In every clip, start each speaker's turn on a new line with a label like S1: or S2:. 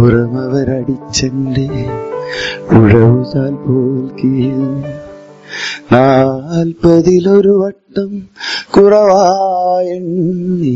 S1: പുറമവരടിച്ചെന്റെ ഉഴവുചാൽ പോൽ കീഴ് നാൽപ്പതിലൊരു വട്ടം കുറവായെണ്ണി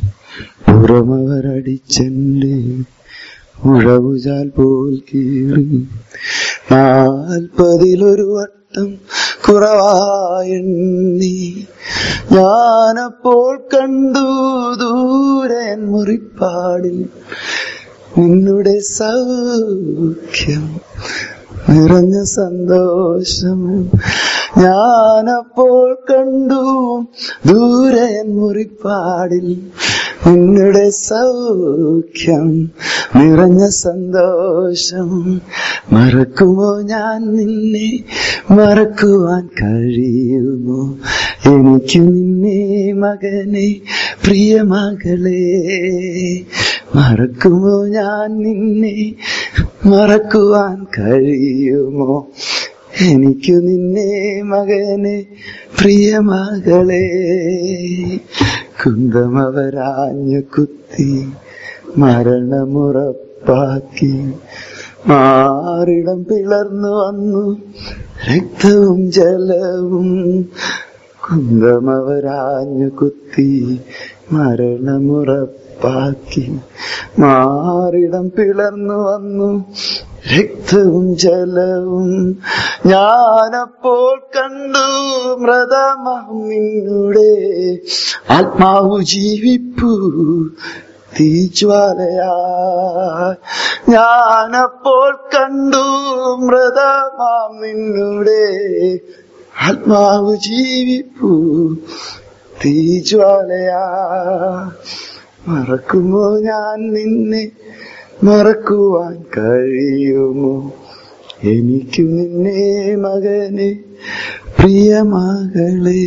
S1: പുറമവരടിച്ചെന്റെ ഉഴവുചാൽ പോൽ കീറി നാൽപ്പതിലൊരു വട്ടം കുറവായെണ്ണി ഞാനപ്പോൾ കണ്ടു ദൂരൻ മുറിപ്പാടിൽ നിന്നുടെ സൗഖ്യം നിറഞ്ഞ സന്തോഷം ഞാനപ്പോൾ കണ്ടു ദൂരൻ മുറിപ്പാടിൽ നിന്നുടെ സൗഖ്യം നിറഞ്ഞ സന്തോഷം മറക്കുമോ ഞാൻ നിന്നെ മറക്കുവാൻ കഴിയുമോ എനിക്ക് നിന്നെ മകനെ പ്രിയ മകളെ മറക്കുമോ ഞാൻ നിന്നെ മറക്കുവാൻ കഴിയുമോ എനിക്ക് നിന്നെ മകനെ പ്രിയ മകളെ കുന്തമവരാഞ്ഞു കുത്തി മരണമുറപ്പാക്കി മാറിടം പിളർന്നു വന്നു രക്തവും ജലവും കുന്തമവരാഞ്ഞു കുത്തി മരണമുറപ്പാക്കി മാറിടം പിളർന്നു വന്നു രക്തവും ജലവും ഞാനപ്പോൾ കണ്ടു മൃതമഹം നിന്നുടെ ആത്മാവു ജീവിപ്പു തീജ്വാലയാ ഞാനപ്പോൾ കണ്ടു മൃതമാം നിന്നുടെ ആത്മാവ് ജീവിപ്പു തീജ്വാലയാ മറക്കുമോ ഞാൻ നിന്നെ മറക്കുവാൻ കഴിയുമോ എനിക്ക് നിന്നെ മകനെ പ്രിയ മകളെ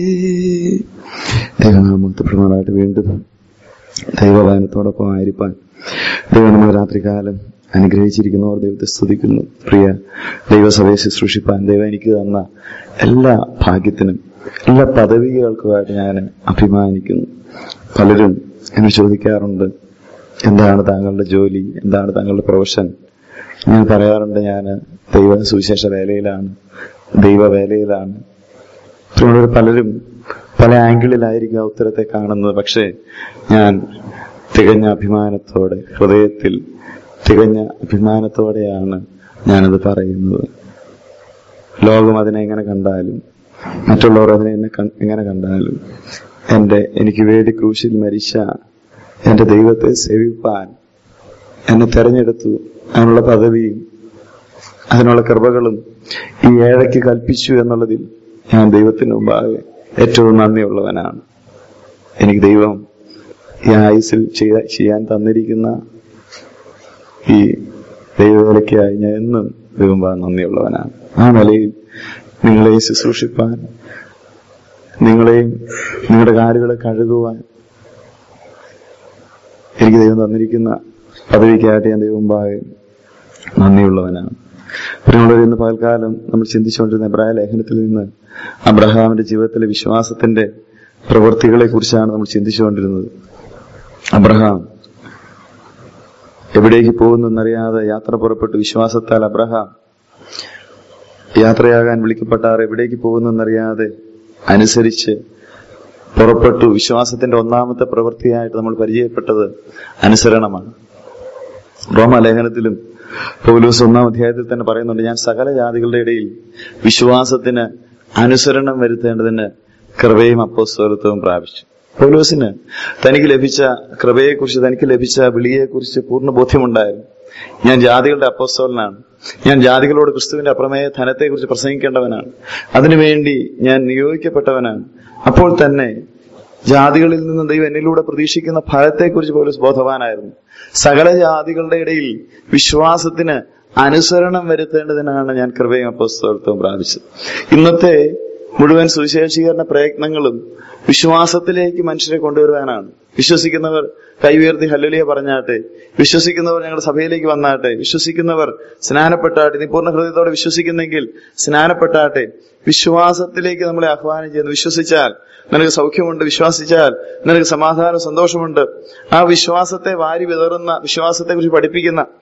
S1: ദൈവനാമത്തെ വീണ്ടും ദൈവവാനത്തോടൊപ്പം ആയിരിക്കാൻ ദൈവം നമ്മൾ രാത്രികാലം അനുഗ്രഹിച്ചിരിക്കുന്നവർ ദൈവത്തെ സ്തുതിക്കുന്നു പ്രിയ ദൈവസഭയെ ശുശ്രൂഷിപ്പാൻ ദൈവം എനിക്ക് തന്ന എല്ലാ ഭാഗ്യത്തിനും എല്ലാ പദവികൾക്കുമായിട്ട് ഞാൻ അഭിമാനിക്കുന്നു പലരും എന്നെ ചോദിക്കാറുണ്ട് എന്താണ് താങ്കളുടെ ജോലി എന്താണ് താങ്കളുടെ പ്രൊഫഷൻ ഞാൻ പറയാറുണ്ട് ഞാൻ ദൈവ സുവിശേഷ വേലയിലാണ് ദൈവ വേലയിലാണ് പ്രിയമുള്ളവർ പലരും പല ആംഗിളിലായിരിക്കും ആ ഉത്തരത്തെ കാണുന്നത് പക്ഷേ ഞാൻ തികഞ്ഞ അഭിമാനത്തോടെ ഹൃദയത്തിൽ തികഞ്ഞ അഭിമാനത്തോടെയാണ് ഞാനത് പറയുന്നത് ലോകം അതിനെ എങ്ങനെ കണ്ടാലും മറ്റുള്ളവർ അതിനെ എന്നെ കൺ- എങ്ങനെ കണ്ടാലും എന്റെ എനിക്ക് വേണ്ടി ക്രൂശിൽ മരിച്ച എന്റെ ദൈവത്തെ സേവിപ്പാൻ എന്നെ തെരഞ്ഞെടുത്തു അതിനുള്ള പദവിയും അതിനുള്ള കൃപകളും ഈ ഏഴയ്ക്ക് കൽപ്പിച്ചു എന്നുള്ളതിൽ ഞാൻ ദൈവത്തിന് മുമ്പാകെ ഏറ്റവും നന്ദിയുള്ളവനാണ് എനിക്ക് ദൈവം ഈ ആയുസിൽ ചെയ്യ- ചെയ്യാൻ തന്നിരിക്കുന്ന ഈ ദൈവവേലയ്ക്കായി ഞാൻ എന്നും ദൈവം നന്ദിയുള്ളവനാണ് ആ നിലയിൽ നിങ്ങളെ ശുശ്രൂഷിപ്പാൻ നിങ്ങളെയും നിങ്ങളുടെ കാലുകളെ കഴുകുവാൻ എനിക്ക് ദൈവം തന്നിരിക്കുന്ന പദവിക്കായിട്ട് ഞാൻ ദൈവം മുമ്പാകെ നന്ദിയുള്ളവനാണ് പ്രിയമുള്ളവർ ഇന്ന് പകൽക്കാലം നമ്മൾ ചിന്തിച്ചുകൊണ്ടിരുന്ന എബ്രായ ലേഖനത്തിൽ നിന്ന് അബ്രഹാമിന്റെ ജീവിതത്തിലെ വിശ്വാസത്തിന്റെ പ്രവൃത്തികളെ കുറിച്ചാണ് നമ്മൾ ചിന്തിച്ചുകൊണ്ടിരുന്നത് അബ്രഹാം എവിടേക്ക് പോകുന്നെന്നറിയാതെ യാത്ര പുറപ്പെട്ടു വിശ്വാസത്താൽ അബ്രഹാം യാത്രയാകാൻ വിളിക്കപ്പെട്ടാർ എവിടേക്ക് പോകുന്നെന്നറിയാതെ അനുസരിച്ച് പുറപ്പെട്ടു വിശ്വാസത്തിന്റെ ഒന്നാമത്തെ പ്രവൃത്തിയായിട്ട് നമ്മൾ പരിചയപ്പെട്ടത് അനുസരണമാണ് റോമാലേഖനത്തിലും പൗലൂസ് ഒന്നാം അധ്യായത്തിൽ തന്നെ പറയുന്നുണ്ട് ഞാൻ സകല ജാതികളുടെ ഇടയിൽ വിശ്വാസത്തിന് അനുസരണം വരുത്തേണ്ടതിന് കൃപയും അപ്പോസ്തലത്വവും പ്രാപിച്ചു പൗലൂസിന് തനിക്ക് ലഭിച്ച കൃപയെക്കുറിച്ച് തനിക്ക് ലഭിച്ച വിളിയെക്കുറിച്ച് പൂർണ്ണ ബോധ്യമുണ്ടായിരുന്നു ഞാൻ ജാതികളുടെ അപ്പോസ്തോലനാണ് ഞാൻ ജാതികളോട് ക്രിസ്തുവിന്റെ അപ്രമേയ ധനത്തെക്കുറിച്ച് പ്രസംഗിക്കേണ്ടവനാണ് അതിനുവേണ്ടി ഞാൻ നിയോഗിക്കപ്പെട്ടവനാണ് അപ്പോൾ തന്നെ ജാതികളിൽ നിന്ന് ദൈവം എന്നിലൂടെ പ്രതീക്ഷിക്കുന്ന ഫലത്തെക്കുറിച്ച് പോലും ബോധവാനായിരുന്നു സകല ജാതികളുടെ ഇടയിൽ വിശ്വാസത്തിന് അനുസരണം വരുത്തേണ്ടതിനാണ് ഞാൻ കൃപയും അപ്പോസ്തലത്വവും പ്രാപിച്ചത് ഇന്നത്തെ മുഴുവൻ സുവിശേഷീകരണ പ്രയത്നങ്ങളും വിശ്വാസത്തിലേക്ക് മനുഷ്യരെ കൊണ്ടുവരുവാനാണ് വിശ്വസിക്കുന്നവർ കൈ ഉയർത്തി ഹല്ലുലിയ പറഞ്ഞാട്ടെ വിശ്വസിക്കുന്നവർ ഞങ്ങളുടെ സഭയിലേക്ക് വന്നാട്ടെ വിശ്വസിക്കുന്നവർ സ്നാനപ്പെട്ടാട്ടെ നീ പൂർണ്ണ ഹൃദയത്തോടെ വിശ്വസിക്കുന്നെങ്കിൽ സ്നാനപ്പെട്ടാട്ടെ വിശ്വാസത്തിലേക്ക് നമ്മളെ ആഹ്വാനം ചെയ്യുന്നു വിശ്വസിച്ചാൽ നിനക്ക് സൗഖ്യമുണ്ട് വിശ്വസിച്ചാൽ നിനക്ക് സമാധാനം സന്തോഷമുണ്ട് ആ വിശ്വാസത്തെ വാരി വിതറുന്ന വിശ്വാസത്തെ കുറിച്ച് പഠിപ്പിക്കുന്ന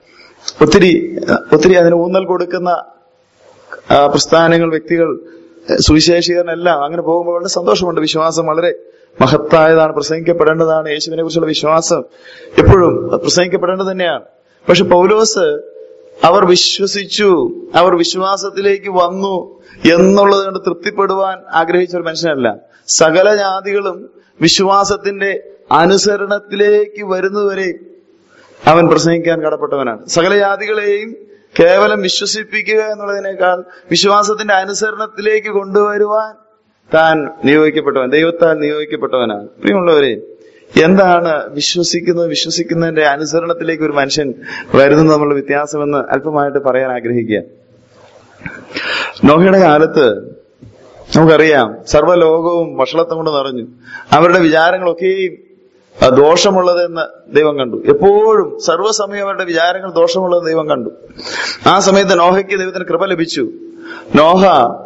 S1: ഒത്തിരി ഒത്തിരി അതിന് ഊന്നൽ കൊടുക്കുന്ന ആ, പ്രസ്ഥാനങ്ങൾ വ്യക്തികൾ സുവിശേഷീകരനെല്ലാം അങ്ങനെ പോകുമ്പോൾ വളരെ സന്തോഷമുണ്ട് വിശ്വാസം വളരെ മഹത്തായതാണ് പ്രസംഗിക്കപ്പെടേണ്ടതാണ് യേശുവിനെ കുറിച്ചുള്ള വിശ്വാസം എപ്പോഴും പ്രസംഗിക്കപ്പെടേണ്ടത് തന്നെയാണ് പക്ഷെ പൗലോസ് അവർ വിശ്വസിച്ചു അവർ വിശ്വാസത്തിലേക്ക് വന്നു എന്നുള്ളത് കൊണ്ട് തൃപ്തിപ്പെടുവാൻ ആഗ്രഹിച്ച ഒരു മനുഷ്യനല്ല സകല ജാതികളും വിശ്വാസത്തിന്റെ അനുസരണത്തിലേക്ക് വരുന്നതുവരെ അവൻ പ്രസംഗിക്കാൻ കടപ്പെട്ടവനാണ് സകല ജാതികളെയും കേവലം വിശ്വസിപ്പിക്കുക എന്നുള്ളതിനേക്കാൾ വിശ്വാസത്തിന്റെ അനുസരണത്തിലേക്ക് കൊണ്ടുവരുവാൻ താൻ നിയോഗിക്കപ്പെട്ടവൻ ദൈവത്താൽ നിയോഗിക്കപ്പെട്ടവനാണ് പ്രിയമുള്ളവരെ എന്താണ് വിശ്വസിക്കുന്നത് വിശ്വസിക്കുന്നതിന്റെ അനുസരണത്തിലേക്ക് ഒരു മനുഷ്യൻ വരുന്നത് തമ്മിലുള്ള വ്യത്യാസമെന്ന് അല്പമായിട്ട് പറയാൻ ആഗ്രഹിക്കുക നോഹയുടെ കാലത്ത് നമുക്കറിയാം സർവ്വലോകവും വഷളത്വം കൊണ്ട് നിറഞ്ഞു അവരുടെ വിചാരങ്ങളൊക്കെയും ആ, ദോഷമുള്ളതെന്ന് ദൈവം കണ്ടു എപ്പോഴും സർവ്വസമയം അവരുടെ വിചാരങ്ങൾ ദോഷമുള്ളത് ദൈവം കണ്ടു ആ സമയത്ത് നോഹയ്ക്ക് ദൈവത്തിന് കൃപ ലഭിച്ചു നോഹ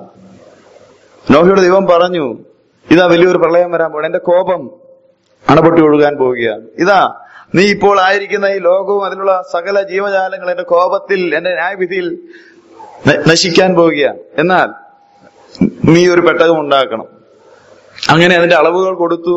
S1: നോഹയോട് ദൈവം പറഞ്ഞു ഇതാ വലിയൊരു പ്രളയം വരാൻ പോകണം എന്റെ കോപം അണപൊട്ടി ഒഴുകാൻ പോവുകയാണ് ഇതാ നീ ഇപ്പോൾ ആയിരിക്കുന്ന ഈ ലോകവും അതിലുള്ള സകല ജീവജാലങ്ങൾ എന്റെ കോപത്തിൽ എന്റെ ന്യായവിധിയിൽ ന- നശിക്കാൻ പോവുകയാണ് എന്നാൽ നീ ഒരു പെട്ടകം ഉണ്ടാക്കണം അങ്ങനെ അതിന്റെ അളവുകൾ കൊടുത്തു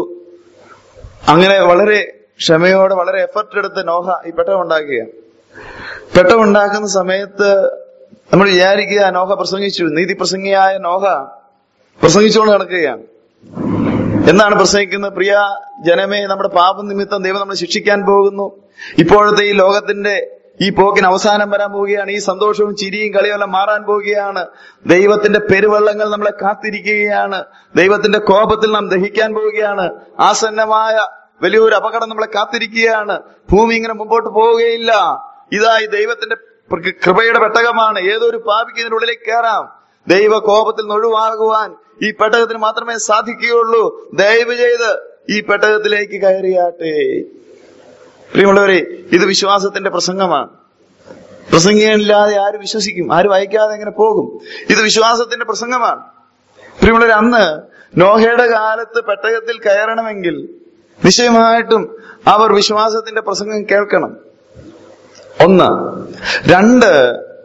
S1: അങ്ങനെ വളരെ ക്ഷമയോടെ വളരെ എഫർട്ട് എടുത്ത് നോഹ ഈ പെട്ടകം ഉണ്ടാക്കുകയാണ് പെട്ടകം ഉണ്ടാക്കുന്ന സമയത്ത് നമ്മൾ വിചാരിക്കുക നോഹ പ്രസംഗിച്ചു നീതി പ്രസംഗിയായ നോഹ പ്രസംഗിച്ചുകൊണ്ട് നടക്കുകയാണ് എന്നാണ് പ്രസംഗിക്കുന്നത് പ്രിയ ജനമേ നമ്മുടെ പാപം നിമിത്തം ദൈവം നമ്മളെ ശിക്ഷിക്കാൻ പോകുന്നു ഇപ്പോഴത്തെ ഈ ലോകത്തിന്റെ ഈ പോക്കിന് അവസാനം വരാൻ പോവുകയാണ് ഈ സന്തോഷവും ചിരിയും കളിയും എല്ലാം മാറാൻ പോവുകയാണ് ദൈവത്തിന്റെ പെരുവെള്ളങ്ങൾ നമ്മളെ കാത്തിരിക്കുകയാണ് ദൈവത്തിന്റെ കോപത്തിൽ നാം ദഹിക്കാൻ പോവുകയാണ് ആസന്നമായ വലിയൊരു അപകടം നമ്മളെ കാത്തിരിക്കുകയാണ് ഭൂമി ഇങ്ങനെ മുമ്പോട്ട് പോവുകയില്ല ഇതാ ഈ ദൈവത്തിന്റെ പ്ര- കൃപയുടെ പെട്ടകമാണ് ഏതൊരു പാപിക്ക് ഇതിനുള്ളിലേക്ക് കയറാം ദൈവ കോപത്തിൽ നിന്ന് ഒഴിവാകുവാൻ ഈ പെട്ടകത്തിന് മാത്രമേ സാധിക്കുകയുള്ളൂ ദയവ് ചെയ്ത് ഈ പെട്ടകത്തിലേക്ക് കയറിയാട്ടെ പ്രിയമുള്ളവരെ ഇത് വിശ്വാസത്തിന്റെ പ്രസംഗമാണ് പ്രസംഗില്ലാതെ ആര് വിശ്വസിക്കും ആര് വായിക്കാതെ എങ്ങനെ പോകും ഇത് വിശ്വാസത്തിന്റെ പ്രസംഗമാണ് പ്രിയമുള്ളവരെ അന്ന് നോഹയുടെ കാലത്ത് പെട്ടകത്തിൽ കയറണമെങ്കിൽ നിശ്ചയമായിട്ടും അവർ വിശ്വാസത്തിന്റെ പ്രസംഗം കേൾക്കണം ഒന്ന് രണ്ട്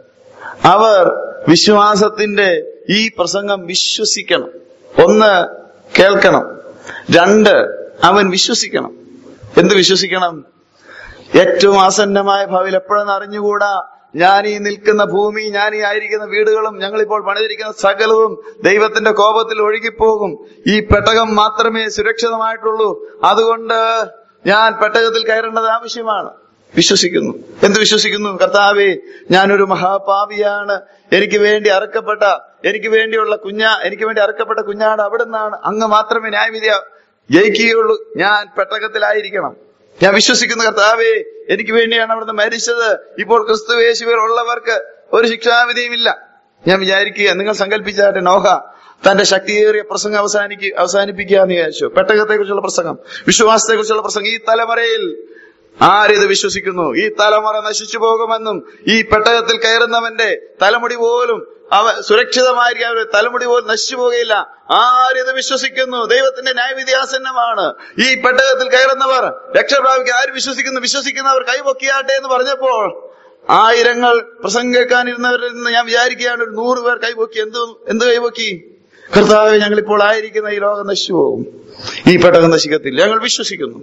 S1: അവർ വിശ്വാസത്തിന്റെ ഈ പ്രസംഗം വിശ്വസിക്കണം ഒന്ന് കേൾക്കണം രണ്ട് അവൻ വിശ്വസിക്കണം എന്ത് വിശ്വസിക്കണം ഏറ്റവും ആസന്നമായ ഭാവിയിൽ എപ്പോഴെന്ന് അറിഞ്ഞുകൂടാ ഞാൻ ഈ നിൽക്കുന്ന ഭൂമി ഞാൻ ഈ ആയിരിക്കുന്ന വീടുകളും ഞങ്ങളിപ്പോൾ പണിതിരിക്കുന്ന സകലവും ദൈവത്തിന്റെ കോപത്തിൽ ഒഴുകിപ്പോകും ഈ പെട്ടകം മാത്രമേ സുരക്ഷിതമായിട്ടുള്ളൂ അതുകൊണ്ട് ഞാൻ പെട്ടകത്തിൽ കയറേണ്ടത് ആവശ്യമാണ് വിശ്വസിക്കുന്നു എന്ത് വിശ്വസിക്കുന്നു കർത്താവേ ഞാനൊരു മഹാപാവിയാണ് എനിക്ക് വേണ്ടി അറക്കപ്പെട്ട എനിക്ക് വേണ്ടിയുള്ള കുഞ്ഞാ എനിക്ക് വേണ്ടി അറക്കപ്പെട്ട കുഞ്ഞാട് അവിടുന്നാണ് അങ്ങ് മാത്രമേ ന്യായവിധിയ ജയിക്കുകയുള്ളൂ ഞാൻ പെട്ടകത്തിലായിരിക്കണം ഞാൻ വിശ്വസിക്കുന്ന കർത്താവേ എനിക്ക് വേണ്ടിയാണ് അവിടുന്ന് മരിച്ചത് ഇപ്പോൾ ക്രിസ്തു യേശുവിൽ ഉള്ളവർക്ക് ഒരു ശിക്ഷാവിധിയുമില്ല ഞാൻ വിചാരിക്കുക നിങ്ങൾ സങ്കല്പിച്ചാട്ടെ നോഹ തന്റെ ശക്തിയേറിയ പ്രസംഗം അവസാനിക്കുക അവസാനിപ്പിക്കുക എന്ന് വിചാരിച്ചു പെട്ടകത്തെ കുറിച്ചുള്ള പ്രസംഗം വിശ്വാസത്തെ കുറിച്ചുള്ള പ്രസംഗം ഈ തലമുറയിൽ ആരിത് വിശ്വസിക്കുന്നു ഈ തലമുറ നശിച്ചു പോകുമെന്നും ഈ പെട്ടകത്തിൽ കയറുന്നവന്റെ തലമുടി പോലും അവ സുരക്ഷിതമായിരിക്കും അവരുടെ തലമുടി പോലും നശിച്ചു പോകുകയില്ല ആരിത് വിശ്വസിക്കുന്നു ദൈവത്തിന്റെ ന്യായവിധിയാസന്നമാണ് ഈ പെട്ടകത്തിൽ കയറുന്നവർ രക്ഷപ്രാപിക്കുക ആര് വിശ്വസിക്കുന്നു വിശ്വസിക്കുന്നവർ കൈപൊക്കിയാട്ടെ എന്ന് പറഞ്ഞപ്പോൾ ആയിരങ്ങൾ പ്രസംഗം കേൾക്കാനിരുന്നവരിൽ നിന്ന് ഞാൻ വിചാരിക്കുകയാണ് ഒരു നൂറ് പേർ കൈപൊക്കി എന്ത് എന്ത് കൈപൊക്കി കർത്താവ് ഞങ്ങൾ ഇപ്പോൾ ആയിരിക്കുന്ന ഈ ലോകം നശിച്ചു പോകും ഈ പെട്ടകം നശിക്കത്തില്ല ഞങ്ങൾ വിശ്വസിക്കുന്നു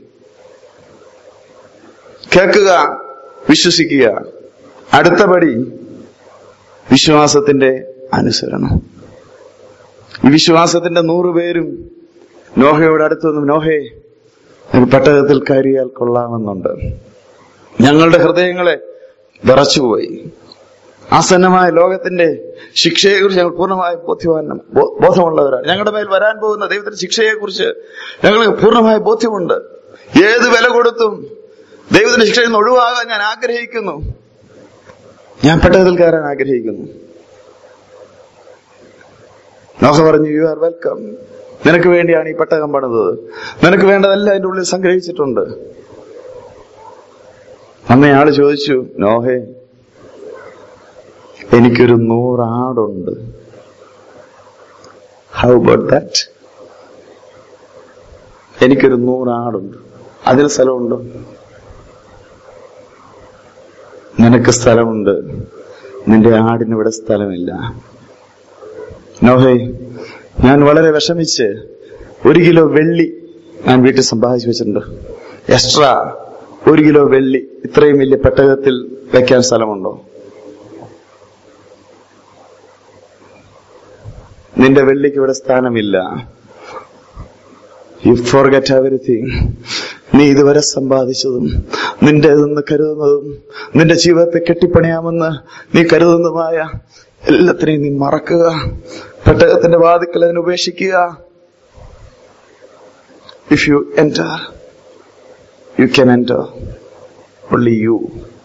S1: കേൾക്കുക വിശ്വസിക്കുക അടുത്ത പടി വിശ്വാസത്തിന്റെ അനുസരണം ഈ വിശ്വാസത്തിന്റെ നൂറ് പേരും നോഹയോട് അടുത്ത് വന്നു നോഹേ നിനക്ക് പെട്ടകത്തിൽ കയറിയാൽ കൊള്ളാമെന്നുണ്ട് ഞങ്ങളുടെ ഹൃദയങ്ങളെ വിറച്ചുപോയി ആസന്നമായ ലോകത്തിന്റെ ശിക്ഷയെക്കുറിച്ച് ഞങ്ങൾ പൂർണ്ണമായ ബോധ്യവാൻ ബോ- ബോധമുള്ളവരാണ് ഞങ്ങളുടെ മേൽ വരാൻ പോകുന്ന ദൈവത്തിന്റെ ശിക്ഷയെക്കുറിച്ച് ഞങ്ങൾക്ക് പൂർണ്ണമായ ബോധ്യമുണ്ട് ഏത് വില കൊടുത്തും ദൈവത്തിന്റെ ശിക്ഷയിൽ നിന്ന് ഒഴിവാകാൻ ഞാൻ ആഗ്രഹിക്കുന്നു ഞാൻ പെട്ടതിൽ കയറാൻ ആഗ്രഹിക്കുന്നു നോഹ പറഞ്ഞു യു ആർ വെൽക്കം നിനക്ക് വേണ്ടിയാണ് ഈ പെട്ടകം പണിതത് നിനക്ക് വേണ്ടതെല്ലാം അതിന്റെ ഉള്ളിൽ സംഗ്രഹിച്ചിട്ടുണ്ട് അന്നയാള് ചോദിച്ചു നോഹേ എനിക്കൊരു നൂറാടുണ്ട് ഹൗ അബൌട്ട് ദാറ്റ് എനിക്കൊരു നൂറാടുണ്ട് അതിന് സ്ഥലമുണ്ടോ നിനക്ക് സ്ഥലമുണ്ട് നിന്റെ ആടിന് ഇവിടെ സ്ഥലമില്ല നോഹേ ഞാൻ വളരെ വിഷമിച്ച് ഒരു കിലോ വെള്ളി ഞാൻ വീട്ടിൽ സമ്പാദിച്ചു വെച്ചിട്ടുണ്ട് എക്സ്ട്രാ ഒരു കിലോ വെള്ളി ഇത്രയും വലിയ പെട്ടകത്തിൽ വെക്കാൻ സ്ഥലമുണ്ടോ നിന്റെ വെള്ളിക്ക് ഇവിടെ സ്ഥാനമില്ല യു ഫോർഗറ്റ് എവറിഥിങ് നീ ഇതുവരെ സമ്പാദിച്ചതും നിന്റേതെന്ന് കരുതുന്നതും നിന്റെ ജീവിതത്തെ കെട്ടിപ്പണിയാമെന്ന് നീ കരുതുന്നതുമായ എല്ലാത്തിനെയും നീ മറക്കുക പെട്ടകത്തിന്റെ വാതിക്കൽ അതിനെ ഉപേക്ഷിക്കുക if you enter you can enter only you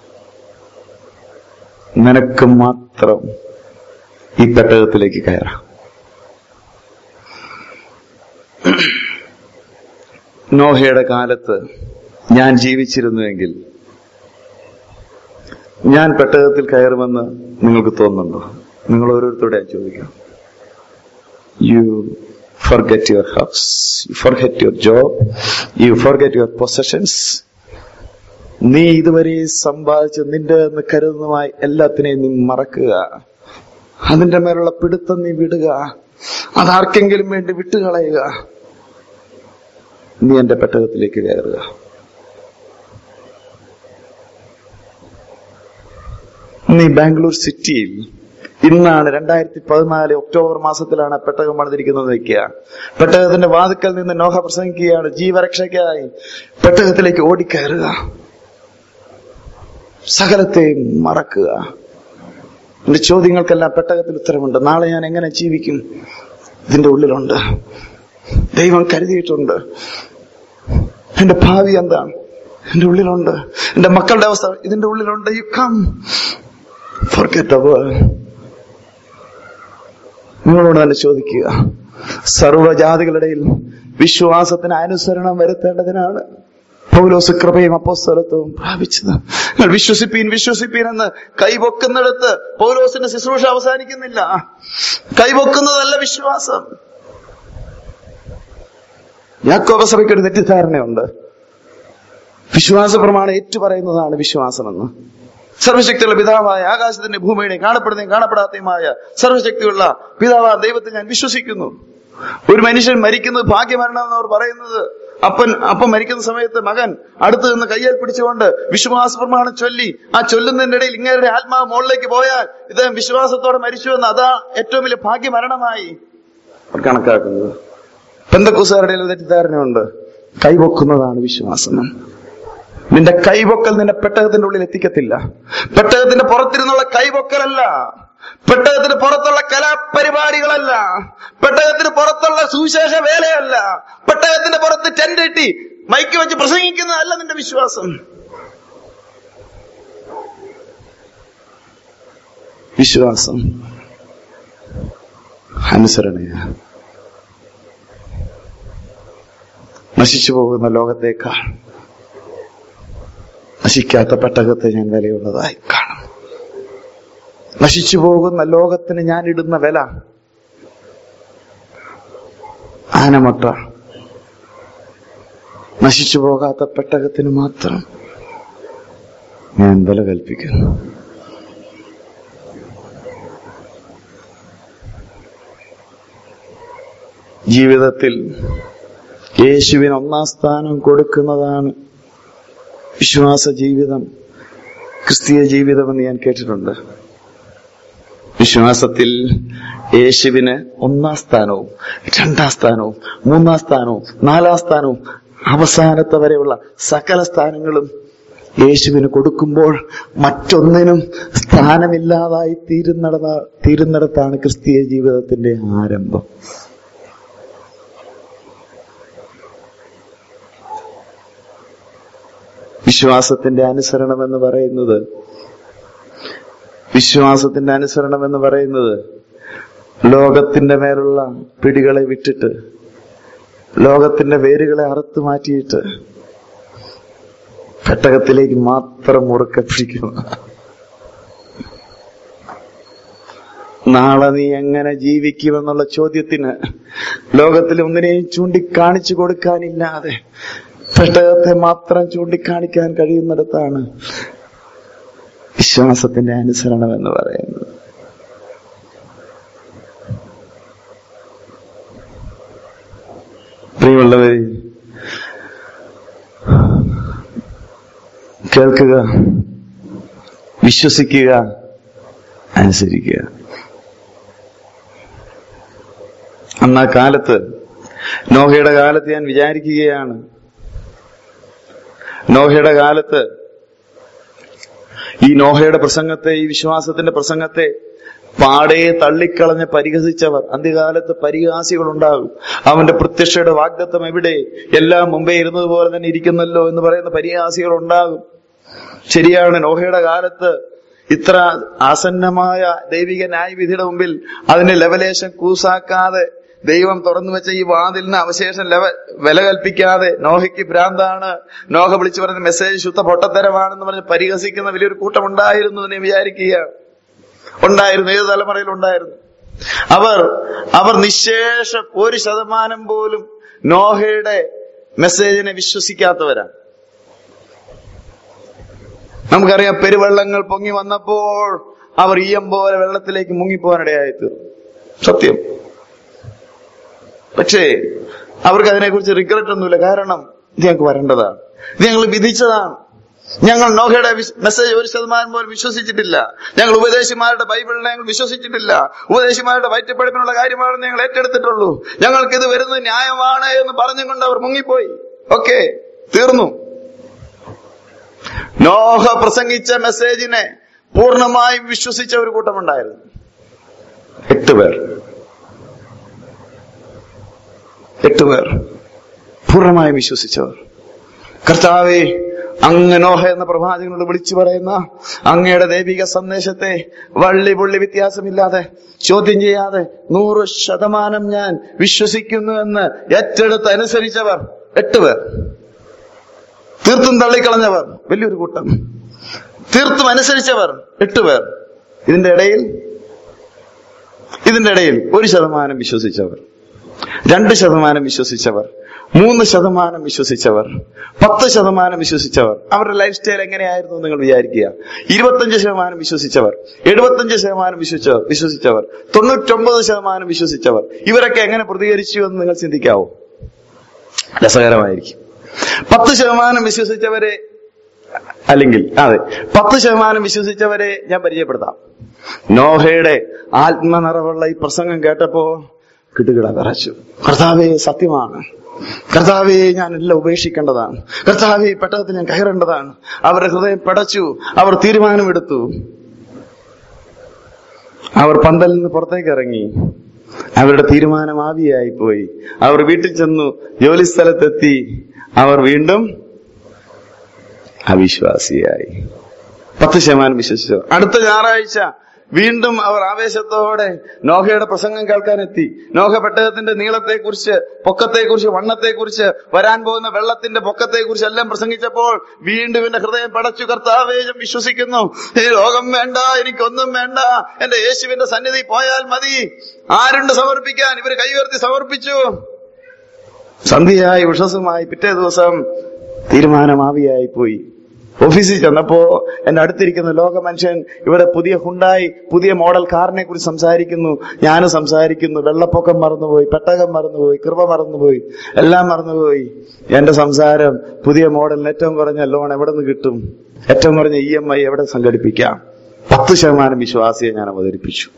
S1: നിനക്ക് മാത്രം ഈ പെട്ടകത്തിലേക്ക് കയറാം നോഹയുടെ കാലത്ത് ഞാൻ ജീവിച്ചിരുന്നുവെങ്കിൽ ഞാൻ പെട്ടകത്തിൽ കയറുമെന്ന് നിങ്ങൾക്ക് തോന്നുന്നുണ്ടോ നിങ്ങൾ ഓരോരുത്തരോടെ ഞാൻ ചോദിക്കാം you forget your house you forget your job you forget your possessions നീ ഇതുവരെ സമ്പാദിച്ച് നിന്റെ എന്ന് കരുതുന്നതുമായി എല്ലാത്തിനെയും നീ മറക്കുക അതിന്റെ മേലുള്ള പിടുത്തം നീ വിടുക അതാർക്കെങ്കിലും വേണ്ടി വിട്ടുകളയുക നീ എന്റെ പെട്ടകത്തിലേക്ക് കയറുക നീ ബാംഗ്ലൂർ സിറ്റിയിൽ ഇന്നാണ് രണ്ടായിരത്തി പതിനാല് ഒക്ടോബർ മാസത്തിലാണ് ആ പെട്ടകം പണിതിരിക്കുന്നത് വെക്കുക പെട്ടകത്തിന്റെ വാതുക്കൽ നിന്ന് നോഹ പ്രസംഗിക്കുകയാണ് ജീവരക്ഷയ്ക്കായി പെട്ടകത്തിലേക്ക് ഓടിക്കയറുക സകലത്തെയും മറക്കുക എന്റെ ചോദ്യങ്ങൾക്കെല്ലാം പെട്ടകത്തിൽ ഉത്തരമുണ്ട് നാളെ ഞാൻ എങ്ങനെ ജീവിക്കും ഇതിന്റെ ഉള്ളിലുണ്ട് ദൈവം കരുതിയിട്ടുണ്ട് എന്റെ ഭാവി എന്താണ് എന്റെ ഉള്ളിലുണ്ട് എന്റെ മക്കളുടെ അവസ്ഥ ഇതിന്റെ ഉള്ളിലുണ്ട് you come forget the world നിങ്ങളോട് തന്നെ ചോദിക്കുക സർവജാതികളുടെയിൽ വിശ്വാസത്തിന് അനുസരണം വരുത്തേണ്ടതിനാണ് പൗലോസ് കൃപയും അപ്പോസ്തലത്വവും പ്രാപിച്ചത് നിങ്ങൾ വിശ്വസിപ്പീൻ വിശ്വസിപ്പീൻ എന്ന് കൈപൊക്കുന്നിടത്ത് പൗലോസിന്റെ ശുശ്രൂഷ അവസാനിക്കുന്നില്ല കൈപൊക്കുന്നതല്ല വിശ്വാസം യാക്കോബ സഭയ്ക്ക് ഒരു തെറ്റിദ്ധാരണയുണ്ട് വിശ്വാസ പ്രമാണം ഏറ്റുപറയുന്നതാണ് വിശ്വാസമെന്ന് സർവശക്തിയുള്ള പിതാവായ ആകാശത്തിന്റെ ഭൂമിയുടെയും കാണപ്പെടുന്നതും കാണപ്പെടാത്തതുമായ സർവശക്തിയുള്ള പിതാവായ ദൈവത്തെ ഞാൻ വിശ്വസിക്കുന്നു ഒരു മനുഷ്യൻ മരിക്കുന്നത് ഭാഗ്യമരണം എന്ന് അവർ പറയുന്നത് അപ്പൻ അപ്പൻ മരിക്കുന്ന സമയത്ത് മകൻ അടുത്ത് നിന്ന് കയ്യിൽ പിടിച്ചുകൊണ്ട് വിശ്വാസ പ്രമാണം ചൊല്ലി ആ ചൊല്ലുന്നതിന്റെ ഇടയിൽ ഇങ്ങനെ ആത്മാവ് മുകളിലേക്ക് പോയാൽ ഇദ്ദേഹം വിശ്വാസത്തോടെ മരിച്ചു എന്ന് അതാ ഏറ്റവും വലിയ ഭാഗ്യമരണമായി അവർ കണക്കാക്കുന്നത് പെന്തക്കൂസുകാരുടെ ഇടയിൽ തെറ്റിദ്ധാരണയുണ്ട് കൈവെക്കുന്നതാണ് വിശ്വാസം നിന്റെ കൈവൊക്കൽ നിന്നെ പെട്ടകത്തിന്റെ ഉള്ളിൽ എത്തിക്കത്തില്ല പെട്ടകത്തിന്റെ പുറത്തിരുന്നുള്ള കൈവൊക്കലല്ല പെട്ടകത്തിന് പുറത്തുള്ള കലാപരിപാടികളല്ല പെട്ടകത്തിന് പുറത്തുള്ള സുവിശേഷ വേലയല്ല പെട്ടകത്തിന്റെ പുറത്ത് ടെന്റ് കെട്ടി മൈക്ക് വെച്ച് പ്രസംഗിക്കുന്നതല്ല നിന്റെ വിശ്വാസം വിശ്വാസം അനുസരണയാണ് നശിച്ചു പോകുന്ന ലോകത്തേക്കാൾ നശിക്കാത്ത പെട്ടകത്തെ ഞാൻ വിലയുള്ളതായി കാണും നശിച്ചു പോകുന്ന ലോകത്തിന് ഞാൻ ഇടുന്ന വില ആനമട്ട നശിച്ചു പോകാത്ത പെട്ടകത്തിന് മാത്രം ഞാൻ വില കൽപ്പിക്കുന്നു ജീവിതത്തിൽ യേശുവിന് ഒന്നാം സ്ഥാനം കൊടുക്കുന്നതാണ് വിശ്വാസ ജീവിതം ക്രിസ്തീയ ജീവിതമെന്ന് ഞാൻ കേട്ടിട്ടുണ്ട് വിശ്വാസത്തിൽ യേശുവിന് ഒന്നാം സ്ഥാനവും രണ്ടാം സ്ഥാനവും മൂന്നാം സ്ഥാനവും നാലാം സ്ഥാനവും അവസാനത്തെ വരെയുള്ള സകല സ്ഥാനങ്ങളും യേശുവിന് കൊടുക്കുമ്പോൾ മറ്റൊന്നിനും സ്ഥാനമില്ലാതായി തീരുന്നിട തീരുന്നിടത്താണ് ക്രിസ്തീയ ജീവിതത്തിന്റെ ആരംഭം വിശ്വാസത്തിന്റെ അനുസരണം എന്ന് പറയുന്നത് വിശ്വാസത്തിന്റെ അനുസരണം എന്ന് പറയുന്നത് ലോകത്തിന്റെ മേലുള്ള പിടികളെ വിട്ടിട്ട് ലോകത്തിന്റെ വേരുകളെ അറുത്തു മാറ്റിയിട്ട് പെട്ടകത്തിലേക്ക് മാത്രം മുറുക്കെ പിടിക്കുന്നു നാളെ നീ എങ്ങനെ ജീവിക്കുമെന്നുള്ള ചോദ്യത്തിന് ലോകത്തിൽ ഒന്നിനെയും ചൂണ്ടിക്കാണിച്ചു കൊടുക്കാനില്ലാതെ പെട്ടകത്തെ മാത്രം ചൂണ്ടിക്കാണിക്കാൻ കഴിയുന്നിടത്താണ് വിശ്വാസത്തിന്റെ അനുസരണം എന്ന് പറയുന്നത് പ്രിയമുള്ളവരെ കേൾക്കുക വിശ്വസിക്കുക അനുസരിക്കുക അന്ന് ആ കാലത്ത് നോഹയുടെ കാലത്ത് ഞാൻ വിചാരിക്കുകയാണ് നോഹയുടെ കാലത്ത് ഈ നോഹയുടെ പ്രസംഗത്തെ ഈ വിശ്വാസത്തിന്റെ പ്രസംഗത്തെ പാടെ തള്ളിക്കളഞ്ഞ് പരിഹസിച്ചവർ അന്ത്യകാലത്ത് പരിഹാസികൾ ഉണ്ടാകും അവന്റെ പ്രത്യക്ഷയുടെ വാഗ്ദത്വം എവിടെ എല്ലാം മുമ്പേ ഇരുന്നത് പോലെ തന്നെ ഇരിക്കുന്നല്ലോ എന്ന് പറയുന്ന പരിഹാസികൾ ഉണ്ടാകും ശരിയാണ് നോഹയുടെ കാലത്ത് ഇത്ര ആസന്നമായ ദൈവിക ന്യായവിധിയുടെ മുമ്പിൽ അതിന്റെ ലെവലേഷൻ കൂസാക്കാതെ ദൈവം തുറന്നു വെച്ച ഈ വാതിലിന് അവശേഷം ലെവ വില കൽപ്പിക്കാതെ നോഹയ്ക്ക് ഭ്രാന്താണ് നോഹ വിളിച്ചു പറഞ്ഞ മെസ്സേജ് ശുദ്ധ പൊട്ടത്തരമാണെന്ന് പറഞ്ഞ് പരിഹസിക്കുന്ന വലിയൊരു കൂട്ടം ഉണ്ടായിരുന്നു എന്ന് ഞാൻ വിചാരിക്കുകയാണ് ഉണ്ടായിരുന്നു ഏത് തലമുറയിൽ ഉണ്ടായിരുന്നു അവർ അവർ നിശേഷം ഒരു ശതമാനം പോലും നോഹയുടെ മെസ്സേജിനെ വിശ്വസിക്കാത്തവരാണ് നമുക്കറിയാം പെരുവെള്ളങ്ങൾ പൊങ്ങി വന്നപ്പോൾ അവർ ഈയം പോലെ വെള്ളത്തിലേക്ക് മുങ്ങിപ്പോകാനിടയായി തീർന്നു സത്യം പക്ഷേ അവർക്ക് അതിനെക്കുറിച്ച് റിഗ്രറ്റ് ഒന്നുമില്ല കാരണം ഇത് ഞങ്ങൾക്ക് വരേണ്ടതാണ് ഇത് ഞങ്ങൾ വിധിച്ചതാണ് ഞങ്ങൾ നോഹയുടെ വിശ്- മെസ്സേജ് ഒരു ശതമാനം പോലും വിശ്വസിച്ചിട്ടില്ല ഞങ്ങൾ ഉപദേശിമാരുടെ ബൈബിളിനെ ഞങ്ങൾ വിശ്വസിച്ചിട്ടില്ല ഉപദേശിമാരുടെ വയറ്റപ്പെടുപ്പിനുള്ള കാര്യമാണെന്ന് ഞങ്ങൾ ഏറ്റെടുത്തിട്ടുള്ളൂ ഞങ്ങൾക്ക് ഇത് വരുന്നത് ന്യായമാണ് എന്ന് പറഞ്ഞുകൊണ്ട് അവർ മുങ്ങിപ്പോയി ഓക്കെ തീർന്നു നോഹ പ്രസംഗിച്ച മെസ്സേജിനെ പൂർണ്ണമായും വിശ്വസിച്ച ഒരു കൂട്ടമുണ്ടായിരുന്നു എട്ട് പേർ എട്ട് പേർ പൂർണ്ണമായും വിശ്വസിച്ചവർ കർത്താവെ അങ്ങ് നോഹ എന്ന പ്രവാചകനോട് വിളിച്ചു പറയുന്ന അങ്ങയുടെ ദൈവിക സന്ദേശത്തെ വള്ളി പുള്ളി വ്യത്യാസമില്ലാതെ ചോദ്യം ചെയ്യാതെ നൂറ് ശതമാനം ഞാൻ വിശ്വസിക്കുന്നു എന്ന് ഏറ്റെടുത്ത് അനുസരിച്ചവർ എട്ട് പേർ തീർത്തും തള്ളിക്കളഞ്ഞവർ വലിയൊരു കൂട്ടം തീർത്തും അനുസരിച്ചവർ എട്ട് പേർ ഇതിന്റെ ഇടയിൽ ഇതിന്റെ ഇടയിൽ ഒരു ശതമാനം വിശ്വസിച്ചവർ രണ്ട് ശതമാനം വിശ്വസിച്ചവർ മൂന്ന് ശതമാനം വിശ്വസിച്ചവർ പത്ത് ശതമാനം വിശ്വസിച്ചവർ അവരുടെ ലൈഫ് സ്റ്റൈൽ എങ്ങനെയായിരുന്നു എന്ന് നിങ്ങൾ വിചാരിക്കുക ഇരുപത്തഞ്ച് ശതമാനം വിശ്വസിച്ചവർ എഴുപത്തഞ്ച് ശതമാനം വിശ്വസിച്ചവർ വിശ്വസിച്ചവർ തൊണ്ണൂറ്റൊമ്പത് ശതമാനം വിശ്വസിച്ചവർ ഇവരൊക്കെ എങ്ങനെ പ്രതികരിച്ചു എന്ന് നിങ്ങൾ ചിന്തിക്കാവോ രസകരമായിരിക്കും പത്ത് ശതമാനം വിശ്വസിച്ചവരെ അല്ലെങ്കിൽ അതെ പത്ത് ശതമാനം വിശ്വസിച്ചവരെ ഞാൻ പരിചയപ്പെടുത്താം നോഹയുടെ ആത്മനിറവുള്ള ഈ പ്രസംഗം കേട്ടപ്പോ കിടുകിട വിറച്ചു കർത്താവെ സത്യമാണ് കർത്താവെ ഞാൻ എല്ലാം ഉപേക്ഷിക്കേണ്ടതാണ് കർത്താവെ പെട്ടകത്തിൽ ഞാൻ കയറേണ്ടതാണ് അവരുടെ ഹൃദയം പടച്ചു അവർ തീരുമാനമെടുത്തു അവർ പന്തലിൽ നിന്ന് പുറത്തേക്ക് ഇറങ്ങി അവരുടെ തീരുമാനം ആവിയായി പോയി അവർ വീട്ടിൽ ചെന്നു ജോലി സ്ഥലത്തെത്തി അവർ വീണ്ടും അവിശ്വാസിയായി പത്ത് ശതമാനം വിശ്വസിച്ചു അടുത്ത ഞായറാഴ്ച വീണ്ടും അവർ ആവേശത്തോടെ നോഹയുടെ പ്രസംഗം കേൾക്കാനെത്തി നോഹ പെട്ടകത്തിന്റെ നീളത്തെക്കുറിച്ച് പൊക്കത്തെക്കുറിച്ച് വണ്ണത്തെക്കുറിച്ച് വരാൻ പോകുന്ന വെള്ളത്തിന്റെ പൊക്കത്തെക്കുറിച്ച് എല്ലാം പ്രസംഗിച്ചപ്പോൾ വീണ്ടും എന്റെ ഹൃദയം പടച്ചു കർത്താവേ ഞാൻ വിശ്വസിക്കുന്നു ഈ ലോകം വേണ്ട എനിക്കൊന്നും വേണ്ട എന്റെ യേശുവിന്റെ സന്നിധി പോയാൽ മതി ആരുണ്ട് സമർപ്പിക്കാൻ ഇവര് കൈയുയർത്തി സമർപ്പിച്ചു സന്ധ്യയായി വിശ്വസമായി പിറ്റേ ദിവസം തീരുമാനമാവിയായി പോയി ഓഫീസിൽ ചെന്നപ്പോ എന്റെ അടുത്തിരിക്കുന്ന ലോക മനുഷ്യൻ ഇവിടെ പുതിയ ഹുണ്ടായി പുതിയ മോഡൽ കാറിനെ കുറിച്ച് സംസാരിക്കുന്നു ഞാൻ സംസാരിക്കുന്നു വെള്ളപ്പൊക്കം മറന്നുപോയി പെട്ടകം മറന്നുപോയി കൃപ മറന്നുപോയി എല്ലാം മറന്നുപോയി എന്റെ സംസാരം പുതിയ മോഡലിന് ഏറ്റവും കുറഞ്ഞ ലോൺ എവിടെ നിന്ന് കിട്ടും ഏറ്റവും കുറഞ്ഞ ഇ എം ഐ എവിടെ സംഘടിപ്പിക്കാം പത്ത് ശതമാനം വിശ്വാസിയെ ഞാൻ അവതരിപ്പിച്ചു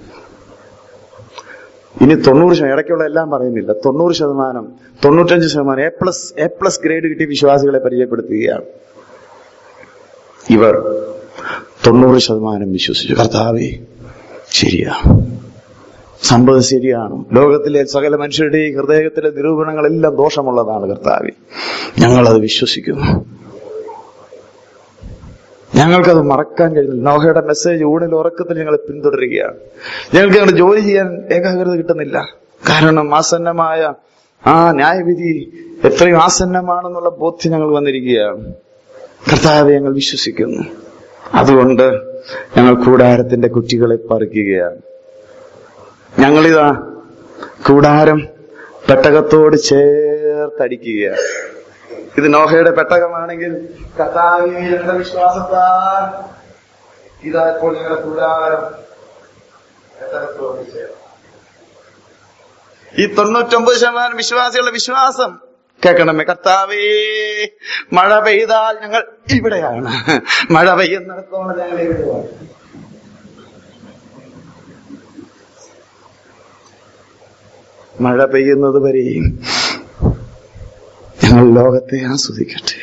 S1: ഇനി തൊണ്ണൂറ് ശതമാനം ഇടയ്ക്കുള്ള എല്ലാം പറയുന്നില്ല തൊണ്ണൂറ് ശതമാനം തൊണ്ണൂറ്റഞ്ച് ശതമാനം A plus A plus grade കിട്ടിയ വിശ്വാസികളെ പരിചയപ്പെടുത്തുകയാണ് ഇവർ തൊണ്ണൂറ് ശതമാനം വിശ്വസിച്ചു കർത്താവേ ശരിയാ സംഭവം ശരിയാണ് ലോകത്തിലെ സകല മനുഷ്യരുടെ ഹൃദയത്തിലെ നിരൂപണങ്ങളെല്ലാം ദോഷമുള്ളതാണ് കർത്താവെ ഞങ്ങളത് വിശ്വസിക്കുന്നു ഞങ്ങൾക്കത് മറക്കാൻ കഴിയുന്നില്ല നോഹയുടെ മെസ്സേജ് ഊണിൽ ഉറക്കത്തിൽ ഞങ്ങൾ പിന്തുടരുകയാണ് ഞങ്ങൾക്ക് ഞങ്ങളുടെ ജോലി ചെയ്യാൻ ഏകാഗ്രത കിട്ടുന്നില്ല കാരണം ആസന്നമായ ആ ന്യായവിധി എത്രയും ആസന്നമാണെന്നുള്ള ബോധ്യം ഞങ്ങൾ വന്നിരിക്കുകയാണ് കർത്താവെ ഞങ്ങൾ വിശ്വസിക്കുന്നു അതുകൊണ്ട് ഞങ്ങൾ കൂടാരത്തിന്റെ കുറ്റികളെ പറിക്കുകയാണ് ഞങ്ങളിതാ കൂടാരം പെട്ടകത്തോട് ചേർത്തടിക്കുകയാണ് ഇത് നോഹയുടെ പെട്ടകമാണെങ്കിൽ കർത്താവെ ഞങ്ങളുടെ വിശ്വാസത്താൽ
S2: ഇതാ ഇപ്പോൾ ഞങ്ങളുടെ കൂടാരം എത്രത്തോളം ചേർന്നു
S1: ഈ തൊണ്ണൂറ്റൊമ്പത് ശതമാനം വിശ്വാസികളുടെ വിശ്വാസം കേൾക്കണമേ കർത്താവേ മഴ പെയ്താൽ ഞങ്ങൾ ഇവിടെയാണ് മഴ പെയ്യുന്നിടത്തോളം ഞങ്ങൾ ഇവിടെയാണ് മഴ പെയ്യുന്നത് വരെയും ഞങ്ങൾ ലോകത്തെ ആസ്വദിക്കട്ടെ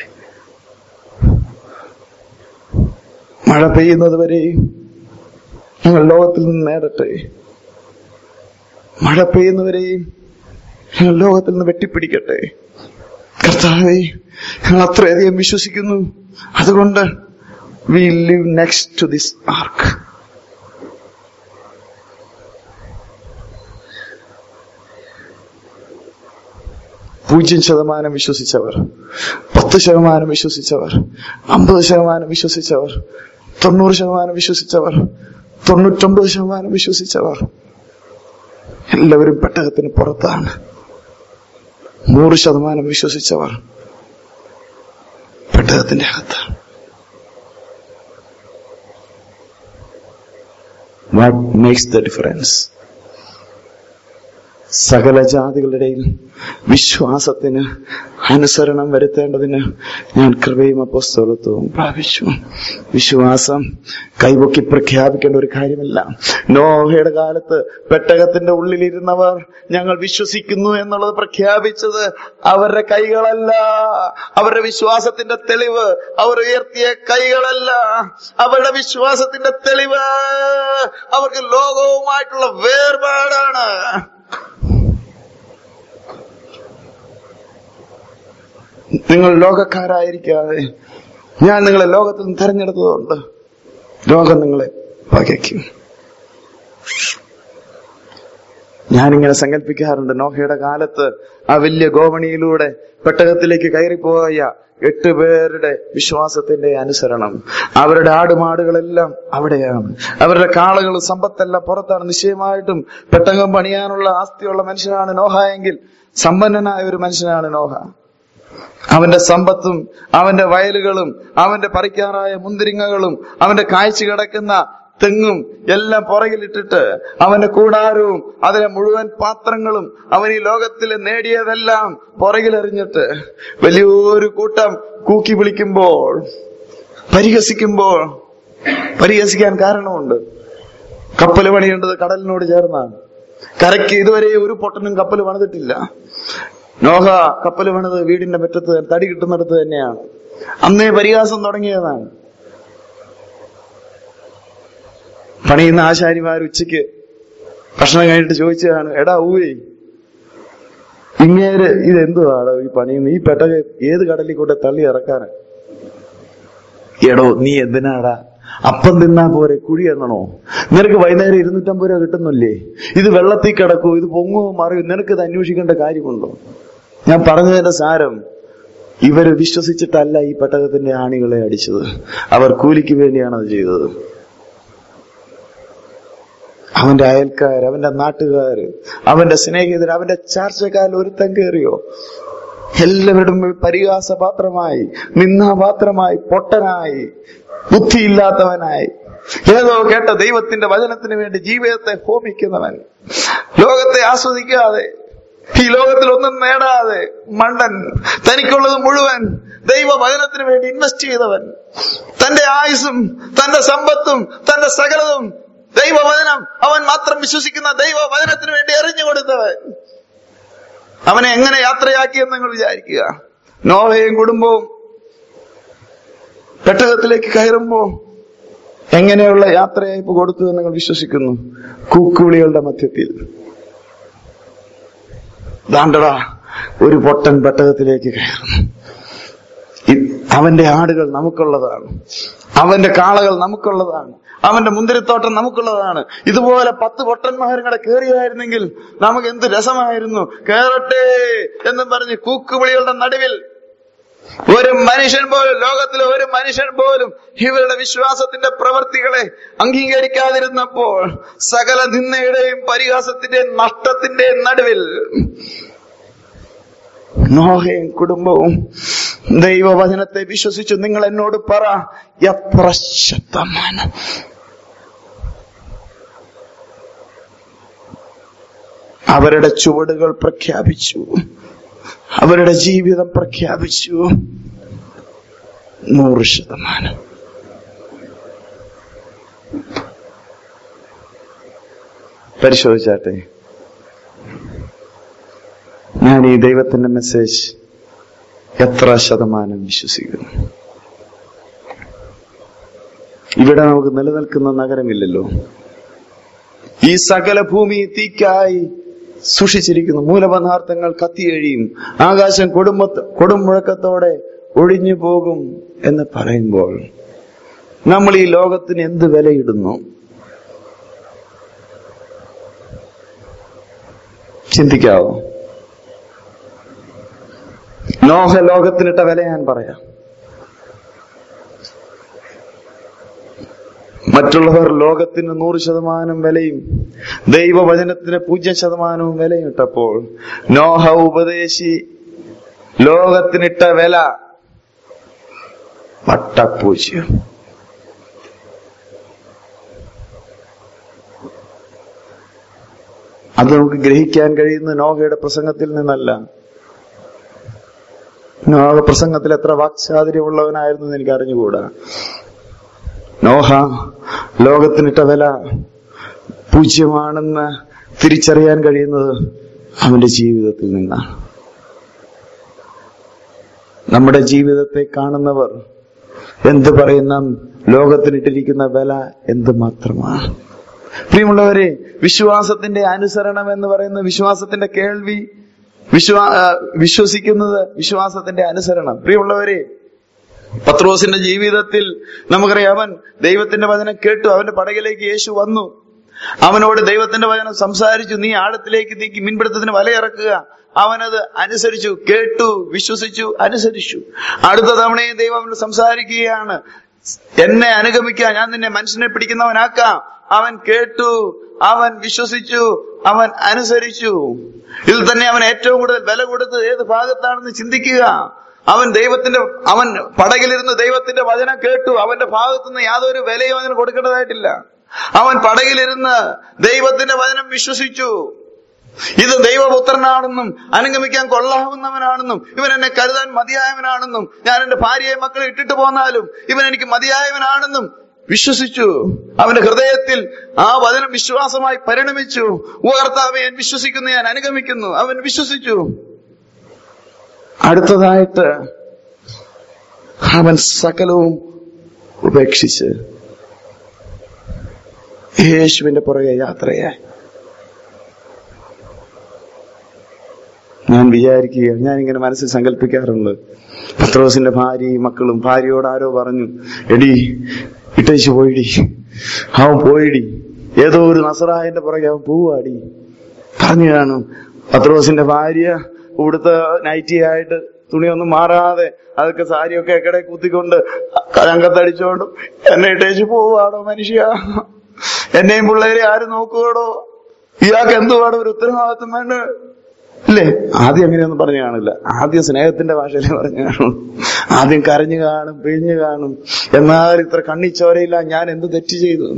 S1: മഴ പെയ്യുന്നത് വരെയും ഞങ്ങൾ ലോകത്തിൽ നിന്ന് നേടട്ടെ മഴ പെയ്യുന്നവരെയും ഞങ്ങൾ ലോകത്തിൽ നിന്ന് വെട്ടിപ്പിടിക്കട്ടെ കർത്താവെ ഞങ്ങൾ അത്രയധികം വിശ്വസിക്കുന്നു അതുകൊണ്ട് we live next to this ark പൂജ്യം ശതമാനം വിശ്വസിച്ചവർ പത്ത് ശതമാനം വിശ്വസിച്ചവർ അമ്പത് ശതമാനം വിശ്വസിച്ചവർ തൊണ്ണൂറ് ശതമാനം വിശ്വസിച്ചവർ തൊണ്ണൂറ്റൊമ്പത് ശതമാനം വിശ്വസിച്ചവർ എല്ലാവരും പെട്ടകത്തിന് പുറത്താണ് നൂറ് ശതമാനം വിശ്വസിച്ചവർ പെട്ടകത്തിന്റെ അകത്താണ് വാട്ട് മേക്സ് ദ ഡിഫറൻസ് സകല ജാതികളുടെയും വിശ്വാസത്തിന് അനുസരണം വരുത്തേണ്ടതിന് ഞാൻ കൃപയും അപ്പോസ്തലത്വവും പ്രാപിച്ചു വിശ്വാസം കൈപൊക്കി പ്രഖ്യാപിക്കേണ്ട ഒരു കാര്യമല്ല നോഹയുടെ കാലത്ത് പെട്ടകത്തിന്റെ ഉള്ളിലിരുന്നവർ ഞങ്ങൾ വിശ്വസിക്കുന്നു എന്നുള്ളത് പ്രഖ്യാപിച്ചത് അവരുടെ കൈകളല്ല അവരുടെ വിശ്വാസത്തിന്റെ തെളിവ് അവർ ഉയർത്തിയ കൈകളല്ല അവരുടെ വിശ്വാസത്തിന്റെ തെളിവ് അവർക്ക് ലോകവുമായിട്ടുള്ള വേർപാടാണ് നിങ്ങൾ ലോകക്കാരായിരിക്കാതെ ഞാൻ നിങ്ങളെ ലോകത്തിൽ നിന്ന് തെരഞ്ഞെടുത്തതുകൊണ്ട് ലോകം നിങ്ങളെ പകയ്ക്കും ഞാനിങ്ങനെ സങ്കല്പിക്കാറുണ്ട് നോഹയുടെ കാലത്ത് ആ വലിയ ഗോവണിയിലൂടെ പെട്ടകത്തിലേക്ക് കയറിപ്പോയ എട്ട് പേരുടെ വിശ്വാസത്തിന്റെ അനുസരണം അവരുടെ ആടുമാടുകളെല്ലാം അവിടെയാണ് അവരുടെ കാളുകളും സമ്പത്തെല്ലാം പുറത്താണ് നിശ്ചയമായിട്ടും പെട്ടകം പണിയാനുള്ള ആസ്തിയുള്ള മനുഷ്യനാണ് നോഹ എങ്കിൽ സമ്പന്നനായ ഒരു മനുഷ്യനാണ് നോഹ അവന്റെ സമ്പത്തും അവന്റെ വയലുകളും അവന്റെ പറിക്കാറായ മുന്തിരിങ്ങകളും അവന്റെ കാഴ്ച കിടക്കുന്ന തെങ്ങും എല്ലാം പുറകിലിട്ടിട്ട് അവന്റെ കൂടാരവും അതിലെ മുഴുവൻ പാത്രങ്ങളും അവൻ ഈ ലോകത്തിൽ നേടിയതെല്ലാം പുറകിലെറിഞ്ഞിട്ട് വലിയൊരു കൂട്ടം കൂക്കി വിളിക്കുമ്പോൾ പരിഹസിക്കുമ്പോൾ പരിഹസിക്കാൻ കാരണമുണ്ട് കപ്പൽ പണിയേണ്ടത് കടലിനോട് ചേർന്നാണ് കരയ്ക്ക് ഇതുവരെ ഒരു പൊട്ടനും കപ്പൽ പണിതിട്ടില്ല നോഹ കപ്പൽ പണിത് വീടിന്റെ മുറ്റത്ത് തടി കിട്ടുന്നിടത്ത് തന്നെയാണ് അന്നേ പരിഹാസം തുടങ്ങിയതാണ് പണിയുന്ന ആശാരിമാർ ഉച്ചയ്ക്ക് ഭക്ഷണം കഴിഞ്ഞിട്ട് ചോദിച്ചതാണ് എടാ ഊവേ ഇങ്ങേര് ഇത് എന്തുവാണ് ഈ പണിയുന്ന ഈ പെട്ടക ഏത് കടലിൽ കൂടെ തള്ളി ഇറക്കാന് എടോ നീ എന്തിനാടാ അപ്പം തിന്നാ പോരെ കുഴി എണ്ണണോ നിനക്ക് വൈകുന്നേരം ഇരുന്നൂറ്റമ്പത് രൂപ കിട്ടുന്നില്ലേ ഇത് വെള്ളത്തിൽ കിടക്കൂ ഇത് പൊങ്ങുമോ മറിയോ നിനക്ക് ഇത് അന്വേഷിക്കേണ്ട കാര്യമുണ്ടോ ഞാൻ പറഞ്ഞതിന്റെ സാരം ഇവര് വിശ്വസിച്ചിട്ടല്ല ഈ പെട്ടകത്തിന്റെ ആണികളെ അടിച്ചത് അവർ കൂലിക്ക് വേണ്ടിയാണ് അത് ചെയ്തത് അവന്റെ അയൽക്കാർ അവന്റെ നാട്ടുകാര് അവന്റെ സ്നേഹിതർ അവന്റെ ചാർച്ചക്കാരിൽ ഒരുത്തം കയറിയോ എല്ലാവരും പരിഹാസപാത്രമായി നിന്നാപാത്രമായി പൊട്ടനായി ബുദ്ധിയില്ലാത്തവനായി ഏതോ കേട്ട ദൈവത്തിന്റെ വചനത്തിന് വേണ്ടി ജീവിതത്തെ ഹോമിക്കുന്നവൻ ലോകത്തെ ആസ്വദിക്കാതെ ഈ ലോകത്തിൽ ഒന്നും നേടാതെ മണ്ടൻ തനിക്കുള്ളത് മുഴുവൻ ദൈവ വചനത്തിന് വേണ്ടി ഇൻവെസ്റ്റ് ചെയ്തവൻ തന്റെ ആയുസും തന്റെ സമ്പത്തും തന്റെ സകലതും ദൈവവചനം അവൻ മാത്രം വിശ്വസിക്കുന്ന ദൈവവചനത്തിന് വേണ്ടി എറിഞ്ഞു കൊടുത്തവൻ അവനെ എങ്ങനെ യാത്രയാക്കിയെന്ന് നിങ്ങൾ വിചാരിക്കുക നോഹയും കുടുംബവും പെട്ടകത്തിലേക്ക് കയറുമ്പോ എങ്ങനെയുള്ള യാത്രയയപ്പ് കൊടുത്തു എന്ന് നിങ്ങൾ വിശ്വസിക്കുന്നു കൂക്കുവിളികളുടെ മധ്യത്തിൽ ദാണ്ടടാ ഒരു പൊട്ടൻ പെട്ടകത്തിലേക്ക് കയറുന്നു ഇ- അവന്റെ ആടുകൾ നമുക്കുള്ളതാണ് അവന്റെ കാളകൾ നമുക്കുള്ളതാണ് അവന്റെ മുന്തിരിത്തോട്ടം നമുക്കുള്ളതാണ് ഇതുപോലെ പത്ത് പൊട്ടന്മാരും കൂടെ കയറിയായിരുന്നെങ്കിൽ നമുക്ക് എന്ത് രസമായിരുന്നു കേറട്ടെ എന്നും പറഞ്ഞ് കൂക്കുവിളികളുടെ നടുവിൽ ഒരു മനുഷ്യൻ പോലും ലോകത്തിലെ ഒരു മനുഷ്യൻ പോലും ഇവരുടെ വിശ്വാസത്തിന്റെ പ്രവർത്തികളെ അംഗീകരിക്കാതിരുന്നപ്പോൾ സകല നിന്നയുടെയും പരിഹാസത്തിന്റെയും നഷ്ടത്തിന്റെയും നടുവിൽ നോഹയും കുടുംബവും ദൈവവചനത്തെ വിശ്വസിച്ചു നിങ്ങൾ എന്നോട് പറ എത്ര ശക്തമാണ് അവരുടെ ചുവടുകൾ പ്രഖ്യാപിച്ചു അവരുടെ ജീവിതം പ്രഖ്യാപിച്ചു നൂറ് ശതമാനം പരിശോധിച്ചാട്ടെ ഞാൻ ഈ ദൈവത്തിന്റെ മെസ്സേജ് എത്ര ശതമാനം വിശ്വസിക്കുന്നു ഇവിടെ നമുക്ക് നിലനിൽക്കുന്ന നഗരമില്ലല്ലോ ഈ സകല ഭൂമി തീക്കായി സൂക്ഷിച്ചിരിക്കുന്നു മൂലപദാർത്ഥങ്ങൾ കത്തിയഴിയും ആകാശം കൊടുമ്പ കൊടുമുഴക്കത്തോടെ ഒഴിഞ്ഞു പോകും എന്ന് പറയുമ്പോൾ നമ്മൾ ഈ ലോകത്തിന് എന്ത് വിലയിടുന്നു ചിന്തിക്കാവോ ലോക ലോകത്തിനിട്ട വില ഞാൻ പറയാം മറ്റുള്ളവർ ലോകത്തിന് നൂറ് ശതമാനം വിലയും ദൈവവചനത്തിന് പൂജ്യം ശതമാനവും വിലയും ഇട്ടപ്പോൾ നോഹ ഉപദേശി ലോകത്തിനിട്ട വില വട്ടപ്പൂജ്യം അത് നമുക്ക് ഗ്രഹിക്കാൻ കഴിയുന്ന നോഹയുടെ പ്രസംഗത്തിൽ നിന്നല്ല നോഹ പ്രസംഗത്തിൽ എത്ര വാക്ചാതുര്യമുള്ളവനായിരുന്നു എന്ന് എനിക്ക് അറിഞ്ഞുകൂടാ നോഹ ലോകത്തിനിട്ട വില പൂജ്യമാണെന്ന് തിരിച്ചറിയാൻ കഴിയുന്നത് അവന്റെ ജീവിതത്തിൽ നിന്നാണ് നമ്മുടെ ജീവിതത്തെ കാണുന്നവർ എന്ത് പറയുന്ന ലോകത്തിനിട്ടിരിക്കുന്ന വില എന്ത് മാത്രമാണ് പ്രിയമുള്ളവരെ വിശ്വാസത്തിന്റെ അനുസരണം എന്ന് പറയുന്ന വിശ്വാസത്തിന്റെ കേൾവി വിശ്വാ ആ, വിശ്വസിക്കുന്നത് വിശ്വാസത്തിന്റെ അനുസരണം പ്രിയമുള്ളവരെ പത്രോസിന്റെ ജീവിതത്തിൽ നമുക്കറിയാം അവൻ ദൈവത്തിന്റെ വചനം കേട്ടു അവന്റെ പടകിലേക്ക് യേശു വന്നു അവനോട് ദൈവത്തിന്റെ വചനം സംസാരിച്ചു നീ ആഴത്തിലേക്ക് നീക്കി മീൻപിടുത്തത്തിന് വലയിറക്കുക അവനത് അനുസരിച്ചു കേട്ടു വിശ്വസിച്ചു അനുസരിച്ചു അടുത്ത തവണയും ദൈവം അവനോട് സംസാരിക്കുകയാണ് എന്നെ അനുഗമിക്കാൻ ഞാൻ നിന്നെ മനുഷ്യനെ പിടിക്കുന്നവനാക്കാം അവൻ കേട്ടു അവൻ വിശ്വസിച്ചു അവൻ അനുസരിച്ചു ഇതിൽ തന്നെ അവൻ ഏറ്റവും കൂടുതൽ വില കൊടുത്തത് ഏത് ഭാഗത്താണെന്ന് ചിന്തിക്കുക അവൻ ദൈവത്തിന്റെ അവൻ പടകിലിരുന്ന് ദൈവത്തിന്റെ വചനം കേട്ടു അവന്റെ ഭാഗത്തുനിന്ന് യാതൊരു വിലയും അവന് കൊടുക്കേണ്ടതായിട്ടില്ല അവൻ പടകിലിരുന്ന് ദൈവത്തിന്റെ വചനം വിശ്വസിച്ചു ഇത് ദൈവപുത്രനാണെന്നും അനുഗമിക്കാൻ കൊള്ളാവുന്നവനാണെന്നും ഇവൻ എന്നെ കരുതാൻ മതിയായവനാണെന്നും ഞാൻ എന്റെ ഭാര്യയെ മക്കളെ ഇട്ടിട്ട് പോന്നാലും ഇവൻ എനിക്ക് മതിയായവനാണെന്നും വിശ്വസിച്ചു അവന്റെ ഹൃദയത്തിൽ ആ വചനം വിശ്വാസമായി പരിണമിച്ചു "ഓ കർത്താവേ ഞാൻ വിശ്വസിക്കുന്നു ഞാൻ അനുഗമിക്കുന്നു അവൻ വിശ്വസിച്ചു അടുത്തതായിട്ട് അവൻ സകലവും ഉപേക്ഷിച്ച് യേശുവിന്റെ പുറകെ യാത്രയായി ഞാൻ വിചാരിക്കുക ഞാൻ ഇങ്ങനെ മനസ്സിൽ സങ്കല്പിക്കാറുണ്ട് പത്രോസിന്റെ ഭാര്യയും മക്കളും ഭാര്യയോട് ആരോ പറഞ്ഞു എടി ഇട്ടേച്ച് പോയിടി അവൻ പോയിടി ഏതോ ഒരു നസറായന്റെ പുറകെ അവൻ പോവാടി പറഞ്ഞു കാണും പത്രോസിന്റെ ഭാര്യ ഇവിടുത്തെ നൈറ്റി ആയിട്ട് തുണിയൊന്നും മാറാതെ അതൊക്കെ സാരിയൊക്കെ എക്കടെ കുത്തിക്കൊണ്ട് കഴങ്കത്തടിച്ചോണ്ട് എന്നെ ഇട്ടേച്ച് പോവാടോ മനുഷ്യ എന്നെയും പിള്ളേരെ ആര് നോക്കുവാടോ ഇയാൾക്ക് എന്തുവാടോ ഒരു ഉത്തരവാദിത്വം വേണ്ട ഇല്ലേ ആദ്യം അങ്ങനെയൊന്നും പറഞ്ഞു കാണില്ല ആദ്യം സ്നേഹത്തിന്റെ ഭാഷയിലേ പറഞ്ഞു കാണും ആദ്യം കരഞ്ഞു കാണും പിഴിഞ്ഞു കാണും എന്നാൽ ഇത്ര കണ്ണിച്ചോരയില്ല ഞാൻ എന്ത് തെറ്റ് ചെയ്തു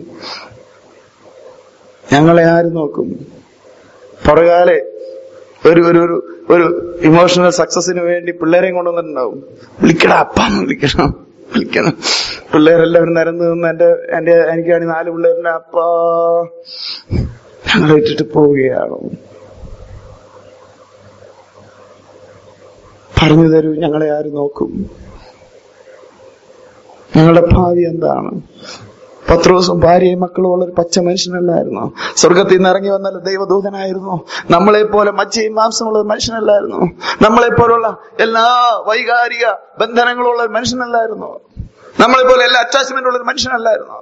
S1: ഞങ്ങളെ ആര് നോക്കും പുറകാലെ ഒരു ഒരു ഒരു ഒരു ഇമോഷണൽ സക്സസിന് വേണ്ടി പിള്ളേരെയും കൊണ്ടുവന്നിട്ടുണ്ടാവും വിളിക്കടാ അപ്പാന്ന് വിളിക്കണം വിളിക്കണം പിള്ളേരെല്ലാവരും നിരന്ന് നിന്ന് എന്റെ എന്റെ എനിക്കാണെങ്കിൽ നാല് പിള്ളേരുടെ അപ്പാ ഞങ്ങളെ ഇട്ടിട്ട് പോവുകയാണോ പറഞ്ഞു തരൂ ഞങ്ങളെ ആര് നോക്കും ഞങ്ങളുടെ ഭാവി എന്താണ് പത്രോസും ഭാര്യയും മക്കളും ഉള്ള ഒരു പച്ച മനുഷ്യനല്ലായിരുന്നോ സ്വർഗത്തിൽ നിന്ന് ഇറങ്ങി വന്ന ദൈവദൂതനായിരുന്നു നമ്മളെ പോലെ മജ്ജയും മാംസമുള്ള ഒരു മനുഷ്യനല്ലായിരുന്നു നമ്മളെ പോലുള്ള എല്ലാ വൈകാരിക ബന്ധനങ്ങളുള്ള ഒരു മനുഷ്യനല്ലായിരുന്നു നമ്മളെ പോലെ എല്ലാ അറ്റാച്ച്മെന്റ് ഉള്ള ഒരു മനുഷ്യനല്ലായിരുന്നു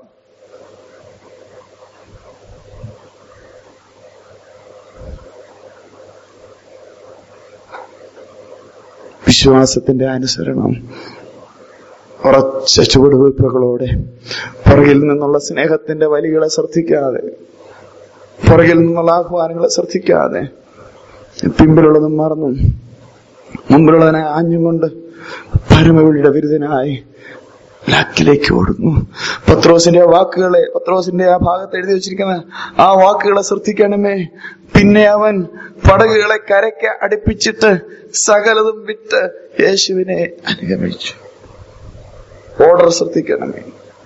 S1: വിശ്വാസത്തിന്റെ അനുസരണം ഉറച്ച ചുവടുവയ്പ്പുകളോടെ പുറകിൽ നിന്നുള്ള സ്നേഹത്തിന്റെ വലികളെ ശ്രദ്ധിക്കാതെ പുറകിൽ നിന്നുള്ള ആഹ്വാനങ്ങളെ ശ്രദ്ധിക്കാതെ പിമ്പിലുള്ളതും മറന്നും മുമ്പിലുള്ളതിനെ ആഞ്ഞുകൊണ്ട് പരമവിളിയുടെ വിരുദ്ധനായി ലാക്കിലേക്ക് ഓടുന്നു പത്രോസിന്റെ ആ വാക്കുകളെ പത്രോസിന്റെ ആ ഭാഗത്ത് എഴുതി വെച്ചിരിക്കുന്ന ആ വാക്കുകളെ ശ്രദ്ധിക്കണമേ പിന്നെ അവൻ പടകുകളെ കരയ്ക്ക് അടുപ്പിച്ചിട്ട് സകലതും വിറ്റ് യേശുവിനെ അനുഗമിച്ചു ഓർഡർ ശ്രദ്ധിക്കണമേ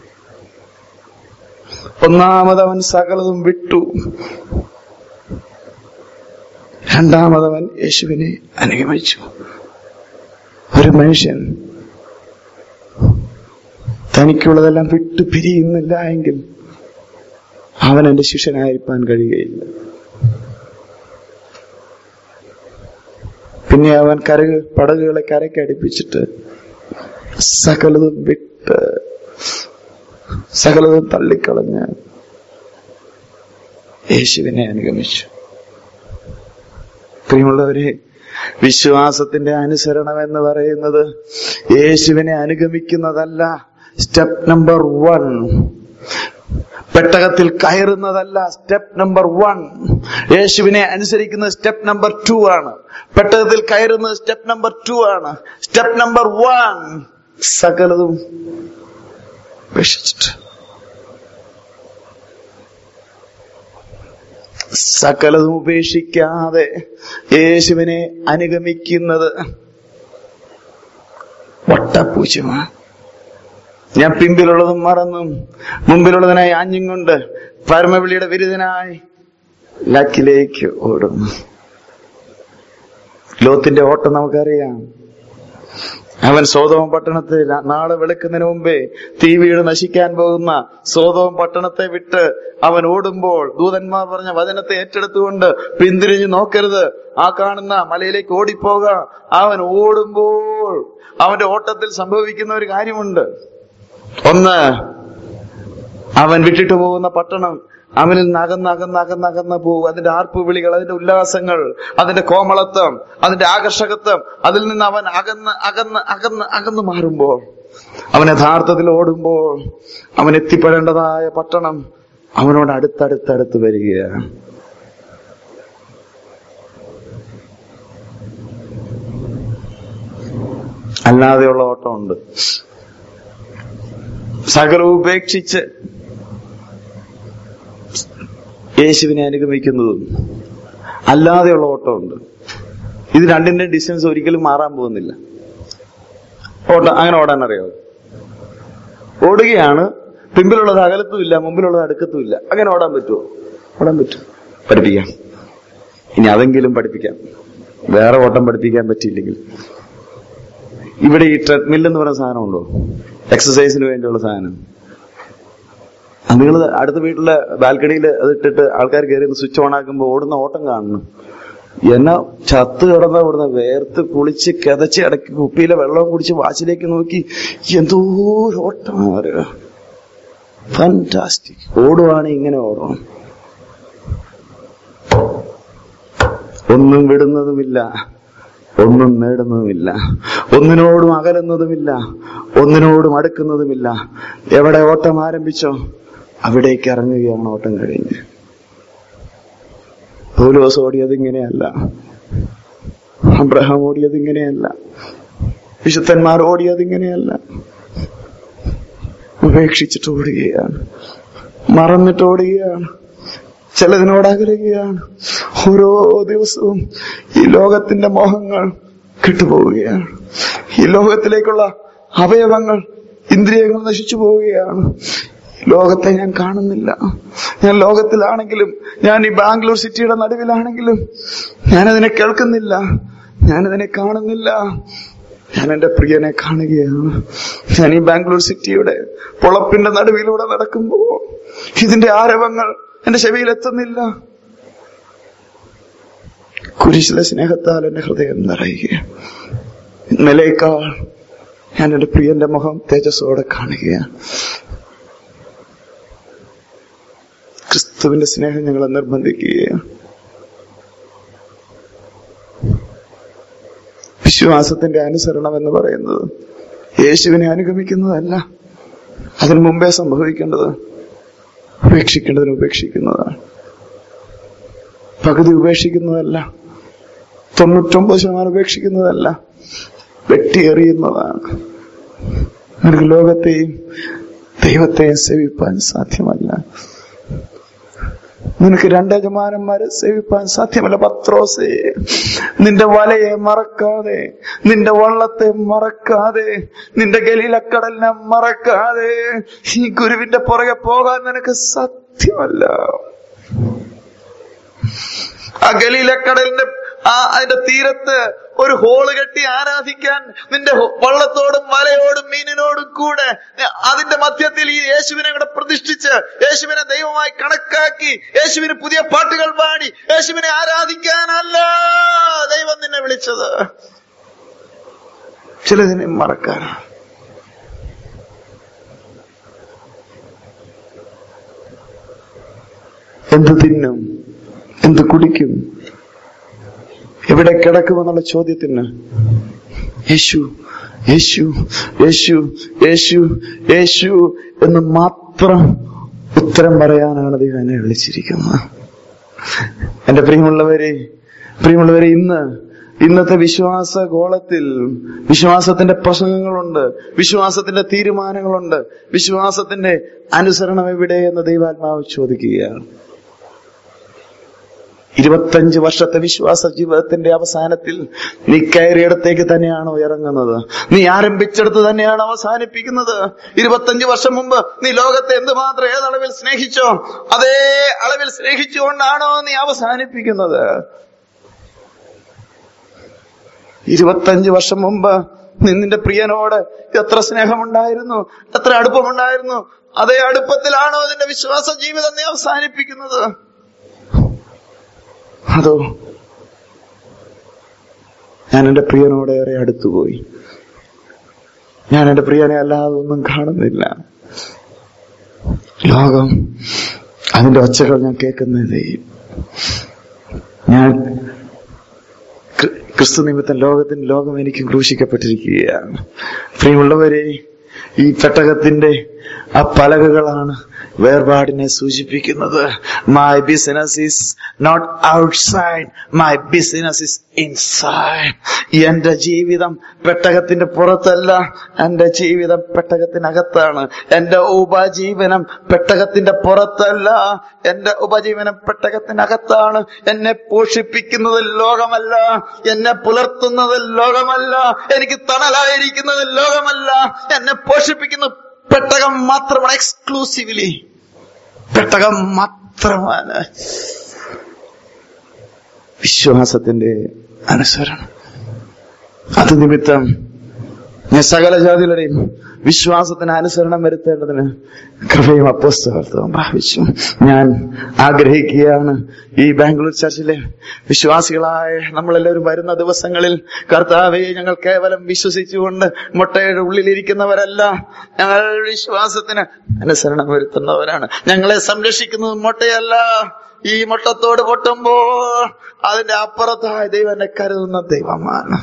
S1: ഒന്നാമത് അവൻ സകലതും വിട്ടു രണ്ടാമതവൻ യേശുവിനെ അനുഗമിച്ചു ഒരു മനുഷ്യൻ തനിക്കുള്ളതെല്ലാം വിട്ടു പിരിയുന്നില്ല എങ്കിൽ അവൻ എന്റെ ശിഷ്യനായിരിക്കാൻ കഴിയുകയില്ല പിന്നെ അവൻ കര പടകുകളെ കരയ്ക്ക് അടുപ്പിച്ചിട്ട് സകലതും വിട്ട് സകലതും തള്ളിക്കളഞ്ഞ് യേശുവിനെ അനുഗമിച്ചു പ്രിയമുള്ളവരെ വിശ്വാസത്തിന്റെ അനുസരണം എന്ന് പറയുന്നത് യേശുവിനെ അനുഗമിക്കുന്നതല്ല സ്റ്റെപ്പ് നമ്പർ വൺ പെട്ടകത്തിൽ കയറുന്നതല്ല സ്റ്റെപ്പ് നമ്പർ വൺ യേശുവിനെ അനുസരിക്കുന്ന സ്റ്റെപ്പ് നമ്പർ ടു ആണ് പെട്ടകത്തിൽ കയറുന്നത് സ്റ്റെപ്പ് നമ്പർ ടു ആണ് സ്റ്റെപ്പ് നമ്പർ വൺ സകലതും ഉപേക്ഷിച്ചിട്ട് സകലതും ഉപേക്ഷിക്കാതെ യേശുവിനെ അനുഗമിക്കുന്നത് വട്ടപ്പൂജ്യമാണ് ഞാൻ പിമ്പിലുള്ളതും മറന്നും മുമ്പിലുള്ളതിനായി ആഞ്ഞും കൊണ്ട് പരമവിളിയുടെ വിരുദ്ധനായി ലക്കിലേക്ക് ഓടും ലോത്തിന്റെ ഓട്ടം നമുക്കറിയാം അവൻ സോതോം പട്ടണത്തെ നാളെ വെളുക്കുന്നതിന് മുമ്പേ തീ വീട് നശിക്കാൻ പോകുന്ന സോതോം പട്ടണത്തെ വിട്ട് അവൻ ഓടുമ്പോൾ ദൂതന്മാർ പറഞ്ഞ വചനത്തെ ഏറ്റെടുത്തുകൊണ്ട് പിന്തിരിഞ്ഞു നോക്കരുത് ആ കാണുന്ന മലയിലേക്ക് ഓടിപ്പോക അവൻ ഓടുമ്പോൾ അവന്റെ ഓട്ടത്തിൽ സംഭവിക്കുന്ന ഒരു കാര്യമുണ്ട് ഒന്ന് അവൻ വിട്ടിട്ട് പോകുന്ന പട്ടണം അവനിൽ നിന്ന് അകന്ന് അകന്ന് അകന്ന് അകന്ന് പോകും അതിന്റെ ആർപ്പ് വിളികൾ അതിന്റെ ഉല്ലാസങ്ങൾ അതിന്റെ കോമളത്വം അതിന്റെ ആകർഷകത്വം അതിൽ നിന്ന് അവൻ അകന്ന് അകന്ന് അകന്ന് അകന്ന് മാറുമ്പോൾ അവൻ യഥാർത്ഥത്തിൽ ഓടുമ്പോൾ അവൻ എത്തിപ്പെടേണ്ടതായ പട്ടണം അവനോട് അടുത്തടുത്തടുത്ത് വരികയാണ് അല്ലാതെയുള്ള ഓട്ടമുണ്ട് സകലം ഉപേക്ഷിച്ച് യേശുവിനെ അനുഗമിക്കുന്നതും അല്ലാതെയുള്ള ഓട്ടമുണ്ട് ഇത് രണ്ടിന്റെ ഡിസ്റ്റൻസ് ഒരിക്കലും മാറാൻ പോകുന്നില്ല ഓട്ടം അങ്ങനെ ഓടാൻ അറിയാവോ ഓടുകയാണ് പിമ്പിലുള്ളത് അകലത്തുമില്ല മുമ്പിലുള്ളത് അടുക്കത്തുമില്ല അങ്ങനെ ഓടാൻ പറ്റുമോ ഓടാൻ പറ്റും പഠിപ്പിക്കാം ഇനി അതെങ്കിലും പഠിപ്പിക്കാം വേറെ ഓട്ടം പഠിപ്പിക്കാൻ പറ്റിയില്ലെങ്കിൽ ഇവിടെ ഈ ട്രെഡ്മിൽ എന്ന് പറയുന്ന സാധനമുണ്ടോ എക്സസൈസിന് വേണ്ടിയുള്ള സാധനം നിങ്ങൾ അടുത്ത വീട്ടിലെ ബാൽക്കണിയിൽ അത് ഇട്ടിട്ട് ആൾക്കാർ കയറി സ്വിച്ച് ഓൺ ആക്കുമ്പോൾ ഓടുന്ന ഓട്ടം കാണുന്നു എന്നെ ചത്ത് കിടന്ന ഇവിടുന്ന് വേർത്ത് കുളിച്ച് കിതച്ച് ഇടയ്ക്ക് കുപ്പിയിലെ വെള്ളം കുടിച്ച് വാച്ചിലേക്ക് നോക്കി എന്തോ ഒരു ഓട്ടമാണ് ഫാന്റാസ്റ്റിക് ഓടുവാണ് ഇങ്ങനെ ഓടണം ഒന്നും വിടുന്നതുമില്ല ഒന്നും നേടുന്നതുമില്ല ഒന്നിനോടും അകലുന്നതുമില്ല ഒന്നിനോടും അടുക്കുന്നതുമില്ല എവിടെ ഓട്ടം ആരംഭിച്ചോ അവിടേക്ക് ഇറങ്ങുകയാണ് ഓട്ടം കഴിഞ്ഞ് പൗലോസ് ഓടിയത് ഇങ്ങനെയല്ല അബ്രഹാം ഓടിയത് ഇങ്ങനെയല്ല വിശുദ്ധന്മാർ ഓടിയത് ഇങ്ങനെയല്ല ഉപേക്ഷിച്ചിട്ട് ഓടുകയാണ് മറന്നിട്ട് ഓടുകയാണ് ചിലതിനോട് അകലുകയാണ് ഓരോ ദിവസവും ഈ ലോകത്തിന്റെ മോഹങ്ങൾ കിട്ടുപോവുകയാണ് ഈ ലോകത്തിലേക്കുള്ള അവയവങ്ങൾ ഇന്ദ്രിയങ്ങൾ നശിച്ചു പോവുകയാണ് ലോകത്തെ ഞാൻ കാണുന്നില്ല ഞാൻ ലോകത്തിലാണെങ്കിലും ഞാൻ ഈ ബാംഗ്ലൂർ സിറ്റിയുടെ നടുവിലാണെങ്കിലും ഞാനതിനെ കേൾക്കുന്നില്ല ഞാനതിനെ കാണുന്നില്ല ഞാൻ എന്റെ പ്രിയനെ കാണുകയാണ് ഞാൻ ഈ ബാംഗ്ലൂർ സിറ്റിയുടെ പൊളപ്പിന്റെ നടുവിലൂടെ നടക്കുമ്പോൾ ഇതിന്റെ ആരവങ്ങൾ എന്റെ ചെവിയിൽ എത്തുന്നില്ല കുരിശിലെ സ്നേഹത്താൽ എന്റെ ഹൃദയം നിറയുകയാണ് ഇന്നലേക്കാൾ ഞാൻ എന്റെ പ്രിയന്റെ മുഖം തേജസ്സോടെ കാണുകയാണ് ക്രിസ്തുവിന്റെ സ്നേഹം ഞങ്ങളെ നിർബന്ധിക്കുകയാണ് വിശ്വാസത്തിന്റെ അനുസരണം എന്ന് പറയുന്നത് യേശുവിനെ അനുഗമിക്കുന്നതല്ല അതിനു മുമ്പേ സംഭവിക്കേണ്ടത് ഉപേക്ഷിക്കേണ്ടതിന് ഉപേക്ഷിക്കുന്നതാണ് പകുതി ഉപേക്ഷിക്കുന്നതല്ല തൊണ്ണൂറ്റൊമ്പത് ശതമാനം ഉപേക്ഷിക്കുന്നതല്ല വെട്ടിയെറിയുന്നതാണ് നിനക്ക് ലോകത്തെയും ദൈവത്തെയും സേവിപ്പാൻ സാധ്യമല്ല നിനക്ക് രണ്ട് യജമാനന്മാരെ സേവിപ്പാൻ സാധ്യമല്ല പത്രോസേ നിന്റെ വലയെ മറക്കാതെ നിന്റെ വള്ളത്തെ മറക്കാതെ നിന്റെ ഗലീലക്കടലിനെ മറക്കാതെ ഈ ഗുരുവിന്റെ പുറകെ പോകാൻ നിനക്ക് സാധ്യമല്ല ആ ഗലീലക്കടലിന്റെ ആ അതിന്റെ തീരത്ത് ഒരു ഹോള് കെട്ടി ആരാധിക്കാൻ നിന്റെ ഹോ- വള്ളത്തോടും വലയോടും മീനിനോടും കൂടെ അതിന്റെ മധ്യത്തിൽ ഈ യേശുവിനെ കൂടെ പ്രതിഷ്ഠിച്ച് യേശുവിനെ ദൈവമായി കണക്കാക്കി യേശുവിന് പുതിയ പാട്ടുകൾ പാടി യേശുവിനെ ആരാധിക്കാനല്ല ദൈവം നിന്നെ വിളിച്ചത് ചിലതിനെ മറക്കാനാണ് എന്ത് തിന്നും എന്ത് കുടിക്കും എവിടെ കിടക്കുമെന്നുള്ള ചോദ്യത്തിന് യേശു യേശു യേശു യേശു യേശു എന്ന് മാത്രം ഉത്തരം പറയാനാണ് ദൈവം എന്നെ വിളിച്ചിരിക്കുന്നത് എന്റെ പ്രിയമുള്ളവരെ പ്രിയമുള്ളവരെ ഇന്ന് ഇന്നത്തെ വിശ്വാസ ഗോളത്തിൽ വിശ്വാസത്തിന്റെ പ്രസംഗങ്ങളുണ്ട് വിശ്വാസത്തിന്റെ തീരുമാനങ്ങളുണ്ട് വിശ്വാസത്തിന്റെ അനുസരണം എവിടെ എന്ന് ദൈവാത്മാവ് ചോദിക്കുകയാണ് ഇരുപത്തഞ്ച് വർഷത്തെ വിശ്വാസ ജീവിതത്തിന്റെ അവസാനത്തിൽ നീ കയറിയിടത്തേക്ക് തന്നെയാണോ ഇറങ്ങുന്നത് നീ ആരംഭിച്ചെടുത്ത് തന്നെയാണ് അവസാനിപ്പിക്കുന്നത് ഇരുപത്തഞ്ച് വർഷം മുമ്പ് നീ ലോകത്തെ എന്തുമാത്രം ഏതളവിൽ സ്നേഹിച്ചോ അതേ അളവിൽ സ്നേഹിച്ചുകൊണ്ടാണോ നീ അവസാനിപ്പിക്കുന്നത് ഇരുപത്തഞ്ച് വർഷം മുമ്പ് നീ നിന്റെ പ്രിയനോട് എത്ര സ്നേഹമുണ്ടായിരുന്നു എത്ര അടുപ്പമുണ്ടായിരുന്നു അതേ അടുപ്പത്തിലാണോ നിന്റെ വിശ്വാസ ജീവിതം നീ അവസാനിപ്പിക്കുന്നത് അതോ ഞാൻ എന്റെ പ്രിയനോട് ഏറെ അടുത്തുപോയി ഞാൻ എന്റെ പ്രിയനെ അല്ലാതെ ഒന്നും കാണുന്നില്ല ലോകം അതിന്റെ ഒച്ചകൾ ഞാൻ കേൾക്കുന്നതേ ഞാൻ ക്രി- ക്രിസ്തു നിമിത്തം ലോകത്തിന് ലോകം എനിക്ക് ക്രൂശിക്കപ്പെട്ടിരിക്കുകയാണ് പ്രിയമുള്ളവരെ ഈ പെട്ടകത്തിന്റെ ആ പലകകളാണ് വേർപാടിനെ സൂചിപ്പിക്കുന്നത് my business is not outside my business is inside എന്റെ ജീവിതം പെട്ടകത്തിന്റെ പുറത്തല്ല എന്റെ ജീവിതം പെട്ടകത്തിനകത്താണ് എന്റെ ഉപജീവനം പെട്ടകത്തിന്റെ പുറത്തല്ല എന്റെ ഉപജീവനം പെട്ടകത്തിനകത്താണ് എന്നെ പോഷിപ്പിക്കുന്നത് ലോകമല്ല എന്നെ പുലർത്തുന്നത് ലോകമല്ല എനിക്ക് തണലായിരിക്കുന്നത് ലോകമല്ല എന്നെ പോഷിപ്പിക്കുന്ന പെട്ടകം മാത്രമാണ് എക്സ്ക്ലൂസീവ്ലി പെട്ടകം മാത്രമാണ് വിശ്വാസത്തിന്റെ അനുസരണം അത് നിമിത്തം ഞാൻ സകല ജാതികളുടെയും വിശ്വാസത്തിന് അനുസരണം വരുത്തേണ്ടതിന് കൃപയും അപ്പോസ്തകത്വം പ്രാപിച്ചു ഞാൻ ആഗ്രഹിക്കുകയാണ് ഈ ബാംഗ്ലൂർ ചർച്ചിലെ വിശ്വാസികളായ നമ്മളെല്ലാവരും വരുന്ന ദിവസങ്ങളിൽ കർത്താവെ ഞങ്ങൾ കേവലം വിശ്വസിച്ചുകൊണ്ട് മുട്ടയുടെ ഉള്ളിലിരിക്കുന്നവരല്ല ഞങ്ങൾ വിശ്വാസത്തിന് അനുസരണം വരുത്തുന്നവരാണ് ഞങ്ങളെ സംരക്ഷിക്കുന്നത് മുട്ടയല്ല ഈ മുട്ടത്തോട് പൊട്ടുമ്പോൾ അതിന്റെ അപ്പുറത്തായ ദൈവം എന്നെ കരുതുന്ന ദൈവമാണ്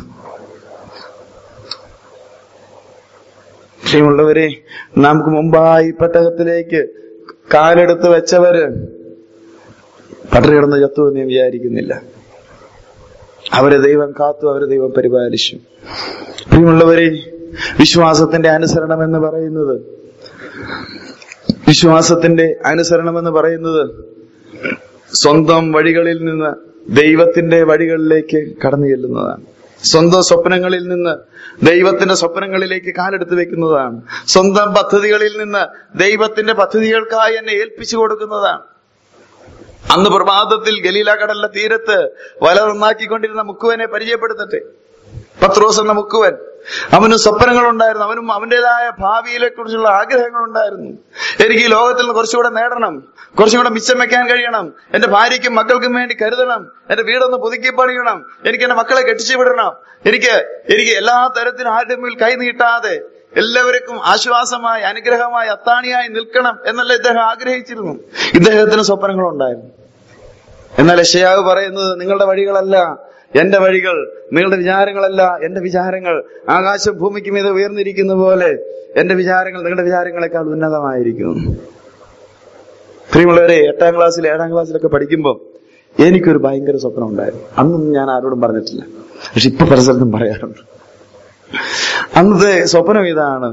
S1: പ്രിയമുള്ളവരെ നമുക്ക് മുമ്പായി പെട്ടകത്തിലേക്ക് കാലെടുത്ത് വെച്ചവര് പട്ടറി കിടന്ന് ചത്തു എന്ന് ഞാൻ വിചാരിക്കുന്നില്ല അവരെ ദൈവം കാത്തു അവരെ ദൈവം പരിപാലിച്ചു പ്രിയമുള്ളവരെ വിശ്വാസത്തിന്റെ അനുസരണം എന്ന് പറയുന്നത് വിശ്വാസത്തിന്റെ അനുസരണം എന്ന് പറയുന്നത് സ്വന്തം വഴികളിൽ നിന്ന് ദൈവത്തിന്റെ വഴികളിലേക്ക് കടന്നു ചെല്ലുന്നതാണ് സ്വന്തം സ്വപ്നങ്ങളിൽ നിന്ന് ദൈവത്തിന്റെ സ്വപ്നങ്ങളിലേക്ക് കാലെടുത്ത് വെക്കുന്നതാണ് സ്വന്തം പദ്ധതികളിൽ നിന്ന് ദൈവത്തിന്റെ പദ്ധതികൾക്കായി എന്നെ ഏൽപ്പിച്ചു കൊടുക്കുന്നതാണ് അന്ന് പ്രഭാതത്തിൽ ഗലീല കടലിന്റെ തീരത്ത് വല നന്നാക്കിക്കൊണ്ടിരുന്ന മുക്കുവനെ പരിചയപ്പെടുത്തട്ടെ പത്രോസ് എന്ന മുക്കുവൻ അവന് സ്വപ്നങ്ങളുണ്ടായിരുന്നു അവനും അവന്റേതായ ഭാവിയിലെ കുറിച്ചുള്ള ആഗ്രഹങ്ങളുണ്ടായിരുന്നു എനിക്ക് ഈ ലോകത്തിൽ നിന്ന് കുറച്ചുകൂടെ നേടണം കുറച്ചും കൂടെ മിച്ചം വെക്കാൻ കഴിയണം എന്റെ ഭാര്യയ്ക്കും മക്കൾക്കും വേണ്ടി കരുതണം എന്റെ വീടൊന്ന് പുതുക്കി പണിയണം എനിക്ക് എന്റെ മക്കളെ കെട്ടിച്ചു വിടണം എനിക്ക് എനിക്ക് എല്ലാ തരത്തിലും ആരുടെ മുന്നിൽ കൈ നീട്ടാതെ എല്ലാവർക്കും ആശ്വാസമായി അനുഗ്രഹമായി അത്താണിയായി നിൽക്കണം എന്നല്ല ഇദ്ദേഹം ആഗ്രഹിച്ചിരുന്നു ഇദ്ദേഹത്തിന് സ്വപ്നങ്ങളുണ്ടായിരുന്നു എന്നാൽ യശയാവ് പറയുന്നത് നിങ്ങളുടെ വഴികളല്ല എന്റെ വഴികൾ നിങ്ങളുടെ വിചാരങ്ങളല്ല എന്റെ വിചാരങ്ങൾ ആകാശം ഭൂമിക്ക് മീതെ ഉയർന്നിരിക്കുന്ന പോലെ എന്റെ വിചാരങ്ങൾ നിങ്ങളുടെ വിചാരങ്ങളെക്കാൾ ഉന്നതമായിരിക്കുന്നു പ്രിയമുള്ളവരെ എട്ടാം ക്ലാസ്സിൽ ഏഴാം ക്ലാസ്സിലൊക്കെ പഠിക്കുമ്പോൾ എനിക്കൊരു ഭയങ്കര സ്വപ്നം ഉണ്ടായിരുന്നു അന്നൊന്നും ഞാൻ ആരോടും പറഞ്ഞിട്ടില്ല പക്ഷെ ഇപ്പൊ പല സ്ഥലത്തും പറയാറുണ്ട് അന്നത്തെ സ്വപ്നം ഇതാണ്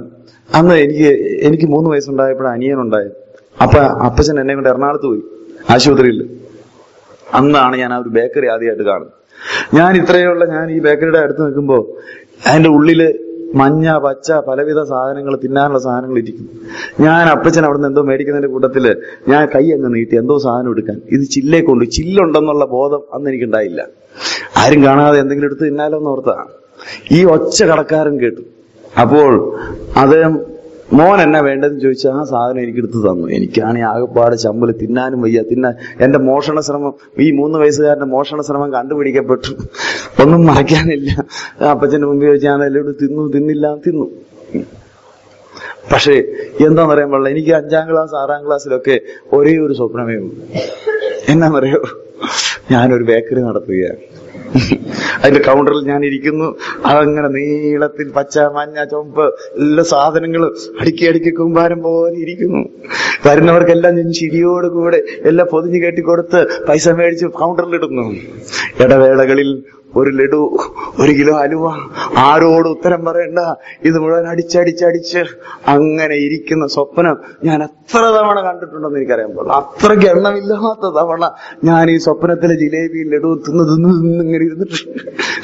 S1: അന്ന് എനിക്ക് എനിക്ക് മൂന്ന് വയസ്സുണ്ടായപ്പോഴാണ് അനിയനുണ്ടായത് അപ്പൊ അപ്പച്ചൻ എന്നെ കൊണ്ട് എറണാകുളത്ത് പോയി ആശുപത്രിയിൽ അന്നാണ് ഞാൻ ആ ഒരു ബേക്കറി ആദ്യമായിട്ട് കാണുന്നത് ഞാൻ ഇത്രയുള്ള ഞാൻ ഈ ബേക്കറിയുടെ അടുത്ത് നിൽക്കുമ്പോൾ അതിന്റെ ഉള്ളില് മഞ്ഞ പച്ച പലവിധ സാധനങ്ങൾ തിന്നാനുള്ള സാധനങ്ങൾ ഇരിക്കുന്നു ഞാൻ അപ്പച്ചൻ അവിടെ നിന്ന് എന്തോ മേടിക്കുന്നതിന്റെ കൂട്ടത്തില് ഞാൻ കൈ അങ്ങ് നീട്ടി എന്തോ സാധനം എടുക്കാൻ ഇത് ചില്ലേ കൊണ്ട് ചില്ലുണ്ടെന്നുള്ള ബോധം അന്ന് എനിക്കുണ്ടായില്ല ആരും കാണാതെ എന്തെങ്കിലും എടുത്ത് തിന്നാലോ എന്ന് ഓർത്താ ഈ ഒച്ച കടക്കാരൻ കേട്ടു അപ്പോൾ അദ്ദേഹം മോൻ എന്നാ വേണ്ടതെന്ന് ചോദിച്ചാൽ ആ സാധനം എനിക്ക് എടുത്ത് തന്നു എനിക്കാണ് ഈ ആകെപ്പാട് ചമ്പല് തിന്നാനും വയ്യ തിന്നാൻ എന്റെ മോഷണ ശ്രമം ഈ മൂന്ന് വയസ്സുകാരന്റെ മോഷണ ശ്രമം കണ്ടുപിടിക്കപ്പെട്ടു ഒന്നും മറയ്ക്കാനില്ല അപ്പച്ചന്റെ മുമ്പിൽ വെച്ച് ഞാൻ എല്ലാം തിന്നു തിന്നില്ല തിന്നു പക്ഷേ എന്താണെന്നറിയാൻ പാടില്ല എനിക്ക് അഞ്ചാം ക്ലാസ് ആറാം ക്ലാസ്സിലൊക്കെ ഒരേ ഒരു സ്വപ്നമേ ഉള്ളൂ എന്നാന്നറിയോ ഞാനൊരു ബേക്കറി നടത്തുകയാണ് അതിന്റെ കൗണ്ടറിൽ ഞാൻ ഇരിക്കുന്നു അതങ്ങനെ നീളത്തിൽ പച്ച മഞ്ഞ ചുവപ്പ് എല്ലാ സാധനങ്ങളും അടുക്കി അടുക്കി കുമ്പാരം പോലെ ഇരിക്കുന്നു വരുന്നവർക്കെല്ലാം ഞാൻ ചിരിയോട് കൂടെ എല്ലാം പൊതിഞ്ഞു കെട്ടിക്കൊടുത്ത് പൈസ മേടിച്ച് കൗണ്ടറിലിടുന്നു ഇടവേളകളിൽ ഒരു ലഡു ഒരു കിലോ അലുവ ആരോട് ഉത്തരം പറയണ്ട ഇത് മുഴുവൻ അടിച്ചടിച്ചടിച്ച് അങ്ങനെ ഇരിക്കുന്ന സ്വപ്നം ഞാൻ എത്ര തവണ കണ്ടിട്ടുണ്ടെന്ന് എനിക്കറിയാൻ പാടില്ല അത്രയ്ക്ക് എണ്ണമില്ലാത്ത തവണ ഞാൻ ഈ സ്വപ്നത്തിലെ ജിലേബി ലഡു തിന്ന് തിന്ന് തിന്ന് ഇങ്ങനെ ഇരുന്നിട്ടുണ്ട്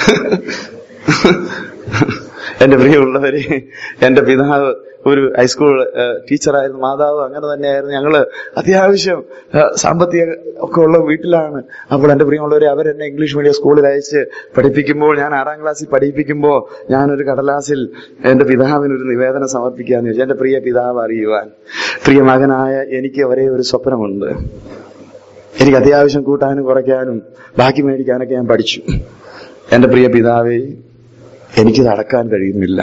S1: എന്റെ പ്രിയമുള്ളവരെ എന്റെ പിതാവ് ഒരു ഹൈസ്കൂൾ ഏഹ്, ടീച്ചറായിരുന്നു മാതാവ് അങ്ങനെ തന്നെയായിരുന്നു ഞങ്ങള് അത്യാവശ്യം ഏഹ്, സാമ്പത്തിക ഒക്കെ ഉള്ള വീട്ടിലാണ് അപ്പോൾ എന്റെ പ്രിയമുള്ളവരെ അവരെന്നെ ഇംഗ്ലീഷ് മീഡിയം സ്കൂളിൽ അയച്ച് പഠിപ്പിക്കുമ്പോൾ ഞാൻ ആറാം ക്ലാസ്സിൽ പഠിപ്പിക്കുമ്പോൾ ഞാനൊരു കടലാസിൽ എന്റെ പിതാവിന് ഒരു നിവേദനം സമർപ്പിക്കാന്ന് ചോദിച്ചു എന്റെ പ്രിയ പിതാവ് അറിയുവാൻ പ്രിയ മകനായ എനിക്ക് ഒരേ ഒരു സ്വപ്നമുണ്ട് എനിക്ക് അത്യാവശ്യം കൂട്ടാനും കുറയ്ക്കാനും ബാക്കി മേടിക്കാനൊക്കെ ഞാൻ പഠിച്ചു എന്റെ പ്രിയ പിതാവേ എനിക്കിത് അടക്കാൻ കഴിയുന്നില്ല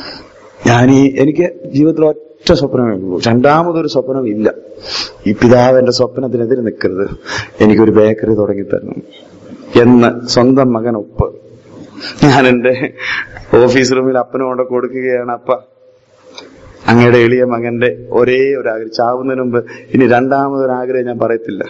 S1: ഞാൻ ഈ എനിക്ക് ജീവിതത്തിൽ ഒറ്റ സ്വപ്നമേ ഉള്ളൂ രണ്ടാമതൊരു സ്വപ്നം ഇല്ല ഈ പിതാവ് എന്റെ സ്വപ്നത്തിനെതിരെ നിൽക്കരുത് എനിക്കൊരു ബേക്കറി തുടങ്ങി തരണം എന്ന് സ്വന്തം മകൻ ഒപ്പ് ഞാൻ എന്റെ ഓഫീസ് റൂമിൽ അപ്പനോട് കൊടുക്കുകയാണ് അപ്പ അങ്ങയുടെ എളിയ മകന്റെ ഒരേ ഒരു ആഗ്രഹം ചാവുന്നതിന് മുമ്പ് ഇനി രണ്ടാമതൊരാഗ്രഹം ഞാൻ പറയത്തില്ല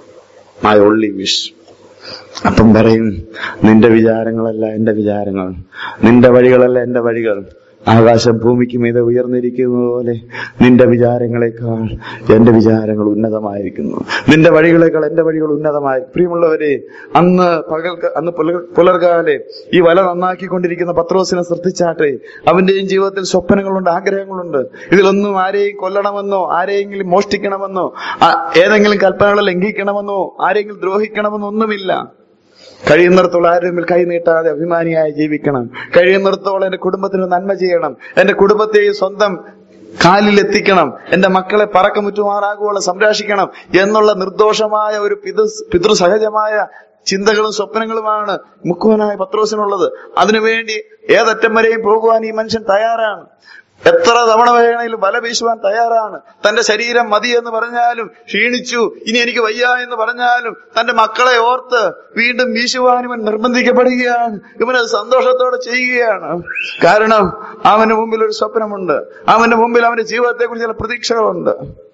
S1: മൈ ഓൺലി വിഷ് അപ്പം പറയും നിന്റെ വിചാരങ്ങളല്ല എന്റെ വിചാരങ്ങൾ നിന്റെ വഴികളല്ല എന്റെ വഴികൾ ആകാശം ഭൂമിക്ക് മീതെ ഉയർന്നിരിക്കുന്ന പോലെ നിന്റെ വിചാരങ്ങളെക്കാൾ എന്റെ വിചാരങ്ങൾ ഉന്നതമായിരിക്കുന്നു നിന്റെ വഴികളെക്കാൾ എന്റെ വഴികൾ ഉന്നതമായി പ്രിയമുള്ളവരെ അന്ന് പകൽ അന്ന് പുലർ- പുലർകാലെ ഈ വല നന്നാക്കിക്കൊണ്ടിരിക്കുന്ന പത്രോസിനെ ശ്രദ്ധിച്ചാട്ടെ അവന്റെയും ജീവിതത്തിൽ സ്വപ്നങ്ങളുണ്ട് ആഗ്രഹങ്ങളുണ്ട് ഇതിലൊന്നും ആരെയും കൊല്ലണമെന്നോ ആരെയെങ്കിലും മോഷ്ടിക്കണമെന്നോ ആ- ഏതെങ്കിലും കൽപ്പനകളെ ലംഘിക്കണമെന്നോ ആരെങ്കിലും ദ്രോഹിക്കണമെന്നോ ഒന്നുമില്ല കഴിയുന്നിടത്തോളം ആരുടെ മുമ്പിൽ കൈ നീട്ടാതെ അഭിമാനിയായി ജീവിക്കണം കഴിയുന്നിടത്തോളം എന്റെ കുടുംബത്തിന് നന്മ ചെയ്യണം എന്റെ കുടുംബത്തെയും സ്വന്തം കാലിൽ എത്തിക്കണം എന്റെ മക്കളെ പറക്കമുറ്റുമാറാകുവോളം സംരക്ഷിക്കണം എന്നുള്ള നിർദോഷമായ ഒരു പിതൃ പിതൃസഹജമായ ചിന്തകളും സ്വപ്നങ്ങളുമാണ് മുക്കുവനായ പത്രോസിനുള്ളത് അതിനുവേണ്ടി ഏതറ്റം വരെയും പോകുവാൻ ഈ മനുഷ്യൻ തയ്യാറാണ് എത്ര തവണ വേണമെങ്കിലും വല വീശുവാൻ തയ്യാറാണ് തന്റെ ശരീരം മതി എന്ന് പറഞ്ഞാലും ക്ഷീണിച്ചു ഇനി എനിക്ക് വയ്യ എന്ന് പറഞ്ഞാലും തന്റെ മക്കളെ ഓർത്ത് വീണ്ടും വീശുവാൻ ഇവൻ നിർബന്ധിക്കപ്പെടുകയാണ് ഇവനത് സന്തോഷത്തോടെ ചെയ്യുകയാണ് കാരണം അവന്റെ മുമ്പിൽ ഒരു സ്വപ്നമുണ്ട് അവന്റെ മുമ്പിൽ അവന്റെ ജീവിതത്തെ കുറിച്ച് ചില പ്രതീക്ഷകളുണ്ട്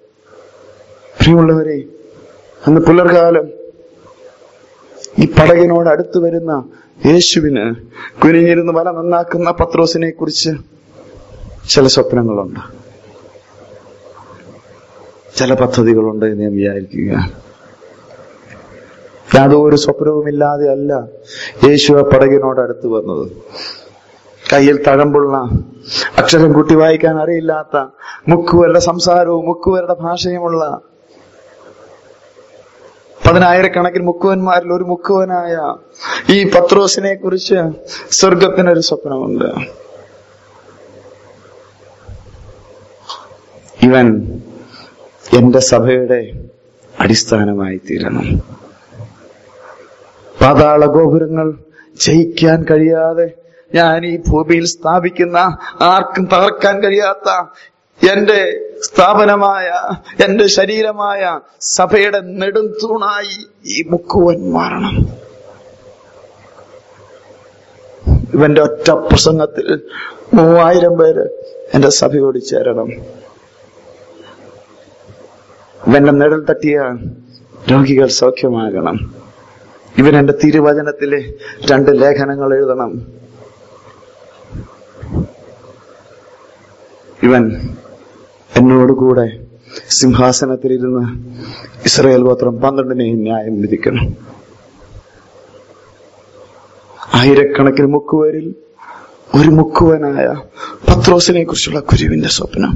S1: പ്രിയമുള്ളവരെ അന്ന് പുലർകാലം ഈ പടകിനോട് അടുത്ത് വരുന്ന യേശുവിന് കുനിഞ്ഞിരുന്ന് വല നന്നാക്കുന്ന പത്രോസിനെ കുറിച്ച് ചില സ്വപ്നങ്ങളുണ്ട് ചില പദ്ധതികളുണ്ട് എന്ന് ഞാൻ വിചാരിക്കുക യാതൊരു സ്വപ്നവുമില്ലാതെ അല്ല യേശു ആ പടകിനോട് അടുത്ത് വന്നത് കയ്യിൽ തഴമ്പുള്ള അക്ഷരം കൂട്ടി വായിക്കാൻ അറിയില്ലാത്ത മുക്കുവരുടെ സംസാരവും മുക്കുവരുടെ ഭാഷയുമുള്ള പതിനായിരക്കണക്കിന് മുക്കുവന്മാരിൽ ഒരു മുക്കുവനായ ഈ പത്രോസിനെ കുറിച്ച് സ്വർഗത്തിനൊരു സ്വപ്നമുണ്ട് ഇവൻ എന്റെ സഭയുടെ അടിസ്ഥാനമായി തീരണം പാതാള ഗോപുരങ്ങൾ ജയിക്കാൻ കഴിയാതെ ഞാൻ ഈ ഭൂമിയിൽ സ്ഥാപിക്കുന്ന ആർക്കും തകർക്കാൻ കഴിയാത്ത എന്റെ സ്ഥാപനമായ എന്റെ ശരീരമായ സഭയുടെ നെടും തൂണായി ഈ മുക്കുവൻ മാറണം ഇവന്റെ ഒറ്റ പ്രസംഗത്തിൽ മൂവായിരം പേര് എന്റെ സഭയോട് ചേരണം ഇവന്റെ നിഴൽ തട്ടിയ രോഗികൾ സൗഖ്യമാകണം ഇവൻ എന്റെ തിരുവചനത്തിലെ രണ്ട് ലേഖനങ്ങൾ എഴുതണം ഇവൻ എന്നോട് കൂടെ സിംഹാസനത്തിലിരുന്ന് ഇസ്രായേൽ ഗോത്രം പന്ത്രണ്ടിനെയും ന്യായം വിധിക്കണം ആയിരക്കണക്കിന് മുക്കുവരിൽ ഒരു മുക്കുവനായ പത്രോസിനെ കുറിച്ചുള്ള കുരുവിന്റെ സ്വപ്നം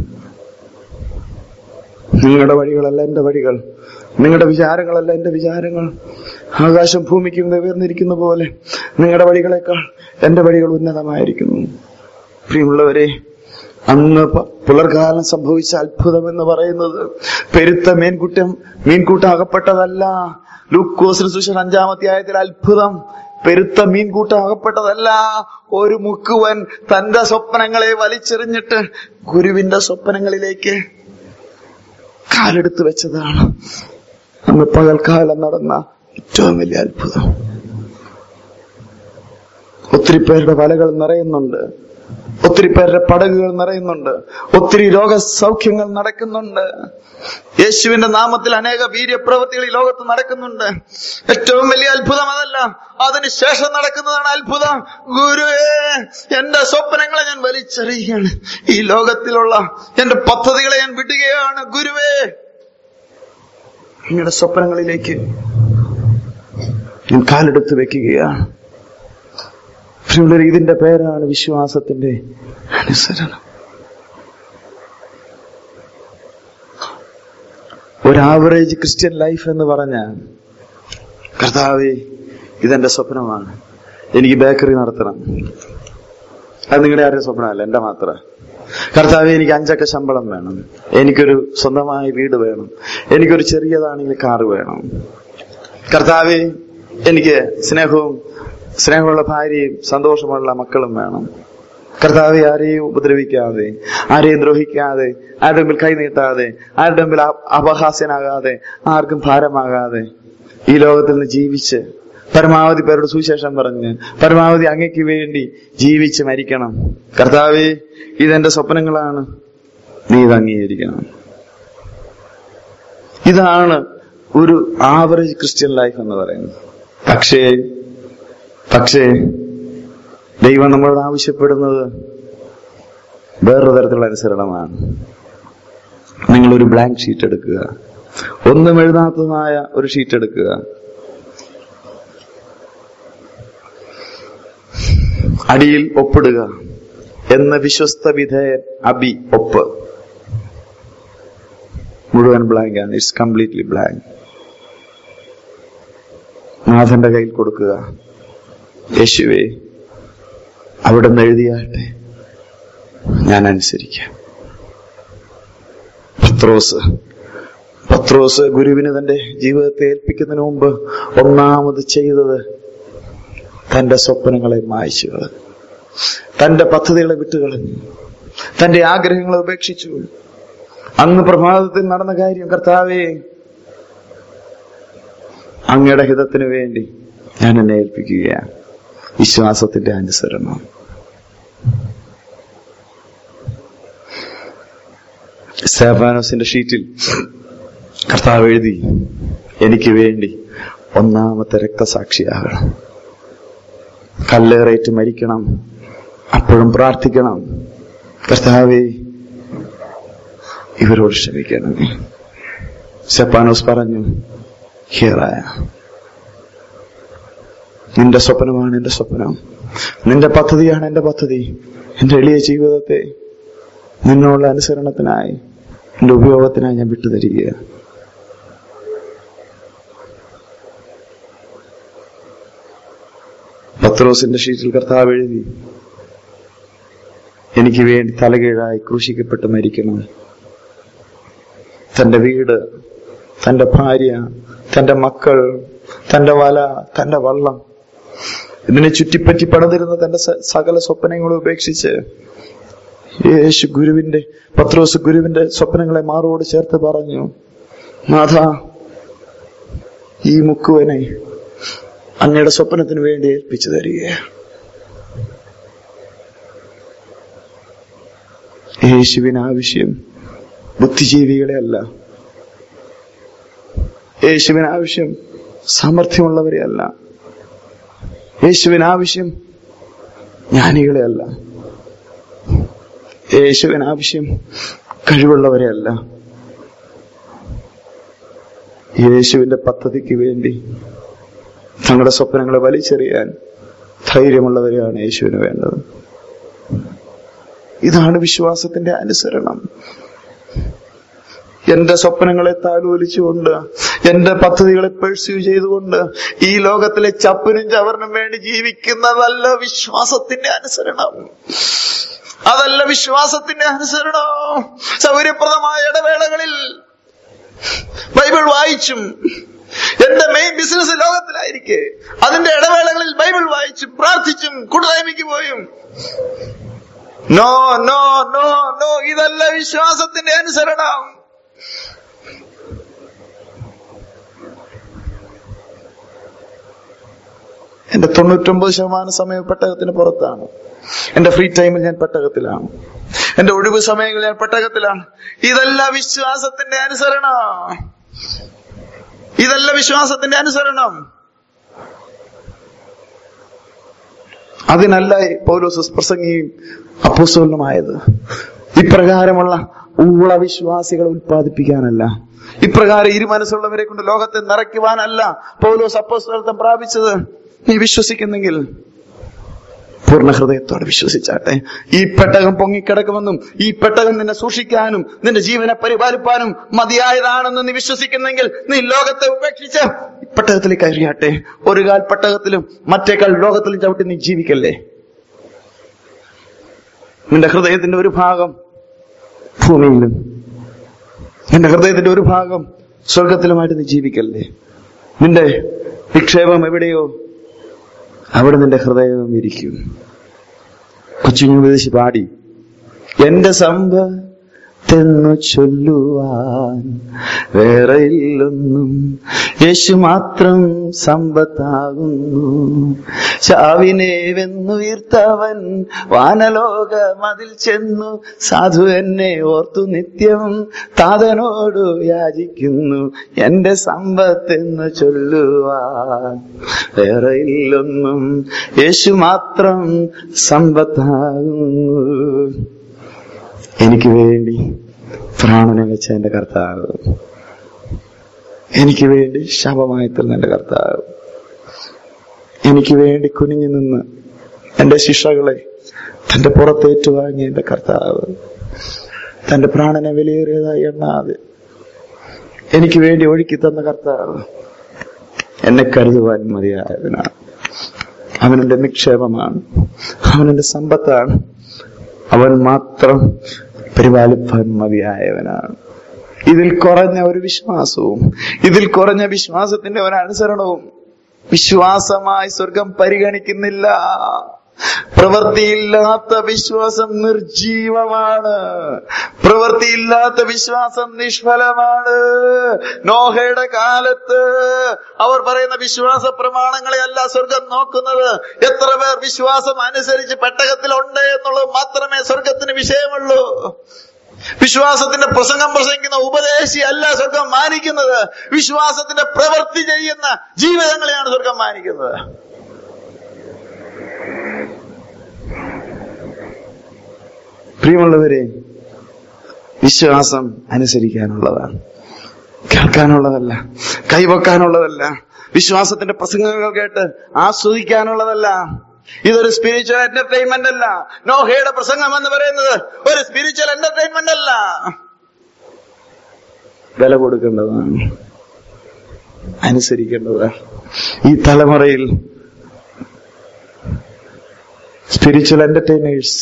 S1: നിങ്ങളുടെ വഴികളല്ല എന്റെ വഴികൾ നിങ്ങളുടെ വിചാരങ്ങളല്ല എന്റെ വിചാരങ്ങൾ ആകാശം ഭൂമിക്കും ഉയർന്നിരിക്കുന്ന പോലെ നിങ്ങളുടെ വഴികളെക്കാൾ എന്റെ വഴികൾ ഉന്നതമായിരിക്കുന്നു പ്രിയമുള്ളവരെ അന്ന് പ- പുലർകാലം സംഭവിച്ച അത്ഭുതം എന്ന് പറയുന്നത് പെരുത്ത മീൻകുട്ടം മീൻകൂട്ടം അകപ്പെട്ടതല്ല ലൂക്കോസിന് സുശേഷൻ അഞ്ചാമധ്യായത്തിൽ അത്ഭുതം പെരുത്ത മീൻകൂട്ടം അകപ്പെട്ടതല്ല ഒരു മുക്കുവൻ തന്റെ സ്വപ്നങ്ങളെ വലിച്ചെറിഞ്ഞിട്ട് ഗുരുവിന്റെ സ്വപ്നങ്ങളിലേക്ക് കാലെടുത്ത് വെച്ചതാണ് അന്ന് പകൽക്കാലം നടന്ന ഏറ്റവും വലിയ അത്ഭുതം ഒത്തിരി പേരുടെ വലകൾ നിറയുന്നുണ്ട് ഒത്തിരി പേരുടെ പടകുകൾ നിറയുന്നുണ്ട് ഒത്തിരി രോഗസൗഖ്യങ്ങൾ നടക്കുന്നുണ്ട് യേശുവിന്റെ നാമത്തിൽ അനേക വീര്യപ്രവൃത്തികൾ ഈ ലോകത്ത് നടക്കുന്നുണ്ട് ഏറ്റവും വലിയ അത്ഭുതം അതല്ല അതിനുശേഷം നടക്കുന്നതാണ് അത്ഭുതം ഗുരുവേ എന്റെ സ്വപ്നങ്ങളെ ഞാൻ വലിച്ചെറിയുകയാണ് ഈ ലോകത്തിലുള്ള എന്റെ പദ്ധതികളെ ഞാൻ വിടുകയാണ് ഗുരുവേ നിങ്ങളുടെ സ്വപ്നങ്ങളിലേക്ക് ഞാൻ കാലെടുത്ത് വെക്കുകയാണ് പ്രിയമുള്ളവരെ, ഇതിന്റെ പേരാണ് വിശ്വാസത്തിന്റെ അനുസരണം ഒരു ആവറേജ് ക്രിസ്ത്യൻ ലൈഫ് എന്ന് പറഞ്ഞാൽ കർത്താവേ ഇതെന്റെ സ്വപ്നമാണ് എനിക്ക് ബേക്കറി നടത്തണം അത് നിങ്ങളുടെ ആരുടെ സ്വപ്നമല്ല എന്റെ മാത്രം കർത്താവെ എനിക്ക് അഞ്ചക്ക ശമ്പളം വേണം എനിക്കൊരു സ്വന്തമായ വീട് വേണം എനിക്കൊരു ചെറിയതാണെങ്കിൽ കാറ് വേണം കർത്താവെ എനിക്ക് സ്നേഹവും സ്നേഹമുള്ള ഭാര്യയും സന്തോഷമുള്ള മക്കളും വേണം കർത്താവെ ആരെയും ഉപദ്രവിക്കാതെ ആരെയും ദ്രോഹിക്കാതെ ആരുടെ മുമ്പിൽ കൈ നീട്ടാതെ ആരുടെ മുമ്പിൽ അ- അപഹാസ്യനാകാതെ ആർക്കും ഭാരമാകാതെ ഈ ലോകത്തിൽ നിന്ന് ജീവിച്ച് പരമാവധി പേരുടെ സുവിശേഷം പറഞ്ഞ് പരമാവധി അങ്ങയ്ക്ക് വേണ്ടി ജീവിച്ച് മരിക്കണം കർത്താവെ ഇതെന്റെ സ്വപ്നങ്ങളാണ് നീ ഇത് അംഗീകരിക്കണം ഇതാണ് ഒരു ആവറേജ് ക്രിസ്ത്യൻ ലൈഫ് എന്ന് പറയുന്നത് പക്ഷേ പക്ഷേ ദൈവം നമ്മളോട് ആവശ്യപ്പെടുന്നത് വേറൊരു തരത്തിലുള്ള അനുസരണമാണ് നിങ്ങളൊരു ബ്ലാങ്ക് ഷീറ്റ് എടുക്കുക ഒന്നും എഴുതാത്തതായ ഒരു ഷീറ്റ് എടുക്കുക അടിയിൽ ഒപ്പിടുക എന്ന വിശ്വസ്ത വിധേയൻ അബി ഒപ്പ് മുഴുവൻ ബ്ലാങ്ക് ആണ് ഇറ്റ്സ് കംപ്ലീറ്റ്ലി ബ്ലാങ്ക് നാഥന്റെ കയ്യിൽ കൊടുക്കുക യേശുവേ അവിടെ നിന്ന് എഴുതിയാട്ടെ ഞാൻ അനുസരിക്കാം പത്രോസ് പത്രോസ് ഗുരുവിന് തന്റെ ജീവിതത്തെ ഏൽപ്പിക്കുന്നതിന് മുമ്പ് ഒന്നാമത് ചെയ്തത് തന്റെ സ്വപ്നങ്ങളെ മായ്ച്ചു കളഞ്ഞു തന്റെ പദ്ധതികളെ വിട്ടുകളഞ്ഞു തന്റെ ആഗ്രഹങ്ങളെ ഉപേക്ഷിച്ചു അന്ന് പ്രഭാതത്തിൽ നടന്ന കാര്യം കർത്താവേ അങ്ങയുടെ ഹിതത്തിന് വേണ്ടി ഞാൻ എന്നെ ഏൽപ്പിക്കുകയാണ് വിശ്വാസത്തിന്റെ അനുസരണം സേഫാനോസിന്റെ ഷീറ്റിൽ കർത്താവ് എഴുതി എനിക്ക് വേണ്ടി ഒന്നാമത്തെ രക്തസാക്ഷിയാകണം കല്ലേറേറ്റ് മരിക്കണം അപ്പോഴും പ്രാർത്ഥിക്കണം കർത്താവേ ഇവരോട് ക്ഷമിക്കണം സെപ്പാനോസ് പറഞ്ഞു ഹിയറായ നിന്റെ സ്വപ്നമാണ് എന്റെ സ്വപ്നം നിന്റെ പദ്ധതിയാണ് എന്റെ പദ്ധതി എന്റെ എളിയ ജീവിതത്തെ നിന്നുള്ള അനുസരണത്തിനായി എന്റെ ഉപയോഗത്തിനായി ഞാൻ വിട്ടുതരികയാണ് പത്രോസിന്റെ ഷീറ്റിൽ കർത്താവ് എഴുതി എനിക്ക് വേണ്ടി തലകീഴായി ക്രൂശിക്കപ്പെട്ട് മരിക്കണം തന്റെ വീട് തന്റെ ഭാര്യ തന്റെ മക്കൾ തന്റെ വല തന്റെ വള്ളം ഇതിനെ ചുറ്റിപ്പറ്റി പണിതിരുന്ന തന്റെ സ- സകല സ്വപ്നങ്ങളും ഉപേക്ഷിച്ച് യേശു ഗുരുവിന്റെ പത്രോസ് ഗുരുവിന്റെ സ്വപ്നങ്ങളെ മാറോട് ചേർത്ത് പറഞ്ഞു നാഥ ഈ മുക്കുവനെ അങ്ങയുടെ സ്വപ്നത്തിന് വേണ്ടി ഏൽപ്പിച്ചു തരികയാണ് യേശുവിന് ആവശ്യം ബുദ്ധിജീവികളെ അല്ല യേശുവിന് ആവശ്യം സാമർഥ്യമുള്ളവരെ അല്ല യേശുവിന് ആവശ്യം ജ്ഞാനികളെ അല്ല യേശുവിന് ആവശ്യം കഴിവുള്ളവരെയല്ല യേശുവിന്റെ പദ്ധതിക്ക് വേണ്ടി തങ്ങളുടെ സ്വപ്നങ്ങളെ വലിച്ചെറിയാൻ ധൈര്യമുള്ളവരെയാണ് യേശുവിന് വേണ്ടത് ഇതാണ് വിശ്വാസത്തിന്റെ അനുസരണം എന്റെ സ്വപ്നങ്ങളെ താലോലിച്ചുകൊണ്ട് എന്റെ പദ്ധതികളെ പെർസ്യൂ ചെയ്തുകൊണ്ട് ഈ ലോകത്തിലെ ചപ്പിനും ചവറിനും വേണ്ടി ജീവിക്കുന്നതല്ല വിശ്വാസത്തിന്റെ അനുസരണം അതല്ല വിശ്വാസത്തിന്റെ അനുസരണം സൗകര്യപ്രദമായ ഇടവേളകളിൽ ബൈബിൾ വായിച്ചും എന്റെ മെയിൻ ബിസിനസ് ലോകത്തിലായിരിക്കെ അതിന്റെ ഇടവേളകളിൽ ബൈബിൾ വായിച്ചും പ്രാർത്ഥിച്ചും കൂട്ടായ്മയ്ക്ക് പോയും നോ നോ നോ നോ ഇതല്ല വിശ്വാസത്തിന്റെ അനുസരണം എന്റെ തൊണ്ണൂറ്റൊമ്പത് ശതമാനം സമയം പെട്ടകത്തിന് പുറത്താണ് എന്റെ ഫ്രീ ടൈമിൽ ഞാൻ പെട്ടകത്തിലാണ് എന്റെ ഒഴിവ് സമയങ്ങളിൽ ഞാൻ പെട്ടകത്തിലാണ് ഇതല്ല വിശ്വാസത്തിന്റെ അനുസരണം ഇതല്ല വിശ്വാസത്തിന്റെ അനുസരണം അതിനല്ല പൗലോസ് പ്രസംഗിയും അപ്പോസ്തലനുമായത് ഇപ്രകാരമുള്ള ഊള വിശ്വാസികളെ ഉത്പാദിപ്പിക്കാനല്ല ഇപ്രകാരം ഇരുമനസ്സുള്ളവരെ കൊണ്ട് ലോകത്തെ നിറയ്ക്കുവാനല്ല പൗലോസ് അപ്പോസ്തലത്വം പ്രാപിച്ചത് നീ വിശ്വസിക്കുന്നെങ്കിൽ പൂർണ്ണ ഹൃദയത്തോടെ വിശ്വസിച്ചാട്ടെ ഈ പെട്ടകം പൊങ്ങിക്കിടക്കുമെന്നും ഈ പെട്ടകം നിന്നെ സൂക്ഷിക്കാനും നിന്റെ ജീവനെ പരിപാലിപ്പാനും മതിയായതാണെന്ന് നീ വിശ്വസിക്കുന്നെങ്കിൽ നീ ലോകത്തെ ഉപേക്ഷിച്ച് ഈ പെട്ടകത്തിലേക്ക് കയറിയാട്ടെ ഒരു കാൽ പെട്ടകത്തിലും മറ്റേക്കാൾ ലോകത്തിലും ചവിട്ടി നീ ജീവിക്കല്ലേ നിന്റെ ഹൃദയത്തിന്റെ ഒരു ഭാഗം ഭൂമിയിലും നിന്റെ ഹൃദയത്തിന്റെ ഒരു ഭാഗം സ്വർഗത്തിലുമായിട്ട് നീ ജീവിക്കല്ലേ നിന്റെ നിക്ഷേപം എവിടെയോ അവിടെ നിന്റെ ഹൃദയം ഇരിക്കും കൊച്ചുങ്ങൾ വിദേശി പാടി എന്റെ സമ്പത്തെന്നു ചൊല്ലുവാൻ വേറെ ഇല്ലൊന്നും യേശു മാത്രം സമ്പത്താകുന്നു ചാവിനെ വെന്നുയർത്തവൻ വാനലോക മതിൽ ചെന്നു സാധു എന്നെ ഓർത്തു നിത്യം താതനോടു യാചിക്കുന്നു എന്റെ സമ്പത്തെന്ന് ചൊല്ലുവാൻ വേറെ ഇല്ലൊന്നും യേശു മാത്രം സമ്പത്താകുന്നു എനിക്ക് വേണ്ടി പ്രാണനെ വെച്ച എന്റെ കർത്താവ് എനിക്ക് വേണ്ടി ശവമായി തീർന്ന എന്റെ കർത്താവ് എനിക്ക് വേണ്ടി കുനിഞ്ഞു നിന്ന് എന്റെ ശിക്ഷകളെ തന്റെ പുറത്തേറ്റുവാങ്ങിയ എന്റെ കർത്താവ് തന്റെ പ്രാണനെ വിലയേറിയതായി എണ്ണാതെ എനിക്ക് വേണ്ടി ഒഴുക്കി തന്ന കർത്താവ് എന്നെ കരുതുവാൻ മതിയായവനാണ് അവനെന്റെ നിക്ഷേപമാണ് അവനെന്റെ സമ്പത്താണ് അവൻ മാത്രം പരിപാലിപ്പാൻ മതിയായവനാണ് ഇതിൽ കുറഞ്ഞ ഒരു വിശ്വാസവും ഇതിൽ കുറഞ്ഞ വിശ്വാസത്തിന്റെ ഒരു അനുസരണവും വിശ്വാസമായി സ്വർഗം പരിഗണിക്കുന്നില്ല പ്രവൃത്തിയില്ലാത്ത വിശ്വാസം നിർജീവമാണ് പ്രവൃത്തിയില്ലാത്ത വിശ്വാസം നിഷ്ഫലമാണ് നോഹയുടെ കാലത്ത് അവർ പറയുന്ന വിശ്വാസ പ്രമാണങ്ങളെ അല്ല സ്വർഗം നോക്കുന്നത് എത്ര പേർ വിശ്വാസം അനുസരിച്ച് പെട്ടകത്തിലുണ്ട് എന്നുള്ളത് മാത്രമേ സ്വർഗത്തിന് വിഷയമുള്ളൂ വിശ്വാസത്തിന്റെ പ്രസംഗം പ്രസംഗിക്കുന്ന ഉപദേശി അല്ല സ്വർഗം മാനിക്കുന്നത് വിശ്വാസത്തിന്റെ പ്രവൃത്തി ചെയ്യുന്ന ജീവിതങ്ങളെയാണ് സ്വർഗം മാനിക്കുന്നത് പ്രിയമുള്ളവരെ വിശ്വാസം അനുസരിക്കാനുള്ളതാണ് കേൾക്കാനുള്ളതല്ല കൈവക്കാനുള്ളതല്ല വിശ്വാസത്തിന്റെ പ്രസംഗങ്ങൾ കേട്ട് ആസ്വദിക്കാനുള്ളതല്ല ഇതൊരു സ്പിരിച്വൽ എന്റർടൈൻമെന്റ് അല്ല നോഹയുടെ പ്രസംഗം എന്ന് പറയുന്നത് ഒരു സ്പിരിച്വൽ എന്റർടൈൻമെന്റ് അല്ല വില കൊടുക്കേണ്ടതാണ് അനുസരിക്കേണ്ടതാണ് ഈ തലമുറയിൽ സ്പിരിച്വൽ എന്റർടൈനേഴ്സ്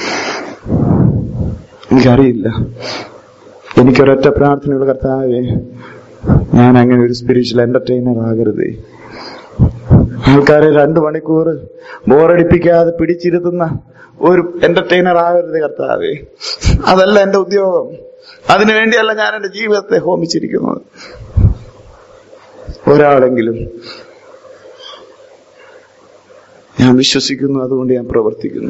S1: എനിക്കറിയില്ല എനിക്കൊരൊറ്റ പ്രാർത്ഥനയുള്ള കർത്താവേ ഞാൻ അങ്ങനെ ഒരു സ്പിരിച്വൽ എന്റർടൈനർ ആകരുതേ ആൾക്കാരെ രണ്ടു മണിക്കൂർ ബോറടിപ്പിക്കാതെ പിടിച്ചിരുത്തുന്ന ഒരു എന്റർടൈനർ ആകരുത് കർത്താവേ അതല്ല എന്റെ ഉദ്യോഗം അതിനുവേണ്ടിയല്ല ഞാൻ എന്റെ ജീവിതത്തെ ഹോമിച്ചിരിക്കുന്നത് ഒരാളെങ്കിലും ഞാൻ വിശ്വസിക്കുന്നു അതുകൊണ്ട് ഞാൻ പ്രവർത്തിക്കുന്നു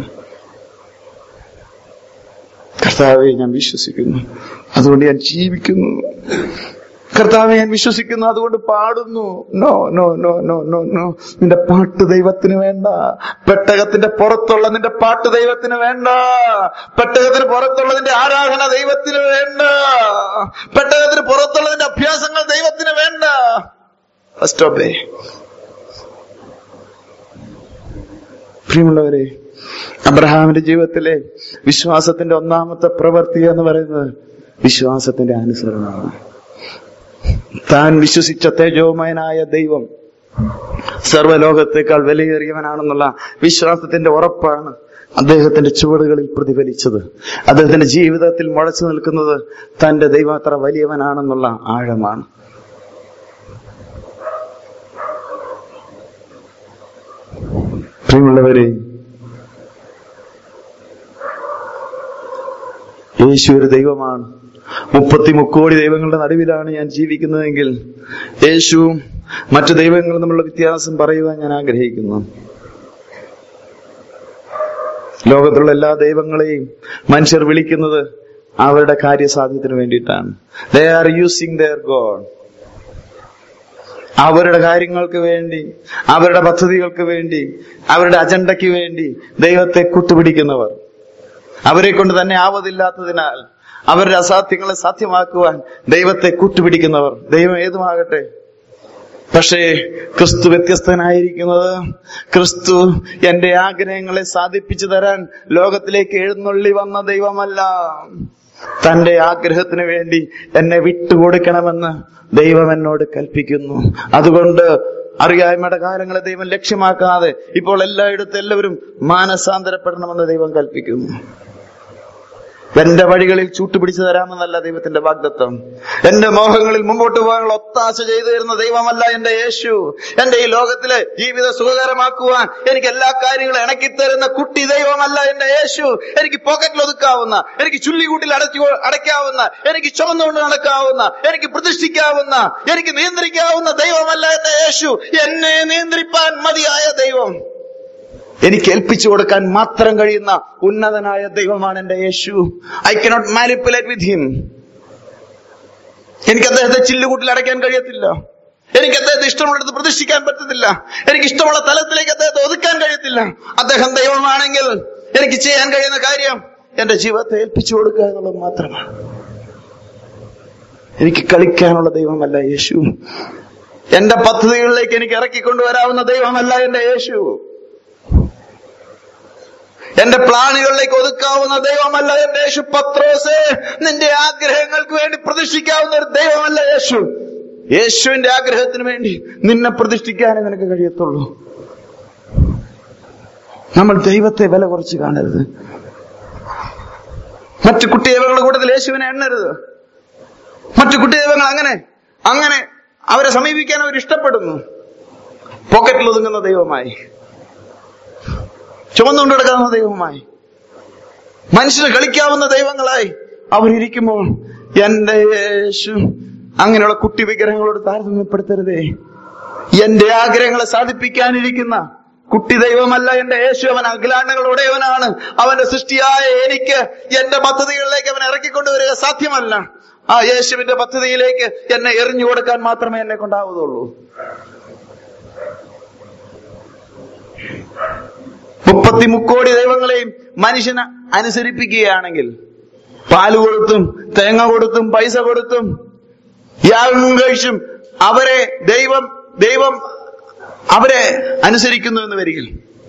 S1: കർത്താവെ ഞാൻ വിശ്വസിക്കുന്നു അതുകൊണ്ട് ഞാൻ ജീവിക്കുന്നു കർത്താവെ ഞാൻ വിശ്വസിക്കുന്നു അതുകൊണ്ട് പാടുന്നു no no no no no no നിന്റെ പാട്ട് ദൈവത്തിന് വേണ്ട പെട്ടകത്തിന്റെ പുറത്തുള്ള നിന്റെ പാട്ട് ദൈവത്തിന് വേണ്ട പെട്ടകത്തിന് പുറത്തുള്ള നിന്റെ ആരാധന ദൈവത്തിന് വേണ്ട പെട്ടകത്തിന് പുറത്തുള്ള നിന്റെ അഭ്യാസങ്ങൾ ദൈവത്തിന് വേണ്ട ഫസ്റ്റ് ഓഫ് പ്രിയമുള്ളവരെ അബ്രഹാമിന്റെ ജീവിതത്തിലെ വിശ്വാസത്തിന്റെ ഒന്നാമത്തെ പ്രവൃത്തി എന്ന് പറയുന്നത് വിശ്വാസത്തിന്റെ അനുസരണമാണ് താൻ വിശ്വസിച്ച തേജോമയനായ ദൈവം സർവ്വലോകത്തേക്കാൾ വിലയേറിയവനാണെന്നുള്ള വിശ്വാസത്തിന്റെ ഉറപ്പാണ് അദ്ദേഹത്തിന്റെ ചുവടുകളിൽ പ്രതിഫലിച്ചത് അദ്ദേഹത്തിന്റെ ജീവിതത്തിൽ മുഴച്ചു നിൽക്കുന്നത് തന്റെ ദൈവം അത്ര വലിയവനാണെന്നുള്ള ആഴമാണ് പ്രിയമുള്ളവരെ യേശു ഒരു ദൈവമാണ് മുപ്പത്തി മുക്കോടി ദൈവങ്ങളുടെ നടുവിലാണ് ഞാൻ ജീവിക്കുന്നതെങ്കിൽ യേശുവും മറ്റു ദൈവങ്ങളും തമ്മിലുള്ള വ്യത്യാസം പറയുവാൻ ഞാൻ ആഗ്രഹിക്കുന്നു ലോകത്തുള്ള എല്ലാ ദൈവങ്ങളെയും മനുഷ്യർ വിളിക്കുന്നത് അവരുടെ കാര്യസാധ്യത്തിന് വേണ്ടിയിട്ടാണ് they are using their God അവരുടെ കാര്യങ്ങൾക്ക് വേണ്ടി അവരുടെ പദ്ധതികൾക്ക് വേണ്ടി അവരുടെ അജണ്ടയ്ക്ക് വേണ്ടി ദൈവത്തെ കൂട്ടുപിടിക്കുന്നവർ അവരെ കൊണ്ട് തന്നെ ആവതില്ലാത്തതിനാൽ അവരുടെ അസാധ്യങ്ങളെ സാധ്യമാക്കുവാൻ ദൈവത്തെ കൂട്ടുപിടിക്കുന്നവർ ദൈവം ഏതുമാകട്ടെ പക്ഷേ ക്രിസ്തു വ്യത്യസ്തനായിരിക്കുന്നത് ക്രിസ്തു എന്റെ ആഗ്രഹങ്ങളെ സാധിപ്പിച്ചു തരാൻ ലോകത്തിലേക്ക് എഴുന്നള്ളി വന്ന ദൈവമല്ല തന്റെ ആഗ്രഹത്തിന് വേണ്ടി എന്നെ വിട്ടുകൊടുക്കണമെന്ന് ദൈവം എന്നോട് കൽപ്പിക്കുന്നു അതുകൊണ്ട് അറിയായ്മയുടെ കാലങ്ങളെ ദൈവം ലക്ഷ്യമാക്കാതെ ഇപ്പോൾ എല്ലായിടത്തും എല്ലാവരും മാനസാന്തരപ്പെടണമെന്ന് ദൈവം കൽപ്പിക്കുന്നു എന്റെ വഴികളിൽ ചൂട്ടുപിടിച്ചു തരാമെന്നല്ല ദൈവത്തിന്റെ വാഗ്ദത്വം എന്റെ മോഹങ്ങളിൽ മുമ്പോട്ട് പോകാനുള്ള ഒത്താശ ചെയ്തു തരുന്ന ദൈവമല്ല എന്റെ യേശു എന്റെ ഈ ലോകത്തിലെ ജീവിതം സുഖകരമാക്കുവാൻ എനിക്ക് എല്ലാ കാര്യങ്ങളും ഇണക്കി തരുന്ന കുട്ടി ദൈവമല്ല എന്റെ യേശു എനിക്ക് പോക്കറ്റിൽ ഒതുക്കാവുന്ന എനിക്ക് ചുള്ളികൂട്ടിൽ അടച്ചു അടയ്ക്കാവുന്ന എനിക്ക് ചുമന്നുകൊണ്ട് നടക്കാവുന്ന എനിക്ക് പ്രതിഷ്ഠിക്കാവുന്ന എനിക്ക് നിയന്ത്രിക്കാവുന്ന ദൈവമല്ല എന്റെ യേശു എന്നെ നിയന്ത്രിപ്പാൻ മതിയായ ദൈവം എനിക്ക് ഏൽപ്പിച്ചു കൊടുക്കാൻ മാത്രം കഴിയുന്ന ഉന്നതനായ ദൈവമാണ് എന്റെ Yesu I cannot manipulate with him എനിക്ക് അദ്ദേഹത്തെ ചില്ലുകൂട്ടിൽ അടയ്ക്കാൻ കഴിയത്തില്ല എനിക്ക് അദ്ദേഹത്തെ ഇഷ്ടമുള്ളിടത്ത് പ്രതിഷ്ഠിക്കാൻ പറ്റത്തില്ല എനിക്ക് ഇഷ്ടമുള്ള തലത്തിലേക്ക് അദ്ദേഹത്തെ ഒതുക്കാൻ കഴിയത്തില്ല അദ്ദേഹം ദൈവമാണെങ്കിൽ എനിക്ക് ചെയ്യാൻ കഴിയുന്ന കാര്യം എന്റെ ജീവിതത്തെ ഏൽപ്പിച്ചു കൊടുക്കുക എന്നുള്ളത് മാത്രമാണ് എനിക്ക് കളിക്കാനുള്ള ദൈവമല്ല യേശു എന്റെ പദ്ധതികളിലേക്ക് എനിക്ക് ഇറക്കിക്കൊണ്ടുവരാവുന്ന ദൈവമല്ല എന്റെ യേശു എന്റെ പ്ലാനുകളിലേക്ക് ഒതുക്കാവുന്ന ദൈവമല്ല എന്റെ യേശു പത്രോസേ നിന്റെ ആഗ്രഹങ്ങൾക്ക് വേണ്ടി പ്രതിഷ്ഠിക്കാവുന്ന ഒരു ദൈവമല്ല യേശു യേശുവിന്റെ ആഗ്രഹത്തിന് വേണ്ടി നിന്നെ പ്രതിഷ്ഠിക്കാനേ നിനക്ക് കഴിയത്തുള്ളൂ നമ്മൾ ദൈവത്തെ വില കുറച്ച് കാണരുത് മറ്റു കുട്ടി ദൈവങ്ങളുടെ കൂട്ടത്തിൽ യേശുവിനെ എണ്ണരുത് മറ്റു കുട്ടി ദൈവങ്ങൾ അങ്ങനെ അങ്ങനെ അവരെ സമീപിക്കാൻ അവർ ഇഷ്ടപ്പെടുന്നു പോക്കറ്റിൽ ഒതുങ്ങുന്ന ദൈവമായി ചുമന്നുകൊണ്ട് കിടക്കാവുന്ന ദൈവമായി മനുഷ്യന് കളിക്കാവുന്ന ദൈവങ്ങളായി അവരിയ്ക്കുമ്പോൾ എന്റെ യേശു അങ്ങനെയുള്ള കുട്ടി വിഗ്രഹങ്ങളോട് താരതമ്യപ്പെടുത്തരുതേ എന്റെ ആഗ്രഹങ്ങളെ സാധിപ്പിക്കാനിരിക്കുന്ന കുട്ടി ദൈവമല്ല എന്റെ യേശു അവൻ അഖിലാണ്ടങ്ങളുടേവനാണ് അവന്റെ സൃഷ്ടിയായ എനിക്ക് എന്റെ പദ്ധതികളിലേക്ക് അവൻ ഇറക്കിക്കൊണ്ടുവരിക സാധ്യമല്ല ആ യേശുവിന്റെ പദ്ധതിയിലേക്ക് എന്നെ എറിഞ്ഞു കൊടുക്കാൻ മാത്രമേ എന്നെ കൊണ്ടാവുന്നുള്ളൂ മുപ്പത്തി മുക്കോടി ദൈവങ്ങളെയും മനുഷ്യനെ അനുസരിപ്പിക്കുകയാണെങ്കിൽ പാല് കൊടുത്തും തേങ്ങ കൊടുത്തും പൈസ കൊടുത്തും യാഗം കഴിച്ചും അവരെ ദൈവം ദൈവം അവരെ അനുസരിക്കുന്നു എന്ന് വരികിൽ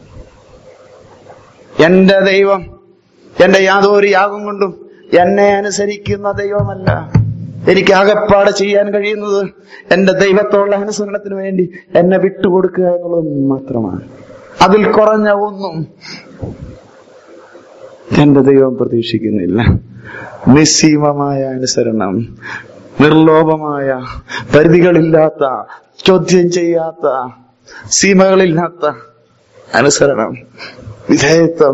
S1: എന്റെ ദൈവം എന്റെ യാതൊരു യാഗം കൊണ്ടും എന്നെ അനുസരിക്കുന്ന ദൈവമല്ല എനിക്ക് ആകപ്പാടെ ചെയ്യാൻ കഴിയുന്നത് എന്റെ ദൈവത്തോടുള്ള അനുസരണത്തിന് വേണ്ടി എന്നെ വിട്ടുകൊടുക്കുക എന്നുള്ളത് മാത്രമാണ് അതിൽ കുറഞ്ഞ ഒന്നും എന്റെ ദൈവം പ്രതീക്ഷിക്കുന്നില്ല നിസ്സീമമായ അനുസരണം നിർലോഭമായ പരിധികളില്ലാത്ത ചോദ്യം ചെയ്യാത്ത സീമകളില്ലാത്ത അനുസരണം വിധേയത്വം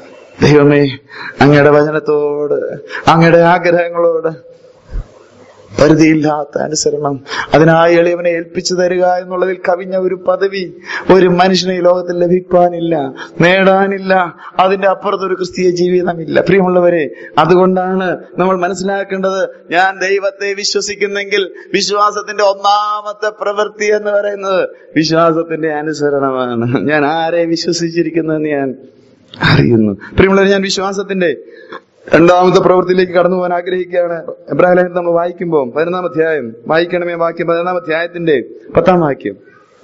S1: ദൈവമേ അങ്ങയുടെ വചനത്തോട് അങ്ങയുടെ ആഗ്രഹങ്ങളോട് പരിധിയില്ലാത്ത അനുസരണം അതിനായി എളിയവനെ ഏൽപ്പിച്ചു തരിക എന്നുള്ളതിൽ കവിഞ്ഞ ഒരു പദവി ഒരു മനുഷ്യന് ഈ ലോകത്തിൽ ലഭിക്കാനില്ല നേടാനില്ല അതിന്റെ അപ്പുറത്ത് ഒരു ക്രിസ്തീയ ജീവിതമില്ല പ്രിയമുള്ളവരെ അതുകൊണ്ടാണ് നമ്മൾ മനസ്സിലാക്കേണ്ടത് ഞാൻ ദൈവത്തെ വിശ്വസിക്കുന്നെങ്കിൽ വിശ്വാസത്തിന്റെ ഒന്നാമത്തെ പ്രവൃത്തി എന്ന് പറയുന്നത് വിശ്വാസത്തിന്റെ അനുസരണമാണ് ഞാൻ ആരെ വിശ്വസിച്ചിരിക്കുന്നതെന്ന് ഞാൻ അറിയുന്നു പ്രിയമുള്ളവരെ ഞാൻ വിശ്വാസത്തിന്റെ രണ്ടാമത്തെ പ്രവൃത്തിയിലേക്ക് കടന്നു പോകാൻ ആഗ്രഹിക്കുകയാണ് എബ്രാഹിം ലേഖനം നമ്മൾ വായിക്കുമ്പോൾ പതിനൊന്നാം അധ്യായം വായിക്കണമേ വാക്യം പതിനൊന്നാം അധ്യായത്തിന്റെ പത്താം വാക്യം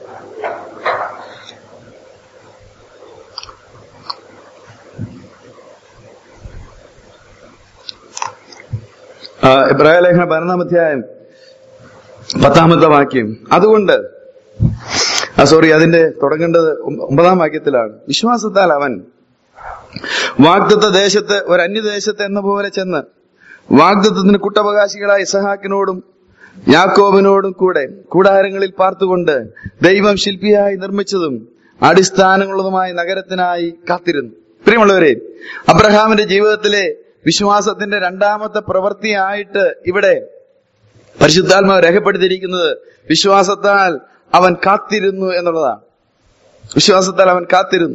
S1: ആ, എബ്രാഹിം ലേഖനം പതിനൊന്നാം അധ്യായം പത്താമത്തെ വാക്യം അതുകൊണ്ട് ആ സോറി അതിന്റെ തുടങ്ങേണ്ടത് ഒമ്പ- ഒമ്പതാം വാക്യത്തിലാണ് വിശ്വാസത്താൽ അവൻ വാഗ്ദത്ത ദേശത്ത് ഒരു അന്യദേശത്ത് എന്ന പോലെ ചെന്ന് വാഗ്ദത്തത്തിന് കുട്ടവകാശികളായ ഇസഹാക്കിനോടും യാക്കോബിനോടും കൂടെ കൂടാരങ്ങളിൽ പാർത്തുകൊണ്ട് ദൈവം ശില്പിയായി നിർമ്മിച്ചതും അടിസ്ഥാനങ്ങളുള്ളതുമായ നഗരത്തിനായി കാത്തിരുന്നു പ്രിയമുള്ളവരെ അബ്രഹാമിന്റെ ജീവിതത്തിലെ വിശ്വാസത്തിന്റെ രണ്ടാമത്തെ പ്രവൃത്തിയായിട്ട് ഇവിടെ പരിശുദ്ധാത്മാവ് രേഖപ്പെടുത്തിയിരിക്കുന്നത് വിശ്വാസത്താൽ അവൻ കാത്തിരുന്നു എന്നുള്ളതാണ് വിശ്വാസത്താൽ അവൻ കാത്തിരുന്നു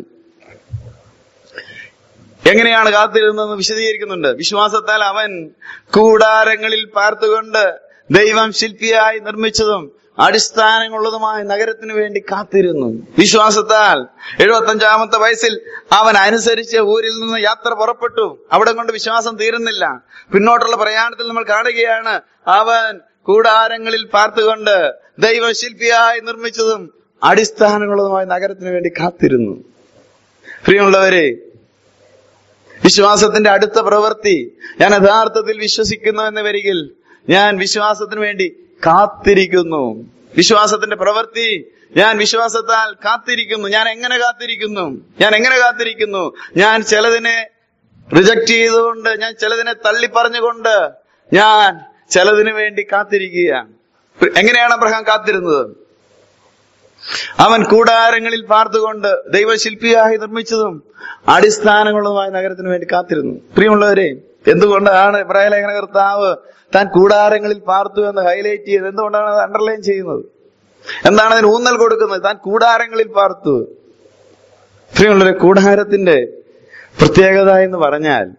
S1: എങ്ങനെയാണ് കാത്തിരുന്നതെന്ന് വിശദീകരിക്കുന്നുണ്ട് വിശ്വാസത്താൽ അവൻ കൂടാരങ്ങളിൽ പാർത്തുകൊണ്ട് ദൈവം ശില്പിയായി നിർമ്മിച്ചതും അടിസ്ഥാനങ്ങളുള്ളതുമായ നഗരത്തിനു വേണ്ടി കാത്തിരുന്നു വിശ്വാസത്താൽ എഴുപത്തി അഞ്ചാമത്തെ വയസ്സിൽ അവൻ അനുസരിച്ച് ഊരിൽ നിന്ന് യാത്ര പുറപ്പെട്ടു അവിടെ കൊണ്ട് വിശ്വാസം തീരുന്നില്ല പിന്നോട്ടുള്ള പ്രയാണത്തിൽ നമ്മൾ കാണുകയാണ് അവൻ കൂടാരങ്ങളിൽ പാർത്തുകൊണ്ട് ദൈവം ശില്പിയായി നിർമ്മിച്ചതും അടിസ്ഥാനങ്ങളുള്ളതുമായ നഗരത്തിനു വേണ്ടി കാത്തിരുന്നു പ്രിയമുള്ളവരെ വിശ്വാസത്തിന്റെ അടുത്ത പ്രവൃത്തി ഞാൻ യഥാർത്ഥത്തിൽ വിശ്വസിക്കുന്നു എന്ന് വരികിൽ ഞാൻ വിശ്വാസത്തിന് വേണ്ടി കാത്തിരിക്കുന്നു വിശ്വാസത്തിന്റെ പ്രവൃത്തി ഞാൻ വിശ്വാസത്താൽ കാത്തിരിക്കുന്നു ഞാൻ എങ്ങനെ കാത്തിരിക്കുന്നു ഞാൻ എങ്ങനെ കാത്തിരിക്കുന്നു ഞാൻ ചിലതിനെ റിജക്ട് ചെയ്തുകൊണ്ട് ഞാൻ ചിലതിനെ തള്ളി പറഞ്ഞുകൊണ്ട് ഞാൻ ചിലതിനു വേണ്ടി കാത്തിരിക്കുകയാണ് എങ്ങനെയാണ് അബ്രഹാം കാത്തിരുന്നത് അവൻ കൂടാരങ്ങളിൽ പാർത്തുകൊണ്ട് ദൈവശില്പിയായി നിർമ്മിച്ചതും അടിസ്ഥാനങ്ങളുമായ നഗരത്തിന് വേണ്ടി കാത്തിരുന്നു പ്രിയമുള്ളവരെ എന്തുകൊണ്ടാണ് ഇബ്രാഹിം ലേഖന കർത്താവ് താൻ കൂടാരങ്ങളിൽ പാർത്തു എന്ന് ഹൈലൈറ്റ് ചെയ്ത് എന്തുകൊണ്ടാണ് അത് അണ്ടർലൈൻ ചെയ്യുന്നത് എന്താണ് അതിന് ഊന്നൽ കൊടുക്കുന്നത് താൻ കൂടാരങ്ങളിൽ പാർത്തു പ്രിയമുള്ളവരെ കൂടാരത്തിന്റെ പ്രത്യേകത എന്ന് പറഞ്ഞാൽ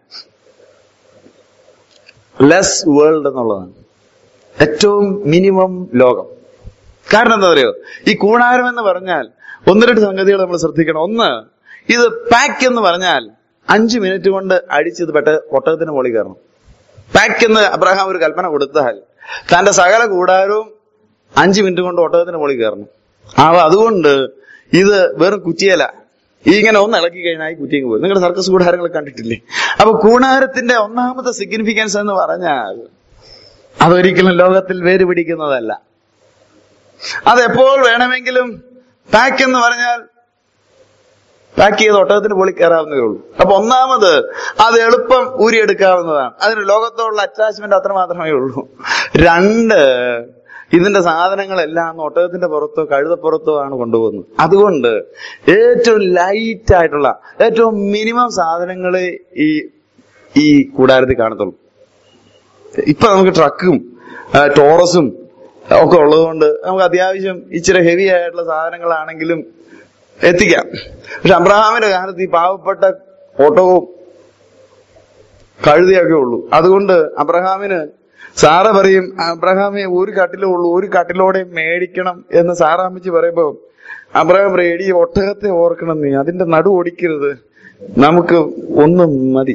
S1: ലെസ് വേൾഡ് എന്നുള്ളതാണ് ഏറ്റവും മിനിമം ലോകം കാരണം എന്താ പറയുക ഈ കൂടാരം എന്ന് പറഞ്ഞാൽ ഒന്ന് രണ്ട് സംഗതികൾ നമ്മൾ ശ്രദ്ധിക്കണം ഒന്ന് ഇത് പാക്ക് എന്ന് പറഞ്ഞാൽ അഞ്ച് മിനിറ്റ് കൊണ്ട് അടിച്ചത് പെട്ട ഒട്ടകത്തിന് മുകളിൽ കയറണം പാക്ക് എന്ന് അബ്രഹാം ഒരു കൽപ്പന കൊടുത്താൽ തന്റെ സകല കൂടാരവും അഞ്ച് മിനിറ്റ് കൊണ്ട് ഒട്ടകത്തിന് മുകളിൽ കയറണം ആ അതുകൊണ്ട് ഇത് വെറും കുറ്റിയല ഈ ഇങ്ങനെ ഒന്ന് ഇളക്കി കഴിഞ്ഞാൽ ഈ കുറ്റിയങ്ങ് പോയി നിങ്ങളുടെ സർക്കസ് കൂടാരങ്ങൾ കണ്ടിട്ടില്ലേ അപ്പൊ കൂടാരത്തിന്റെ ഒന്നാമത്തെ സിഗ്നിഫിക്കൻസ് എന്ന് പറഞ്ഞാൽ അതൊരിക്കലും ലോകത്തിൽ വേര് പിടിക്കുന്നതല്ല അത് എപ്പോൾ വേണമെങ്കിലും പാക്ക് എന്ന് പറഞ്ഞാൽ പാക്ക് ചെയ്ത് ഒട്ടകത്തിന് പൊളി കയറാവുന്നതേ ഉള്ളൂ അപ്പൊ ഒന്നാമത് അത് എളുപ്പം ഊരിയെടുക്കാവുന്നതാണ് അതിന് ലോകത്തോടുള്ള അറ്റാച്ച്മെന്റ് അത്ര മാത്രമേ ഉള്ളൂ രണ്ട് ഇതിന്റെ സാധനങ്ങളെല്ലാം ഒട്ടകത്തിന്റെ പുറത്തോ കഴുതപ്പുറത്തോ ആണ് കൊണ്ടുപോകുന്നത് അതുകൊണ്ട് ഏറ്റവും ലൈറ്റ് ആയിട്ടുള്ള ഏറ്റവും മിനിമം സാധനങ്ങളെ ഈ ഈ കൂടാരത്തിൽ കാണത്തുള്ളൂ ഇപ്പൊ നമുക്ക് ട്രക്കും ആ, ടോറസും ഒക്കെ ഉള്ളതുകൊണ്ട് നമുക്ക് അത്യാവശ്യം ഇച്ചിരി ഹെവി ആയിട്ടുള്ള സാധനങ്ങളാണെങ്കിലും എത്തിക്കാം പക്ഷെ അബ്രഹാമിന്റെ കാലത്ത് ഈ പാവപ്പെട്ട ഓട്ടവും കഴുതിയൊക്കെ ഉള്ളൂ അതുകൊണ്ട് അബ്രഹാമിന് സാറ പറയും അബ്രഹാമെ ഒരു കട്ടിലേ ഉള്ളൂ ഒരു കട്ടിലോടെ മേടിക്കണം എന്ന് സാറാമ്മച്ചി പറയുമ്പോ അബ്രഹാം പറയും എടി ഒട്ടകത്തെ ഓർക്കണം നീ അതിന്റെ നടു ഓടിക്കരുത് നമുക്ക് ഒന്നും മതി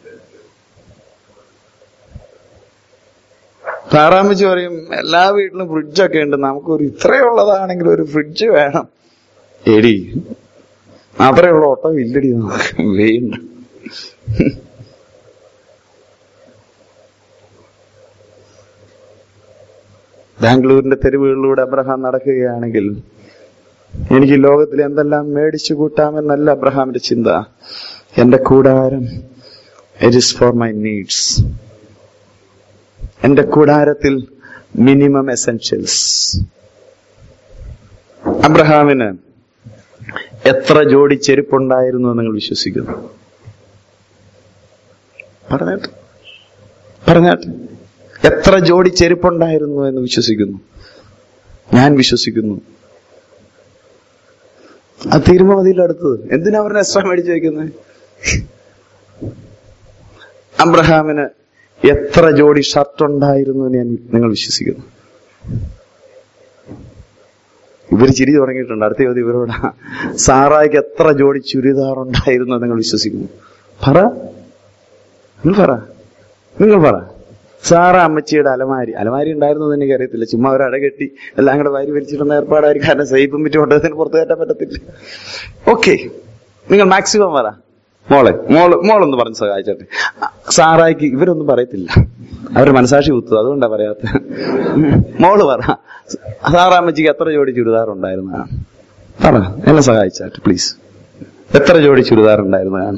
S1: സാറാമ്മച്ചി പറയും എല്ലാ വീട്ടിലും ഫ്രിഡ്ജൊക്കെ ഉണ്ട് നമുക്കൊരു ഇത്രയുള്ളതാണെങ്കിൽ ഒരു ഫ്രിഡ്ജ് വേണം എടി അത്രയുള്ള ഒട്ടകം ഇല്ലടി നമുക്ക് വേണ്ട ബാംഗ്ലൂരിന്റെ തെരുവുകളിലൂടെ അബ്രഹാം നടക്കുകയാണെങ്കിൽ എനിക്ക് ലോകത്തിൽ എന്തെല്ലാം മേടിച്ചു കൂട്ടാമെന്നല്ല അബ്രഹാമിന്റെ ചിന്ത എന്റെ കൂടാരം it is for my needs എന്റെ കൂടാരത്തിൽ മിനിമം എസെൻഷ്യൽസ് അബ്രഹാമിന് എത്ര ജോഡി ചെരുപ്പുണ്ടായിരുന്നു എന്ന് നിങ്ങൾ വിശ്വസിക്കുന്നു പറഞ്ഞാട്ടെ പറഞ്ഞാട്ടെ എത്ര ജോഡി ചെരുപ്പുണ്ടായിരുന്നു എന്ന് വിശ്വസിക്കുന്നു ഞാൻ വിശ്വസിക്കുന്നു അത് തീരുമ്പോ മതിയില്ല അടുത്തത് എന്തിനാ അവരുടെ എക്സ്ട്രാ മേടിച്ചു വെക്കുന്നത് അബ്രഹാമിന് എത്ര ജോഡി ഷർട്ട് ഉണ്ടായിരുന്നു എന്ന് ഞാൻ നിങ്ങൾ വിശ്വസിക്കുന്നു ഇവർ ചിരി തുടങ്ങിയിട്ടുണ്ട് അടുത്ത ചോദ്യം ഇവരോട് സാറായിക്ക് എത്ര ജോഡി ചുരിദാർ ഉണ്ടായിരുന്നു എന്ന് നിങ്ങൾ വിശ്വസിക്കുന്നു പറ നിങ്ങൾ പറ നിങ്ങൾ പറ സാറ അമ്മച്ചിയുടെ അലമാരി അലമാരി ഉണ്ടായിരുന്നു എന്ന് എനിക്ക് അറിയത്തില്ല ചുമ്മാ ഒരു അടകെട്ടി എല്ലാം കൂടെ വാരി വലിച്ചിട്ടുന്ന ഏർപ്പാടായിരിക്കും കാരണം സൈപ്പും വിറ്റ് കൊണ്ടതിന് പുറത്ത് കയറ്റാൻ പറ്റത്തില്ല ഓക്കെ നിങ്ങൾ മാക്സിമം പറ മോളെ മോള് മോളൊന്ന് പറഞ്ഞ് സഹായിച്ചോട്ടെ സാറായിക്ക് ഇവരൊന്നും പറയത്തില്ല അവരുടെ മനസാക്ഷി കുത്തു അതുകൊണ്ടാ പറയാത്ത മോള് പറ സാറാമ്മച്ചിക്ക് എത്ര ജോഡി ചുരിദാർ ഉണ്ടായിരുന്നതാണ് പറ എന്നെ സഹായിച്ചാട്ടെ പ്ലീസ് എത്ര ജോഡി ചുരിദാർ ഉണ്ടായിരുന്നതാണ്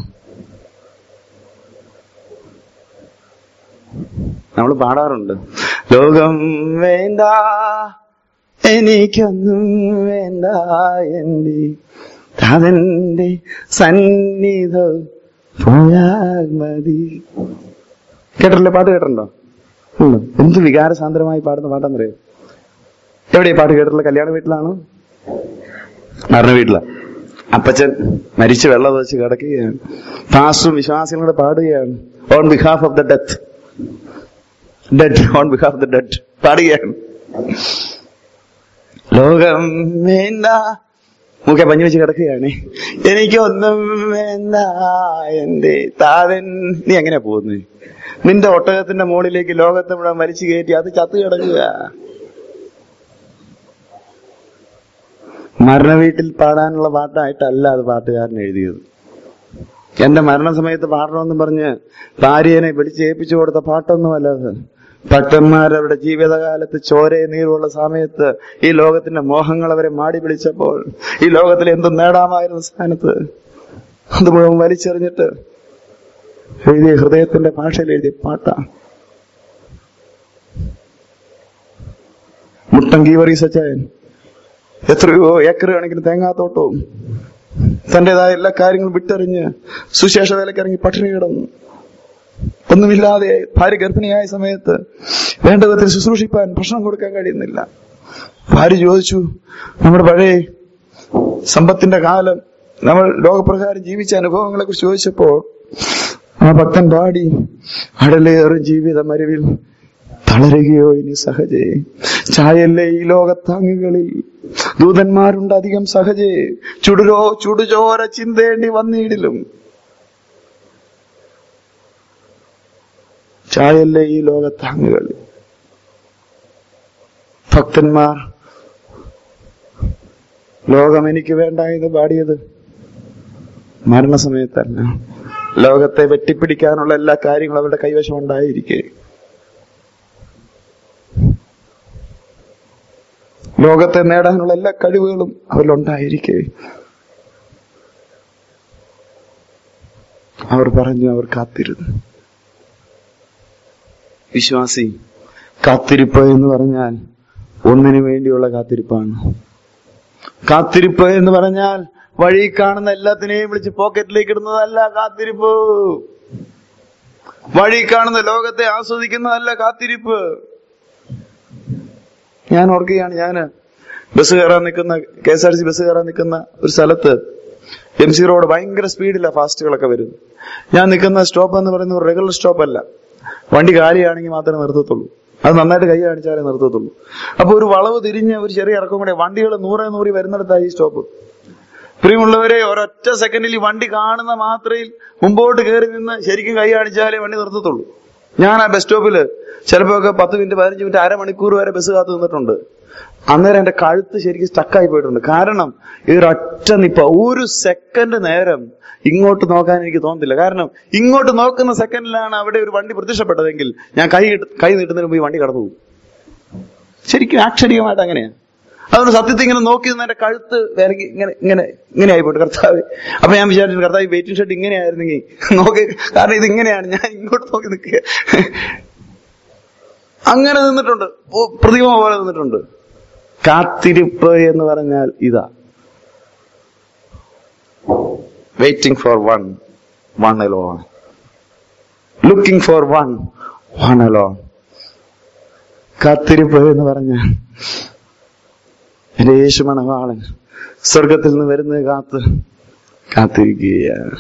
S1: നമ്മൾ പാടാറുണ്ട് ലോകം വേണ്ട എനിക്കൊന്നും വേണ്ട എന്റെ അതിന്റെ സന്നിധം പോയാൽ മതി കേട്ടിട്ടില്ലേ പാട്ട് കേട്ടിട്ടുണ്ടോ ഉണ്ടോ എന്ത് വികാരസാന്ദ്രമായി പാടുന്ന പാട്ടാന്നറിയോ എവിടെയാ പാട്ട് കേട്ടിട്ടുള്ള കല്യാണ വീട്ടിലാണോ മരണ വീട്ടിലാ അപ്പച്ചൻ മരിച്ച് വെള്ളം വെച്ച് കിടക്കുകയാണ് പാസ്റ്ററും വിശ്വാസികളോട് പാടുകയാണ് on behalf of the death dead on behalf of the dead പാടുകയാണ് ലോകം വേണ്ട മൂക്കെ പഞ്ഞു വെച്ച് കിടക്കുകയാണ് എനിക്കൊന്നും വേണ്ട എന്റെ താതൻ നീ എങ്ങനെയാ പോകുന്നത് നിന്റെ ഒട്ടകത്തിന്റെ മുകളിലേക്ക് ലോകത്തെ മുഴുവൻ വലിച്ചു കയറ്റി അത് ചത്തു കിടക്കുക മരണവീട്ടിൽ പാടാനുള്ള പാട്ടായിട്ടല്ല അത് പാട്ടുകാരൻ എഴുതിയത് എന്റെ മരണസമയത്ത് പാടണമെന്ന് പറഞ്ഞ് ഭാര്യനെ വിളിച്ചേൽപ്പിച്ചു കൊടുത്ത പാട്ടൊന്നുമല്ല അത് ഭക്തന്മാരവരുടെ ജീവിതകാലത്ത് ചോരയെ നീരുള്ള സമയത്ത് ഈ ലോകത്തിന്റെ മോഹങ്ങൾ അവരെ മാടി വിളിച്ചപ്പോൾ ഈ ലോകത്തിൽ എന്തും നേടാമായിരുന്ന സ്ഥാനത്ത് അത് മുഴുവൻ വലിച്ചെറിഞ്ഞിട്ട് എഴുതിയ ഹൃദയത്തിന്റെ ഭാഷയിൽ എഴുതിയ പാട്ടാണ് മുട്ടം കീവറീസച്ചായൻ എത്രയോ ഏക്കർ കണക്കിന് തേങ്ങാത്തോട്ടവും തന്റേതായ എല്ലാ കാര്യങ്ങളും വിട്ടെറിഞ്ഞ് സുശേഷ വേലയ്ക്ക് ഇറങ്ങി പട്ടിണി കിടന്നു ഒന്നുമില്ലാതെ ഭാര്യ ഗർഭിണിയായ സമയത്ത് വേണ്ട വിധത്തിൽ ശുശ്രൂഷിപ്പാൻ ഭക്ഷണം കൊടുക്കാൻ കഴിയുന്നില്ല ഭാര്യ ചോദിച്ചു നമ്മുടെ പഴയ സമ്പത്തിന്റെ കാലം നമ്മൾ ലോകപ്രകാരം ജീവിച്ച അനുഭവങ്ങളെ കുറിച്ച് ചോദിച്ചപ്പോൾ ആ ഭക്തൻ പാടി അടലേറും ജീവിത മരുവിൽ തളരുകയോ ഇനി സഹജേ ചായല്ലേ ഈ ലോകത്താങ്ങുകളിൽ ദൂതന്മാരുണ്ട് അധികം സഹജേ ചുടുരോ ചുടുചോര ചിന്തേണ്ടി വന്നിടിലും ചായല്ലേ ഈ ലോകത്താങ്ങുകളിൽ ഭക്തന്മാർ ലോകം എനിക്ക് വേണ്ട എന്ന് പാടിയത് മരണസമയത്തല്ല ലോകത്തെ വെട്ടിപ്പിടിക്കാനുള്ള എല്ലാ കാര്യങ്ങളും അവരുടെ കൈവശം ഉണ്ടായിരിക്കെ ലോകത്തെ നേടാനുള്ള എല്ലാ കഴിവുകളും അവരിലുണ്ടായിരിക്കെ അവർ പറഞ്ഞു അവർ കാത്തിരുന്നു വിശ്വാസി കാത്തിരിപ്പ് എന്ന് പറഞ്ഞാൽ ഒന്നിനു വേണ്ടിയുള്ള കാത്തിരിപ്പാണ് കാത്തിരിപ്പ് എന്ന് പറഞ്ഞാൽ വഴി കാണുന്ന എല്ലാത്തിനെയും വിളിച്ച് പോക്കറ്റിലേക്ക് ഇടുന്നതല്ല കാത്തിരിപ്പ് വഴി കാണുന്ന ലോകത്തെ ആസ്വദിക്കുന്നതല്ല കാത്തിരിപ്പ് ഞാൻ ഓർക്കുകയാണ് ഞാൻ ബസ് കയറാൻ നിൽക്കുന്ന K S R C bus കയറാൻ നിൽക്കുന്ന ഒരു സ്ഥലത്ത് എം സി റോഡ് ഭയങ്കര സ്പീഡില്ല ഫാസ്റ്റുകളൊക്കെ വരും ഞാൻ നിൽക്കുന്ന സ്റ്റോപ്പ് എന്ന് പറയുന്നത് ഒരു റെഗുലർ സ്റ്റോപ്പ് അല്ല വണ്ടി കാലിയാണെങ്കിൽ മാത്രമേ നിർത്തത്തുള്ളൂ അത് നന്നായിട്ട് കൈ കാണിച്ചാലേ നിർത്തത്തുള്ളൂ അപ്പൊ ഒരു വളവ് തിരിഞ്ഞ് ഒരു ചെറിയ ഇറക്കം കൂടെ വണ്ടികൾ നൂറേ നൂറി വരുന്നിടത്തായി ഈ സ്റ്റോപ്പ് പ്രിയമുള്ളവരെ ഒരൊറ്റ സെക്കൻഡിൽ ഈ വണ്ടി കാണുന്ന മാത്രയിൽ മുമ്പോട്ട് കയറി നിന്ന് ശരിക്കും കൈ കാണിച്ചാലേ വണ്ടി നിർത്തത്തുള്ളൂ ഞാൻ ആ ബസ് സ്റ്റോപ്പിൽ ചിലപ്പോ ഒക്കെ പത്ത് മിനിറ്റ് പതിനഞ്ച് മിനിറ്റ് അരമണിക്കൂർ വരെ ബസ് കാത്തു നിന്നിട്ടുണ്ട് അന്നേരം എന്റെ കഴുത്ത് ശരിക്കും സ്റ്റക്കായി പോയിട്ടുണ്ട് കാരണം ഇതൊരൊറ്റ നിപ്പ ഒരു സെക്കൻഡ് നേരം ഇങ്ങോട്ട് നോക്കാൻ എനിക്ക് തോന്നുന്നില്ല കാരണം ഇങ്ങോട്ട് നോക്കുന്ന സെക്കൻഡിലാണ് അവിടെ ഒരു വണ്ടി പ്രത്യക്ഷപ്പെട്ടതെങ്കിൽ ഞാൻ കൈ ഇട്ട്- കൈ നീട്ടുന്നതിന് മുമ്പ് ഈ വണ്ടി കടന്നു പോകും ശരിക്കും ആക്ഷരികമായിട്ട് അങ്ങനെയാ അതുകൊണ്ട് സത്യത്തിൽ ഇങ്ങനെ നോക്കി നിന്ന് എന്റെ കഴുത്ത് വിലങ്ങി ഇങ്ങനെ ഇങ്ങനെ ഇങ്ങനെ ആയിപ്പോട്ട് കർത്താവ് അപ്പൊ ഞാൻ വിചാരിച്ചു കർത്താവ് വെയിറ്റിംഗ് ഷർട്ട് ഇങ്ങനെയായിരുന്നെങ്കിൽ നോക്കി കാരണം ഇത് ഇങ്ങനെയാണ് ഞാൻ ഇങ്ങോട്ട് നോക്കി നിൽക്കുക അങ്ങനെ നിന്നിട്ടുണ്ട് ഓ, പ്രതിമ പോലെ നിന്നിട്ടുണ്ട് കാത്തിരിപ്പ് എന്ന് പറഞ്ഞാൽ ഇതാ waiting for one one alone looking for one one alone കാത്തിരിപ്പ് എന്ന് പറഞ്ഞ എന്റെ യേശു മണവാളൻ സ്വർഗത്തിൽ നിന്ന് വരുന്നത് കാത്ത് കാത്തിരിക്കുകയാണ്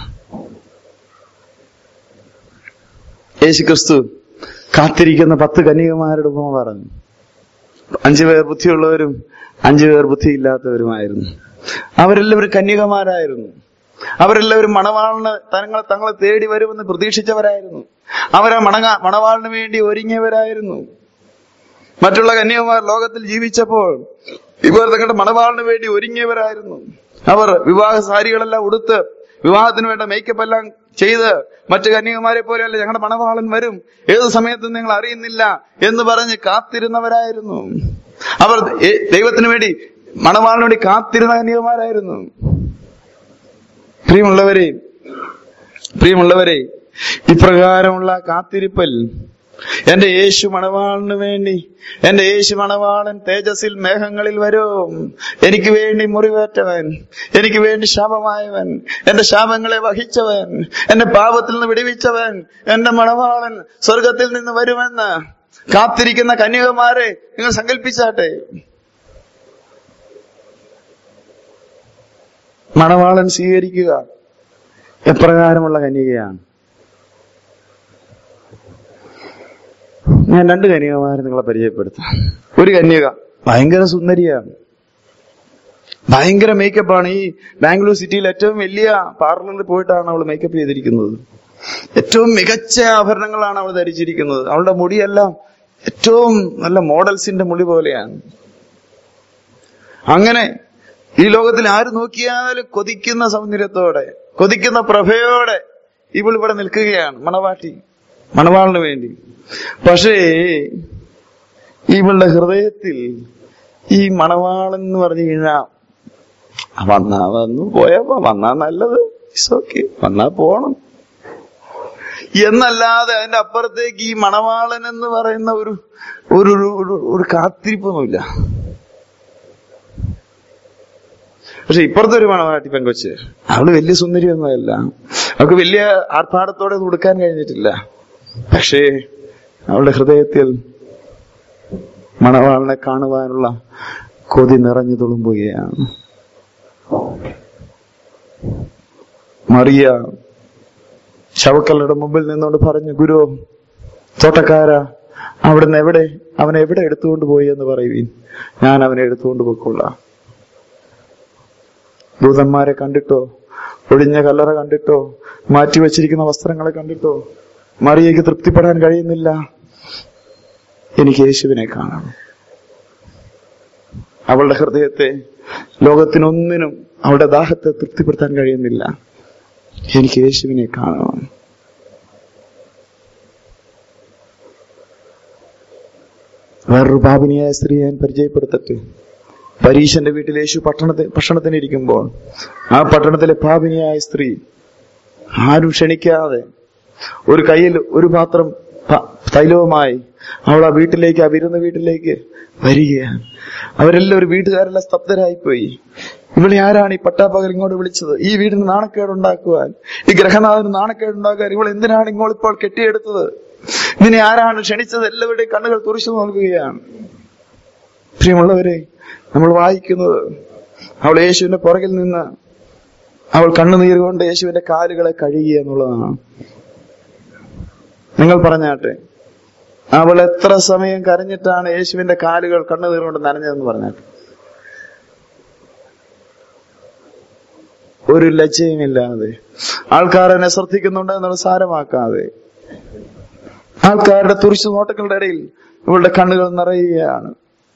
S1: യേശു ക്രിസ്തു കാത്തിരിക്കുന്ന പത്ത് കന്യകമാരുടെ ഉപമ പറഞ്ഞു അഞ്ചു പേർ ബുദ്ധിയുള്ളവരും അഞ്ചു പേർ ബുദ്ധിയില്ലാത്തവരുമായിരുന്നു അവരെല്ലാവരും കന്യകമാരായിരുന്നു അവരെല്ലാവരും മണവാളിന് തങ്ങളെ തങ്ങളെ തേടി വരുമെന്ന് പ്രതീക്ഷിച്ചവരായിരുന്നു അവരാ മണങ്ങ മണവാളിന് വേണ്ടി ഒരുങ്ങിയവരായിരുന്നു മറ്റുള്ള കന്യകമാർ ലോകത്തിൽ ജീവിച്ചപ്പോൾ ഇവർ തങ്ങളുടെ മണവാളിന് വേണ്ടി ഒരുങ്ങിയവരായിരുന്നു അവർ വിവാഹ സാരികളെല്ലാം ഉടുത്ത് വിവാഹത്തിന് വേണ്ട മേക്കപ്പ് എല്ലാം ചെയ്ത് മറ്റു കന്യകമാരെ പോലെയല്ല ഞങ്ങളുടെ മണവാളൻ വരും ഏത് സമയത്തും നിങ്ങൾ അറിയുന്നില്ല എന്ന് പറഞ്ഞ് കാത്തിരുന്നവരായിരുന്നു അവർ ഏ- ദൈവത്തിന് വേണ്ടി മണവാളിന് വേണ്ടി കാത്തിരുന്ന കന്യകമാരായിരുന്നു പ്രിയമുള്ളവരെ പ്രിയമുള്ളവരെ ഇപ്രകാരമുള്ള കാത്തിരിപ്പൽ എന്റെ യേശു മണവാളിന് വേണ്ടി എന്റെ യേശു മണവാളൻ തേജസ്സിൽ മേഘങ്ങളിൽ വരും എനിക്ക് വേണ്ടി മുറിവേറ്റവൻ എനിക്ക് വേണ്ടി ശാപമായവൻ എന്റെ ശാപങ്ങളെ വഹിച്ചവൻ എന്റെ പാപത്തിൽ നിന്ന് വിടുവിച്ചവൻ എന്റെ മണവാളൻ സ്വർഗത്തിൽ നിന്ന് വരുമെന്ന് കാത്തിരിക്കുന്ന കന്യകമാരെ നിങ്ങൾ സങ്കല്പിച്ചാട്ടെ മണവാളൻ സ്വീകരിക്കുക എപ്രകാരമുള്ള കന്യകയാണ് ഞാൻ രണ്ട് കന്യകമാരെ നിങ്ങളെ പരിചയപ്പെടുത്താം ഒരു കന്യക ഭയങ്കര സുന്ദരിയാണ് ഭയങ്കര മേക്കപ്പാണ് ഈ ബാംഗ്ലൂർ സിറ്റിയിൽ ഏറ്റവും വലിയ പാർലറിൽ പോയിട്ടാണ് അവൾ മേക്കപ്പ് ചെയ്തിരിക്കുന്നത് ഏറ്റവും മികച്ച ആഭരണങ്ങളാണ് അവൾ ധരിച്ചിരിക്കുന്നത് അവളുടെ മുടിയെല്ലാം ഏറ്റവും നല്ല മോഡൽസിന്റെ മുടി പോലെയാണ് അങ്ങനെ ഈ ലോകത്തിൽ ആര് നോക്കിയാലും കൊതിക്കുന്ന സൗന്ദര്യത്തോടെ കൊതിക്കുന്ന പ്രഭയോടെ ഇവൾ ഇവിടെ നിൽക്കുകയാണ് മണവാട്ടി മണവാളിന് വേണ്ടി പക്ഷേ ഇവളുടെ ഹൃദയത്തിൽ ഈ മണവാളൻ എന്ന് പറഞ്ഞു കഴിഞ്ഞാ വന്നാ വന്നു പോയപ്പോ വന്നാ നല്ലത് ഇറ്റ്സ് ഓക്കെ വന്നാ പോണം എന്നല്ലാതെ അതിന്റെ അപ്പുറത്തേക്ക് ഈ മണവാളൻ എന്ന് പറയുന്ന ഒരു ഒരു ഒരു- ഒരു- ഒരു കാത്തിരിപ്പൊന്നുമില്ല പക്ഷെ ഇപ്പുറത്തെ ഒരു മണവാട്ടി പെങ്കൊച്ച് അവള് വലിയ സുന്ദരിയൊന്നുമല്ല അവൾക്ക് വലിയ ആർഭാടത്തോടെ ഒന്നും ഉടുക്കാൻ കഴിഞ്ഞിട്ടില്ല പക്ഷേ അവളുടെ ഹൃദയത്തിൽ മണവാളിനെ കാണുവാനുള്ള കൊതി നിറഞ്ഞു തുളുമ്പുകയാണ് മറിയ ശവക്കല്ലയുടെ മുമ്പിൽ നിന്നുകൊണ്ട് പറഞ്ഞു ഗുരു തോട്ടക്കാരാ അവിടുന്ന് എവിടെ അവനെ എവിടെ എടുത്തുകൊണ്ട് പോയി എന്ന് പറയുവീൻ ഞാൻ അവനെ എടുത്തുകൊണ്ട് പോയിക്കൊള്ളാം ദൂതന്മാരെ കണ്ടിട്ടോ ഒഴിഞ്ഞ കല്ലറ കണ്ടിട്ടോ മാറ്റി വച്ചിരിക്കുന്ന വസ്ത്രങ്ങളെ കണ്ടിട്ടോ മറിയയ്ക്ക് തൃപ്തിപ്പെടാൻ കഴിയുന്നില്ല എനിക്ക് യേശുവിനെ കാണണം അവളുടെ ഹൃദയത്തെ ലോകത്തിനൊന്നിനും അവളുടെ ദാഹത്തെ തൃപ്തിപ്പെടുത്താൻ കഴിയുന്നില്ല എനിക്ക് യേശുവിനെ കാണണം വേറൊരു പാപിനിയായ സ്ത്രീ ഞാൻ പരിചയപ്പെടുത്തട്ടെ പരീശന്റെ വീട്ടിൽ യേശു പട്ടണത്തിൽ ഭക്ഷണത്തിന് ഇരിക്കുമ്പോൾ ആ പട്ടണത്തിലെ പാപിനിയായ സ്ത്രീ ആരും ക്ഷണിക്കാതെ ഒരു കയ്യിൽ ഒരു പാത്രം പ- തൈലവുമായി അവൾ ആ വീട്ടിലേക്ക് ആ വിരുന്ന വീട്ടിലേക്ക് വരികയാണ് അവരെല്ലാം ഒരു വീട്ടുകാരെല്ലാം സ്തബ്ധരായിപ്പോയി ഇവിടെ ആരാണ് ഈ പട്ടാപ്പകൽ ഇങ്ങോട്ട് വിളിച്ചത് ഈ വീടിന് നാണക്കേടുണ്ടാക്കുവാൻ ഈ ഗ്രഹനാഥന് നാണക്കേടുണ്ടാക്കാൻ ഇവൾ എന്തിനാണ് ഇങ്ങോട്ടിപ്പോൾ കെട്ടിയെടുത്തത് ഇതിനെ ആരാണ് ക്ഷണിച്ചത് എല്ലാവരുടെയും കണ്ണുകൾ തുറിച്ചു നോക്കുകയാണ് പ്രിയമുള്ളവരെ നമ്മൾ വായിക്കുന്നത് അവൾ യേശുവിന്റെ പുറകിൽ നിന്ന് അവൾ കണ്ണുനീർ കൊണ്ട് യേശുവിന്റെ കാലുകളെ കഴുകി എന്നുള്ളതാണ് നിങ്ങൾ പറഞ്ഞാട്ടെ അവൾ എത്ര സമയം കരഞ്ഞിട്ടാണ് യേശുവിന്റെ കാലുകൾ കണ്ണുനീർ കൊണ്ട് നനഞ്ഞതെന്ന് പറഞ്ഞാട്ടെ ഒരു ലജ്ജയുമില്ലാതെ ആൾക്കാർ എന്നെ ശ്രദ്ധിക്കുന്നുണ്ട് എന്നുള്ള സാരമാക്കാതെ ആൾക്കാരുടെ തുറിച്ചു നോട്ടങ്ങളുടെ ഇടയിൽ ഇവളുടെ കണ്ണുകൾ നിറയുകയാണ്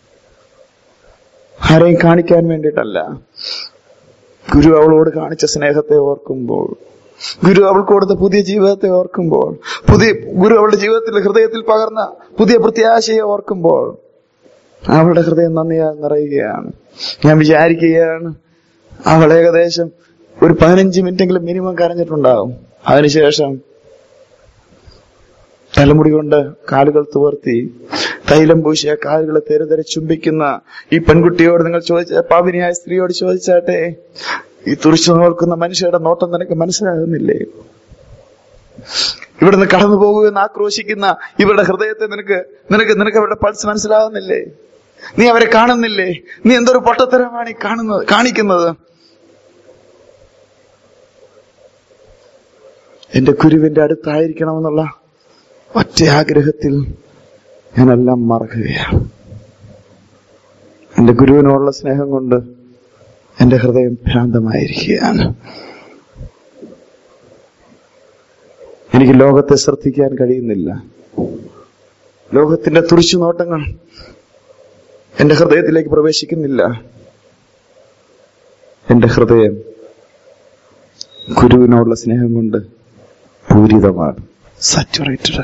S1: ആരെയും കാണിക്കാൻ വേണ്ടിയിട്ടല്ല ഗുരു അവളോട് കാണിച്ച സ്നേഹത്തെ ഓർക്കുമ്പോൾ ഗുരു അവൾക്ക് കൊടുത്ത പുതിയ ജീവിതത്തെ ഓർക്കുമ്പോൾ പുതിയ ഗുരു അവളുടെ ജീവിതത്തിൽ ഹൃദയത്തിൽ പകർന്ന പുതിയ പ്രത്യാശയെ ഓർക്കുമ്പോൾ അവളുടെ ഹൃദയം നന്ദിയാൽ നിറയുകയാണ് ഞാൻ വിചാരിക്കുകയാണ് അവൾ ഏകദേശം ഒരു പതിനഞ്ച് മിനിറ്റെങ്കിലും മിനിമം കരഞ്ഞിട്ടുണ്ടാകും അതിനുശേഷം തലമുടി കൊണ്ട് കാലുകൾ തുവർത്തി തൈലം പൂശിയ കാലുകളെ തെരുതെരെ ചുംബിക്കുന്ന ഈ പെൺകുട്ടിയോട് നിങ്ങൾ ചോദിച്ച പാപിനിയായ സ്ത്രീയോട് ചോദിച്ചാട്ടെ ഈ തുറിച്ചു നോക്കുന്ന മനുഷ്യരുടെ നോട്ടം നിനക്ക് മനസ്സിലാകുന്നില്ലേ ഇവിടുന്ന് കടന്നു പോകുമെന്ന് ആക്രോശിക്കുന്ന ഇവരുടെ ഹൃദയത്തെ നിനക്ക് നിനക്ക് നിനക്ക് അവരുടെ പൾസ് മനസ്സിലാവുന്നില്ലേ നീ അവരെ കാണുന്നില്ലേ നീ എന്തൊരു പൊട്ടത്തരമാണ് ഈ കാണുന്നത് കാണിക്കുന്നത് എന്റെ ഗുരുവിന്റെ അടുത്തായിരിക്കണമെന്നുള്ള ഒറ്റ ആഗ്രഹത്തിൽ ഞാനെല്ലാം മറക്കുകയാണ് എന്റെ ഗുരുവിനോടുള്ള സ്നേഹം കൊണ്ട് എന്റെ ഹൃദയം ഭ്രാന്തമായിരിക്കുകയാണ് എനിക്ക് ലോകത്തെ ശ്രദ്ധിക്കാൻ കഴിയുന്നില്ല ലോകത്തിന്റെ തുറിച്ചു നോട്ടങ്ങൾ എന്റെ ഹൃദയത്തിലേക്ക് പ്രവേശിക്കുന്നില്ല എന്റെ ഹൃദയം ഗുരുവിനോടുള്ള സ്നേഹം കൊണ്ട് പൂരിതമാണ് സാച്ചുറേറ്റഡ്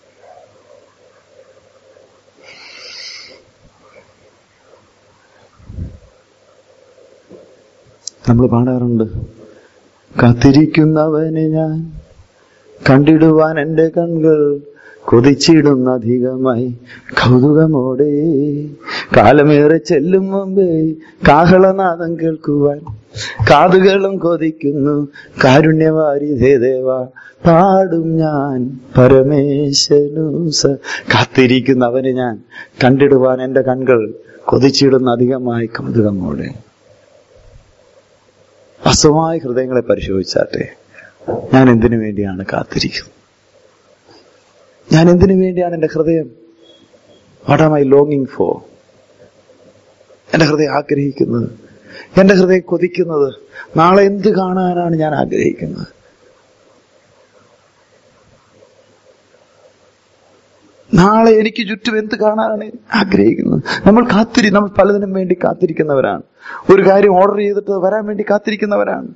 S1: നമ്മൾ പാടാറുണ്ട് കാത്തിരിക്കുന്നവനെ ഞാൻ കണ്ടിടുവാൻ എന്റെ കൺകൾ കൊതിച്ചിടുന്ന അധികമായി കൗതുകമോടെ കാലമേറെ ചെല്ലും മുമ്പേ കാഹളനാദം കേൾക്കുവാൻ കാതുകളും കൊതിക്കുന്നു കാരുണ്യവാരി ദേവ പാടും ഞാൻ പരമേശനൂസ കാത്തിരിക്കുന്നവനെ ഞാൻ കണ്ടിടുവാൻ എന്റെ കൺകൾ കൊതിച്ചിടുന്ന അധികമായി കൗതുകമോടെ അസമായ ഹൃദയങ്ങളെ പരിശോധിച്ചാട്ടെ ഞാൻ എന്തിനു വേണ്ടിയാണ് കാത്തിരിക്കുന്നത് ഞാൻ എന്തിനു വേണ്ടിയാണ് എന്റെ ഹൃദയം വാട്ട് ആം ഐ ലോങ്ങിങ് ഫോർ എന്റെ ഹൃദയം ആഗ്രഹിക്കുന്നത് എന്റെ ഹൃദയം കൊതിക്കുന്നത് നാളെ എന്ത് കാണാനാണ് ഞാൻ ആഗ്രഹിക്കുന്നത് നാളെ എനിക്ക് ചുറ്റും എന്ത് കാണാനാണ് ആഗ്രഹിക്കുന്നത് നമ്മൾ കാത്തിരി നമ്മൾ പലതിനും വേണ്ടി കാത്തിരിക്കുന്നവരാണ് ഒരു കാര്യം ഓർഡർ ചെയ്തിട്ട് വരാൻ വേണ്ടി കാത്തിരിക്കുന്നവരാണ്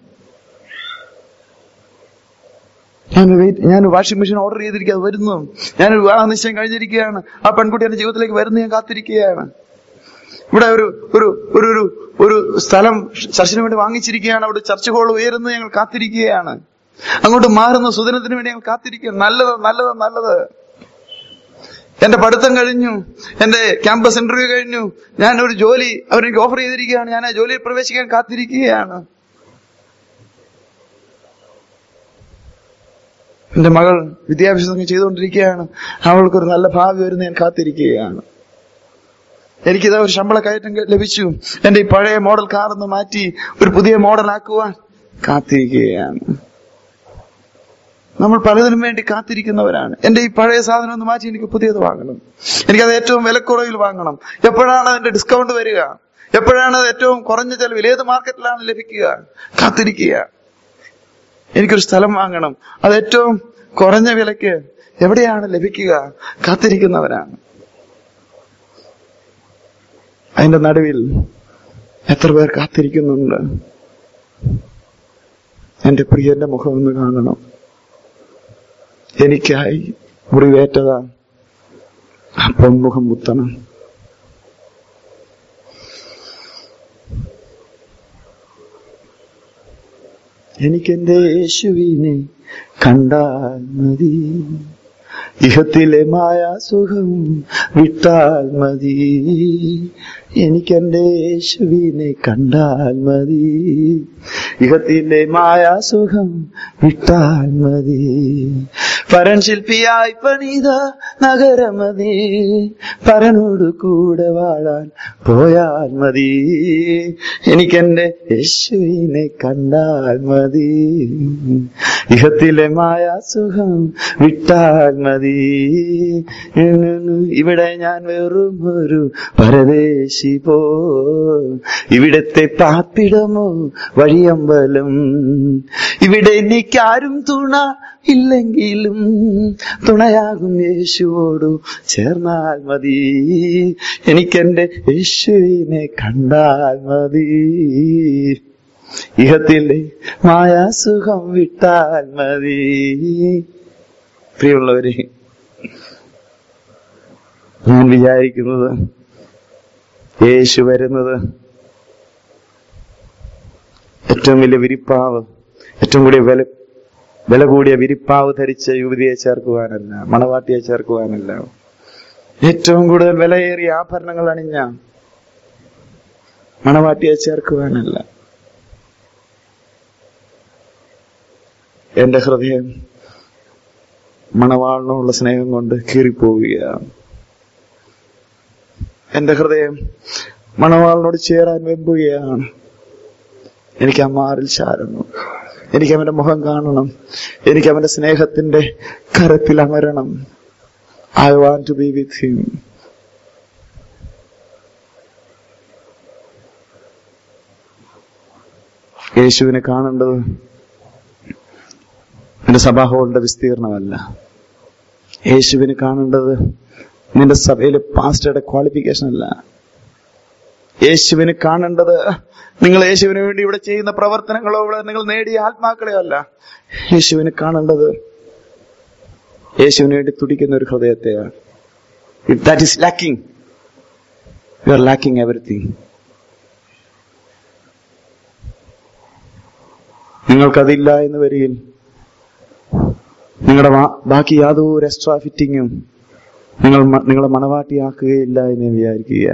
S1: ഞാൻ വെയിറ്റ് ഞാൻ വാഷിംഗ് മെഷീൻ ഓർഡർ ചെയ്തിരിക്കുക അത് വരുന്നു ഞാൻ വിവാഹ നിശ്ചയം കഴിഞ്ഞിരിക്കുകയാണ് ആ പെൺകുട്ടി എന്റെ ജീവിതത്തിലേക്ക് വരുന്നു ഞാൻ കാത്തിരിക്കുകയാണ് ഇവിടെ ഒരു ഒരു ഒരു ഒരു ഒരു സ്ഥലം ചർച്ചിന് വേണ്ടി വാങ്ങിച്ചിരിക്കുകയാണ് അവിടെ ചർച്ച് ഹോൾ ഉയരുന്നത് ഞങ്ങൾ കാത്തിരിക്കുകയാണ് അങ്ങോട്ട് മാറുന്ന സുദിനത്തിന് വേണ്ടി ഞങ്ങൾ കാത്തിരിക്കുക നല്ലത് നല്ലത് നല്ലത് എന്റെ പഠിത്തം കഴിഞ്ഞു എന്റെ ക്യാമ്പസ് ഇന്റർവ്യൂ കഴിഞ്ഞു ഞാൻ ഒരു ജോലി അവരെനിക്ക് ഓഫർ ചെയ്തിരിക്കുകയാണ് ഞാൻ ആ ജോലിയിൽ പ്രവേശിക്കാൻ കാത്തിരിക്കുകയാണ് എന്റെ മകൾ വിദ്യാഭ്യാസം ചെയ്തുകൊണ്ടിരിക്കുകയാണ് അവൾക്കൊരു നല്ല ഭാവി വരുന്ന ഞാൻ കാത്തിരിക്കുകയാണ് എനിക്കിതാ ഒരു ശമ്പള കയറ്റം ലഭിച്ചു എന്റെ ഈ പഴയ മോഡൽ കാറൊന്ന് മാറ്റി ഒരു പുതിയ മോഡൽ ആക്കുവാൻ കാത്തിരിക്കുകയാണ് നമ്മൾ പലതിനും വേണ്ടി കാത്തിരിക്കുന്നവരാണ് എന്റെ ഈ പഴയ സാധനം ഒന്ന് മാറ്റി എനിക്ക് പുതിയത് വാങ്ങണം എനിക്കത് ഏറ്റവും വിലക്കുറവിൽ വാങ്ങണം എപ്പോഴാണ് അതിന്റെ ഡിസ്കൗണ്ട് വരിക എപ്പോഴാണ് അത് ഏറ്റവും കുറഞ്ഞ ചെലവിൽ ഏത് മാർക്കറ്റിലാണ് ലഭിക്കുക കാത്തിരിക്കുക എനിക്കൊരു സ്ഥലം വാങ്ങണം അത് ഏറ്റവും കുറഞ്ഞ വിലക്ക് എവിടെയാണ് ലഭിക്കുക കാത്തിരിക്കുന്നവരാണ് അതിന്റെ നടുവിൽ എത്ര പേർ കാത്തിരിക്കുന്നുണ്ട് എന്റെ പ്രിയന്റെ മുഖം ഒന്ന് കാണണം എനിക്കായി മുറിവേറ്റതാ ആ പൊന്മുഖം മുത്തണം എനിക്കെന്റെ യേശുവിനെ കണ്ടാൽ മതി ഇഹത്തിലെ മായാസുഖം വിട്ടാൽ മതി എനിക്കെന്റെ യേശുവിനെ കണ്ടാൽ മതി ഇഹത്തിലെ മായാസുഖം വിട്ടാൽ മതി പരൻ ശില്പിയായി പണിത നഗരമതി പരനോട് കൂടെ വാഴാൻ പോയാൽ മതി എനിക്കെന്റെ യേശുവിനെ കണ്ടാൽ മതി ഇഹത്തിലെ മായാസുഖം വിട്ടാൽ മതി ഇവിടെ ഞാൻ വെറും ഒരു പരദേശി പോ ഇവിടത്തെ പാപ്പിടമോ വഴിയമ്പലം ഇവിടെ എനിക്കാരും തുണ ഇല്ലെങ്കിലും തുണയാകും യേശുവോടു ചേർന്നാൽ മതി എനിക്കെന്റെ യേശുവിനെ കണ്ടാൽ മതി ഇഹത്തിലെ മായാസുഖം വിട്ടാൽ മതി പ്രിയമുള്ളവരെ ഞാൻ വിചാരിക്കുന്നത് യേശു വരുന്നത് ഏറ്റവും വലിയ വിരിപ്പാവ് ഏറ്റവും കൂടിയ വില വില കൂടിയ വിരിപ്പാവ് ധരിച്ച യുവതിയെ ചേർക്കുവാനല്ല മണവാട്ടിയെ ചേർക്കുവാനല്ല ഏറ്റവും കൂടുതൽ വിലയേറിയ ആഭരണങ്ങൾ അണിഞ്ഞ മണവാട്ടിയെ ചേർക്കുവാനല്ല എന്റെ ഹൃദയം മണവാളിനോടുള്ള സ്നേഹം കൊണ്ട് കീറിപ്പോവുകയാണ് എന്റെ ഹൃദയം മണവാളിനോട് ചേരാൻ വെമ്പുകയാണ് എനിക്ക് ആ മാറിൽ ചാരണം എനിക്ക് അവന്റെ മുഖം കാണണം എനിക്ക് അവന്റെ സ്നേഹത്തിന്റെ കരത്തിൽ അമരണം I want to be with him യേശുവിനെ കാണേണ്ടത് നിന്റെ സഭാഹോളിന്റെ വിസ്തീർണമല്ല യേശുവിനെ കാണേണ്ടത് നിന്റെ സഭയിലെ പാസ്റ്ററുടെ ക്വാളിഫിക്കേഷൻ അല്ല യേശുവിനെ കാണേണ്ടത് നിങ്ങൾ യേശുവിന് വേണ്ടി ഇവിടെ ചെയ്യുന്ന പ്രവർത്തനങ്ങളോ ഇവിടെ നിങ്ങൾ നേടിയ ആത്മാക്കളെയോ അല്ല യേശുവിനെ കാണേണ്ടത് യേശുവിന് വേണ്ടി തുടിക്കുന്ന ഒരു ഹൃദയത്തെയാണ് if that is lacking you are lacking everything നിങ്ങൾക്കതില്ല എന്ന് വരികിൽ നിങ്ങളുടെ വാ- ബാക്കി യാതൊരു എക്സ്ട്രാ ഫിറ്റിങ്ങും നിങ്ങൾ മ- നിങ്ങളെ മണവാട്ടിയാക്കുകയില്ല എന്ന് ഞാൻ വിചാരിക്കുക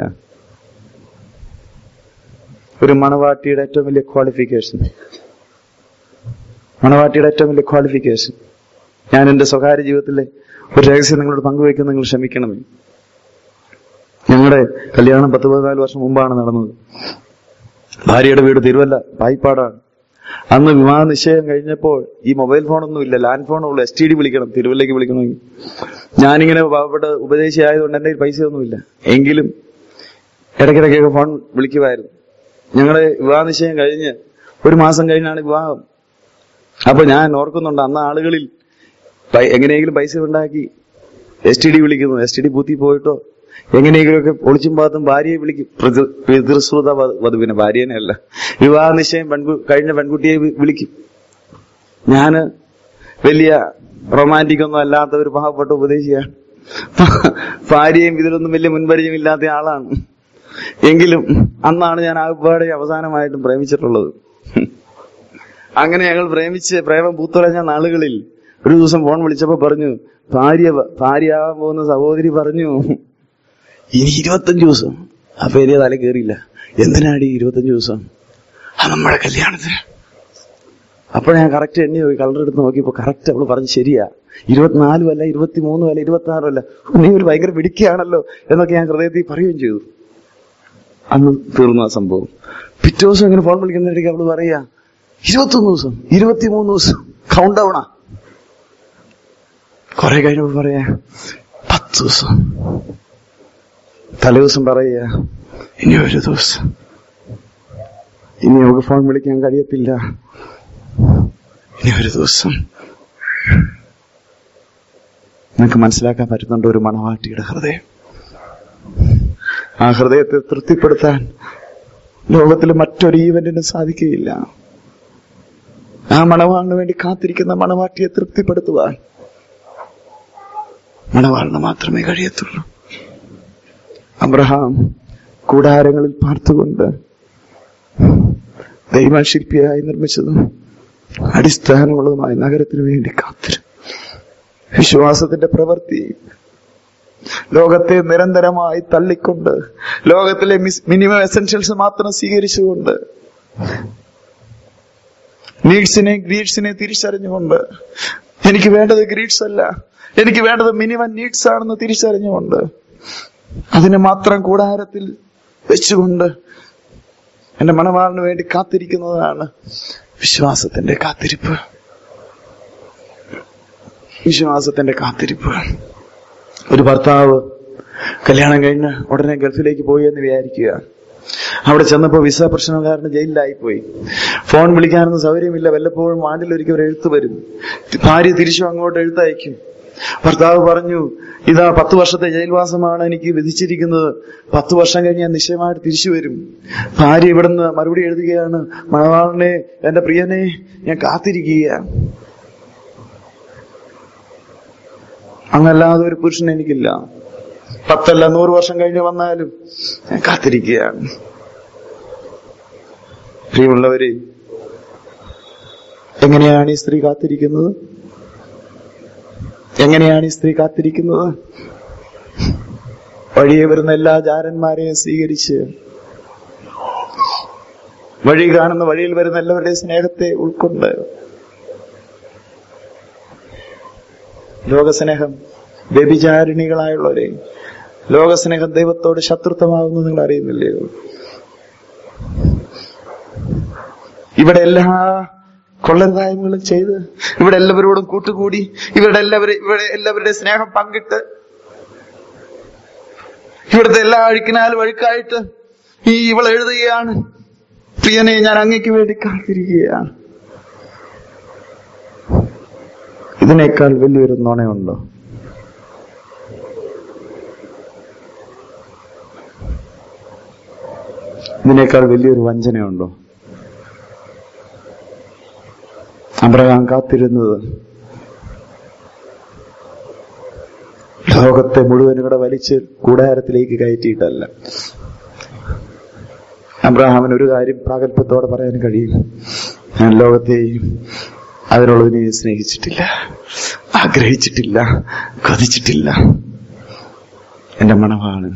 S1: ഒരു മണവാട്ടിയുടെ ഏറ്റവും വലിയ ക്വാളിഫിക്കേഷൻ മണവാട്ടിയുടെ ഏറ്റവും വലിയ ക്വാളിഫിക്കേഷൻ ഞാൻ എന്റെ സ്വകാര്യ ജീവിതത്തിലെ ഒരു രഹസ്യം നിങ്ങളോട് പങ്കുവയ്ക്കുന്ന നിങ്ങൾ ക്ഷമിക്കണമേ ഞങ്ങളുടെ കല്യാണം പത്ത് പതിനാല് വർഷം മുമ്പാണ് നടന്നത് ഭാര്യയുടെ വീട് തിരുവല്ല പായിപ്പാടാണ് അന്ന് വിവാഹ നിശ്ചയം കഴിഞ്ഞപ്പോൾ ഈ മൊബൈൽ ഫോണൊന്നും ഇല്ല ലാൻഡ് ഫോണുള്ളൂ എസ് ടി ഡി വിളിക്കണം തിരുവല്ലേക്ക് വിളിക്കണമെങ്കിൽ ഞാനിങ്ങനെ പാവപ്പെട്ട ഉപദേശി ആയതുകൊണ്ട് എന്റെ കയ്യിൽ പൈസയൊന്നുമില്ല എങ്കിലും ഇടയ്ക്കിടയ്ക്കൊക്കെ ഫോൺ വിളിക്കുമായിരുന്നു ഞങ്ങളുടെ വിവാഹ നിശ്ചയം കഴിഞ്ഞ് ഒരു മാസം കഴിഞ്ഞാണ് വിവാഹം അപ്പൊ ഞാൻ ഓർക്കുന്നുണ്ട് അന്ന് ആളുകളിൽ പൈ- എങ്ങനെയെങ്കിലും പൈസ ഉണ്ടാക്കി എസ് ടി ഡി വിളിക്കുന്നു എസ് ടി ഡി ബൂത്തിൽ പോയിട്ടോ എങ്ങനെയെങ്കിലുമൊക്കെ ഒളിച്ചും പാത്തും ഭാര്യയെ വിളിക്കും പ്രതി- പിതൃശ്രുത വ- വധുവിനെ ഭാര്യനെ അല്ല വിവാഹ നിശ്ചയം പെൺകു കഴിഞ്ഞ പെൺകുട്ടിയെ വി- വിളിക്കും ഞാന് വലിയ റൊമാൻറ്റിക് ഒന്നും അല്ലാത്ത ഒരു പാവപ്പെട്ട ഉപദേശിയാണ് ഭാര്യയും ഇതിലൊന്നും വലിയ മുൻപരിചയമില്ലാത്ത ആളാണ് എങ്കിലും അന്നാണ് ഞാൻ ആകപ്പാടെ അവസാനമായിട്ടും പ്രേമിച്ചിട്ടുള്ളത് അങ്ങനെ ഞങ്ങൾ പ്രേമിച്ച് പ്രേമം പൂത്തുറഞ്ഞ നാളുകളിൽ ഒരു ദിവസം ഫോൺ വിളിച്ചപ്പോ പറഞ്ഞു ഭാര്യ ഭാര്യയാവാൻ പോകുന്ന സഹോദരി പറഞ്ഞു ഇനി ഇരുപത്തഞ്ച് ദിവസം അപ്പൊ എന്റെ തല കയറിയില്ല എന്തിനാടി ഇരുപത്തഞ്ച് ദിവസം ആ നമ്മുടെ കല്യാണത്തിന് അപ്പോൾ ഞാൻ കറക്റ്റ് എണ്ണി പോയി കളർ എടുത്ത് നോക്കിയപ്പോ കറക്റ്റ് അവള് പറഞ്ഞു ശരിയാ ഇരുപത്തിനാലും അല്ല ഇരുപത്തിമൂന്നും അല്ല ഇരുപത്തി ആറും അല്ല ഓ, നീ ഒരു ഭയങ്കര മിടുക്കിയാണല്ലോ എന്നൊക്കെ ഞാൻ ഹൃദയത്തിൽ പറയുകയും ചെയ്തു അന്ന് തീർന്നു ആ സംഭവം പിറ്റേ ദിവസം ഇങ്ങനെ ഫോൺ വിളിക്കുന്നതിടയ്ക്ക് അവള് പറയാ ഇരുപത്തൊന്ന് ദിവസം ഇരുപത്തിമൂന്ന് ദിവസം കൗണ്ട് ഡൗണാ കുറെ കഴിഞ്ഞപ്പോ പറയാ പത്ത് ദിവസം തലേദിവസം പറയാ ഇനി ഒരു ദിവസം ഇനി നമുക്ക് ഫോൺ വിളിക്കാൻ കഴിയത്തില്ല ഇനി ഒരു ദിവസം നിങ്ങൾക്ക് മനസ്സിലാക്കാൻ പറ്റുന്നുണ്ട് ഒരു മണവാട്ടിയുടെ ഹൃദയം ആ ഹൃദയത്തെ തൃപ്തിപ്പെടുത്താൻ ലോകത്തിൽ മറ്റൊരു ഈവന്റിനും സാധിക്കുകയില്ല ആ മണവാളിന് വേണ്ടി കാത്തിരിക്കുന്ന മണവാട്ടിയെ തൃപ്തിപ്പെടുത്തുവാൻ മണവാളിന് മാത്രമേ കഴിയത്തുള്ളൂ അബ്രഹാം കൂടാരങ്ങളിൽ പാർത്തുകൊണ്ട് ദൈവശില്പിയായി നിർമ്മിച്ചതും അടിസ്ഥാനമുള്ളതുമായ നഗരത്തിനു വേണ്ടി കാത്തിരും വിശ്വാസത്തിന്റെ പ്രവൃത്തി ലോകത്തെ നിരന്തരമായി തള്ളിക്കൊണ്ട് ലോകത്തിലെ മിനിമം എസെൻഷ്യൽസ് മാത്രം സ്വീകരിച്ചുകൊണ്ട് നീഡ്സിനെ ഗ്രീഡ്സിനെ തിരിച്ചറിഞ്ഞുകൊണ്ട് എനിക്ക് വേണ്ടത് ഗ്രീഡ്സ് അല്ല എനിക്ക് വേണ്ടത് മിനിമം നീഡ്സ് ആണെന്ന് തിരിച്ചറിഞ്ഞുകൊണ്ട് അതിനെ മാത്രം കൂടാരത്തിൽ വെച്ചുകൊണ്ട് എന്റെ മണവാളിന് വേണ്ടി കാത്തിരിക്കുന്നതാണ് വിശ്വാസത്തിന്റെ കാത്തിരിപ്പ് വിശ്വാസത്തിന്റെ കാത്തിരിപ്പ് ഒരു ഭർത്താവ് കല്യാണം കഴിഞ്ഞ് ഉടനെ ഗൾഫിലേക്ക് പോയി എന്ന് വിചാരിക്കുക അവിടെ ചെന്നപ്പോ വിസ പ്രശ്നം കാരണം ജയിലിലായി പോയി ഫോൺ വിളിക്കാനൊന്നും സൗകര്യമില്ല വല്ലപ്പോഴും ആണ്ടിലൊരിക്കൽ ഒരു എഴുത്ത് വരും ഭാര്യ തിരിച്ചു അങ്ങോട്ട് എഴുത്തയക്കും ഭർത്താവ് പറഞ്ഞു ഇതാ പത്ത് വർഷത്തെ ജയിൽവാസമാണ് എനിക്ക് വിധിച്ചിരിക്കുന്നത് പത്ത് വർഷം കഴിഞ്ഞ് ഞാൻ നിശ്ചയമായിട്ട് തിരിച്ചു വരും ഭാര്യ ഇവിടുന്ന് മറുപടി എഴുതുകയാണ് മണവാളനെ എന്റെ പ്രിയനെ ഞാൻ കാത്തിരിക്കുകയാണ് അങ്ങല്ലാതെ ഒരു പുരുഷൻ എനിക്കില്ല പത്തല്ല നൂറ് വർഷം കഴിഞ്ഞ് വന്നാലും ഞാൻ കാത്തിരിക്കുകയാണ് പ്രിയമുള്ളവരെ എങ്ങനെയാണ് ഈ സ്ത്രീ കാത്തിരിക്കുന്നത് എങ്ങനെയാണ് ഈ സ്ത്രീ കാത്തിരിക്കുന്നത് വഴിയെ വരുന്ന എല്ലാ ജാരന്മാരെയും സ്വീകരിച്ച് വഴി കാണുന്ന വഴിയിൽ വരുന്ന എല്ലാവരുടെയും സ്നേഹത്തെ ഉൾക്കൊണ്ട് ലോകസ്നേഹം വ്യഭിചാരിണികളായുള്ളവരെ ലോകസ്നേഹം ദൈവത്തോട് ശത്രുത്വമാകുന്നു നിങ്ങൾ അറിയുന്നില്ലയോ ഇവിടെ എല്ലാ കൊള്ളരുതായ്മകളും ചെയ്ത് ഇവിടെ എല്ലാവരോടും കൂട്ടുകൂടി ഇവരുടെ എല്ലാവരും ഇവിടെ എല്ലാവരുടെ സ്നേഹം പങ്കിട്ട് ഇവിടുത്തെ എല്ലാ അഴുക്കിനാലും അഴുക്കായിട്ട് ഈ ഇവൾ എഴുതുകയാണ് പ്രിയനെ ഞാൻ അങ്ങയ്ക്ക് വേണ്ടി കാത്തിരിക്കുകയാണ് ഇതിനേക്കാൾ വലിയൊരു നുണയുണ്ടോ ഇതിനേക്കാൾ വലിയൊരു വഞ്ചനയുണ്ടോ അബ്രഹാം കാത്തിരുന്നത് ലോകത്തെ മുഴുവനും കൂടെ വലിച്ച് കൂടാരത്തിലേക്ക് കയറ്റിയിട്ടല്ല അബ്രഹാമിന് ഒരു കാര്യം പ്രാഗൽഭ്യത്തോടെ പറയാൻ കഴിയും ഞാൻ ലോകത്തെയും അതിനുള്ളതിനെ സ്നേഹിച്ചിട്ടില്ല ആഗ്രഹിച്ചിട്ടില്ല കൊതിച്ചിട്ടില്ല എന്റെ മണമാണ്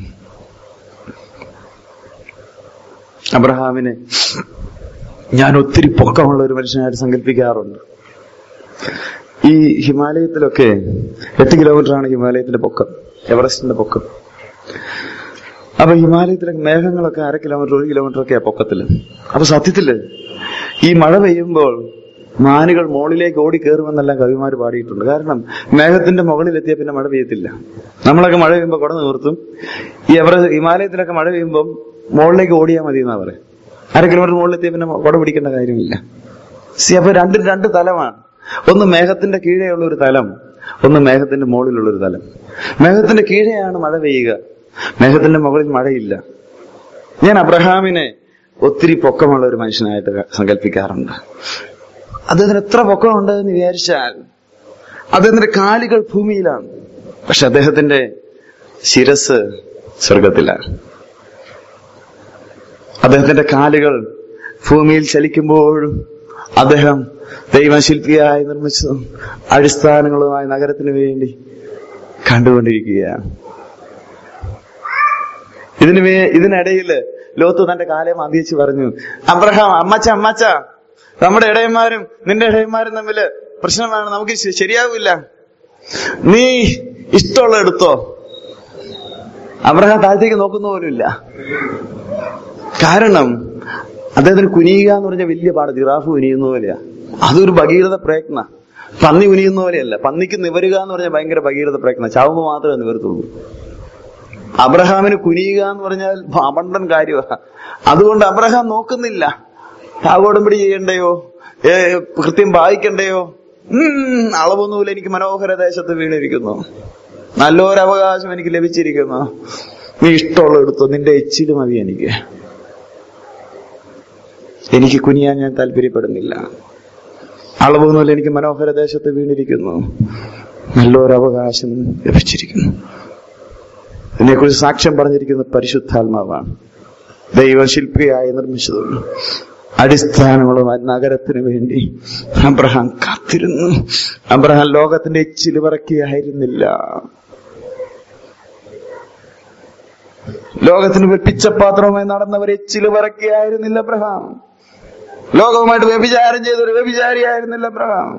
S1: അബ്രഹാമിനെ ഞാൻ ഒത്തിരി പൊക്കമുള്ള ഒരു മനുഷ്യനായിട്ട് സങ്കല്പിക്കാറുണ്ട് ഈ ഹിമാലയത്തിലൊക്കെ എട്ട് കിലോമീറ്റർ ആണ് ഹിമാലയത്തിന്റെ പൊക്കം എവറസ്റ്റിന്റെ പൊക്കം അപ്പൊ ഹിമാലയത്തിലെ മേഘങ്ങളൊക്കെ അര കിലോമീറ്റർ ഒരു കിലോമീറ്റർ ഒക്കെയാ പൊക്കത്തില് അപ്പൊ സത്യത്തില് ഈ മഴ പെയ്യുമ്പോൾ മാനുകൾ മുകളിലേക്ക് ഓടി കയറുമെന്നെല്ലാം കവിമാര് പാടിയിട്ടുണ്ട് കാരണം മേഘത്തിന്റെ മുകളിലെത്തിയ പിന്നെ മഴ പെയ്യത്തില്ല നമ്മളൊക്കെ മഴ പെയ്യുമ്പോൾ കുട നിർത്തും ഈ എവറ ഹിമാലയത്തിലൊക്കെ മഴ പെയ്യുമ്പോൾ മുകളിലേക്ക് ഓടിയാൽ മതി എന്നാ പറയാം അര കിലോമീറ്റർ മുകളിലെത്തിയ പിന്നെ കുട പിടിക്കേണ്ട കാര്യമില്ല സി അപ്പൊ രണ്ടും രണ്ട് തലമാണ് ഒന്ന് മേഘത്തിന്റെ കീഴെയുള്ള ഒരു തലം ഒന്ന് മേഘത്തിന്റെ മുകളിലുള്ള ഒരു തലം മേഘത്തിന്റെ കീഴെയാണ് മഴ പെയ്യുക മേഘത്തിന്റെ മുകളിൽ മഴയില്ല ഞാൻ അബ്രഹാമിനെ ഒത്തിരി പൊക്കമുള്ള ഒരു മനുഷ്യനായിട്ട് സങ്കല്പിക്കാറുണ്ട് അദ്ദേഹത്തിന് എത്ര പൊക്കമുണ്ട് എന്ന് വിചാരിച്ചാൽ അദ്ദേഹത്തിന്റെ കാലുകൾ ഭൂമിയിലാണ് പക്ഷെ അദ്ദേഹത്തിന്റെ ശിരസ് സ്വർഗത്തിലാണ് അദ്ദേഹത്തിന്റെ കാലുകൾ ഭൂമിയിൽ ചലിക്കുമ്പോഴും അദ്ദേഹം ദൈവശില്പിയായി നിർമ്മിച്ചതും അടിസ്ഥാനങ്ങളുമായി നഗരത്തിന് വേണ്ടി കണ്ടുകൊണ്ടിരിക്കുകയാണ് ഇതിന് വേ ഇതിനിടയിൽ ലോത്ത് തന്റെ കാലം അന്തിച്ച് പറഞ്ഞു അബ്രഹാം അമ്മച്ച അമ്മച്ച നമ്മുടെ ഇടയന്മാരും നിന്റെ ഇടയന്മാരും തമ്മില് പ്രശ്നമാണ് നമുക്ക് ശ- ശരിയാവില്ല നീ ഇഷ്ടമുള്ള എടുത്തോ അബ്രഹാം താഴത്തേക്ക് നോക്കുന്ന പോലുമില്ല കാരണം അദ്ദേഹത്തിന് കുനിയുക എന്ന് പറഞ്ഞാൽ വലിയ പാട് ജിറാഫ് കുനിയുന്ന പോലെയാ അതൊരു ഭഗീരഥ പ്രയത്ന പന്നി കുനിയുന്ന പോലെയല്ല പന്നിക്ക് നിവരുക എന്ന് പറഞ്ഞാൽ ഭയങ്കര ഭഗീരഥ പ്രയത്ന ചാവുമ്പോ മാത്രമേ നിവരത്തുള്ളൂ അബ്രഹാമിന് കുനിയുക എന്ന് പറഞ്ഞാൽ അപണ്ടൻ കാര്യമാണ് അതുകൊണ്ട് അബ്രഹാം നോക്കുന്നില്ല ആകോടമ്പടി ചെയ്യണ്ടയോ ഏ, കൃത്യം വായിക്കണ്ടയോ ഉം അളവൊന്നുമില്ല എനിക്ക് മനോഹര ദേശത്ത് വീണിരിക്കുന്നു നല്ലൊരു അവകാശം എനിക്ക് ലഭിച്ചിരിക്കുന്നു നീ ഇഷ്ടമുള്ള എടുത്തോ നിന്റെ എച്ചില് മതി എനിക്ക് എനിക്ക് കുനിയാൻ ഞാൻ താല്പര്യപ്പെടുന്നില്ല അളവൊന്നുമില്ല എനിക്ക് മനോഹര ദേശത്ത് വീണിരിക്കുന്നു നല്ലൊരു അവകാശം ലഭിച്ചിരിക്കുന്നു ഇതിനെക്കുറിച്ച് സാക്ഷ്യം പറഞ്ഞിരിക്കുന്ന പരിശുദ്ധാത്മാവാണ് ദൈവശില്പിയായി നിർമ്മിച്ചതും അടിസ്ഥാനങ്ങളുമായി നഗരത്തിന് വേണ്ടി അബ്രഹാം കാത്തിരുന്നു അബ്രഹാം ലോകത്തിന്റെ എച്ചില് പറക്കിയായിരുന്നില്ല ലോകത്തിന് പിച്ചപാത്രവുമായി നടന്നവർ എച്ചില് പറക്കിയായിരുന്നില്ല അബ്രഹാം ലോകവുമായിട്ട് വ്യഭിചാരം ചെയ്ത ഒരു വ്യഭിചാരിയായിരുന്നില്ല അബ്രഹാം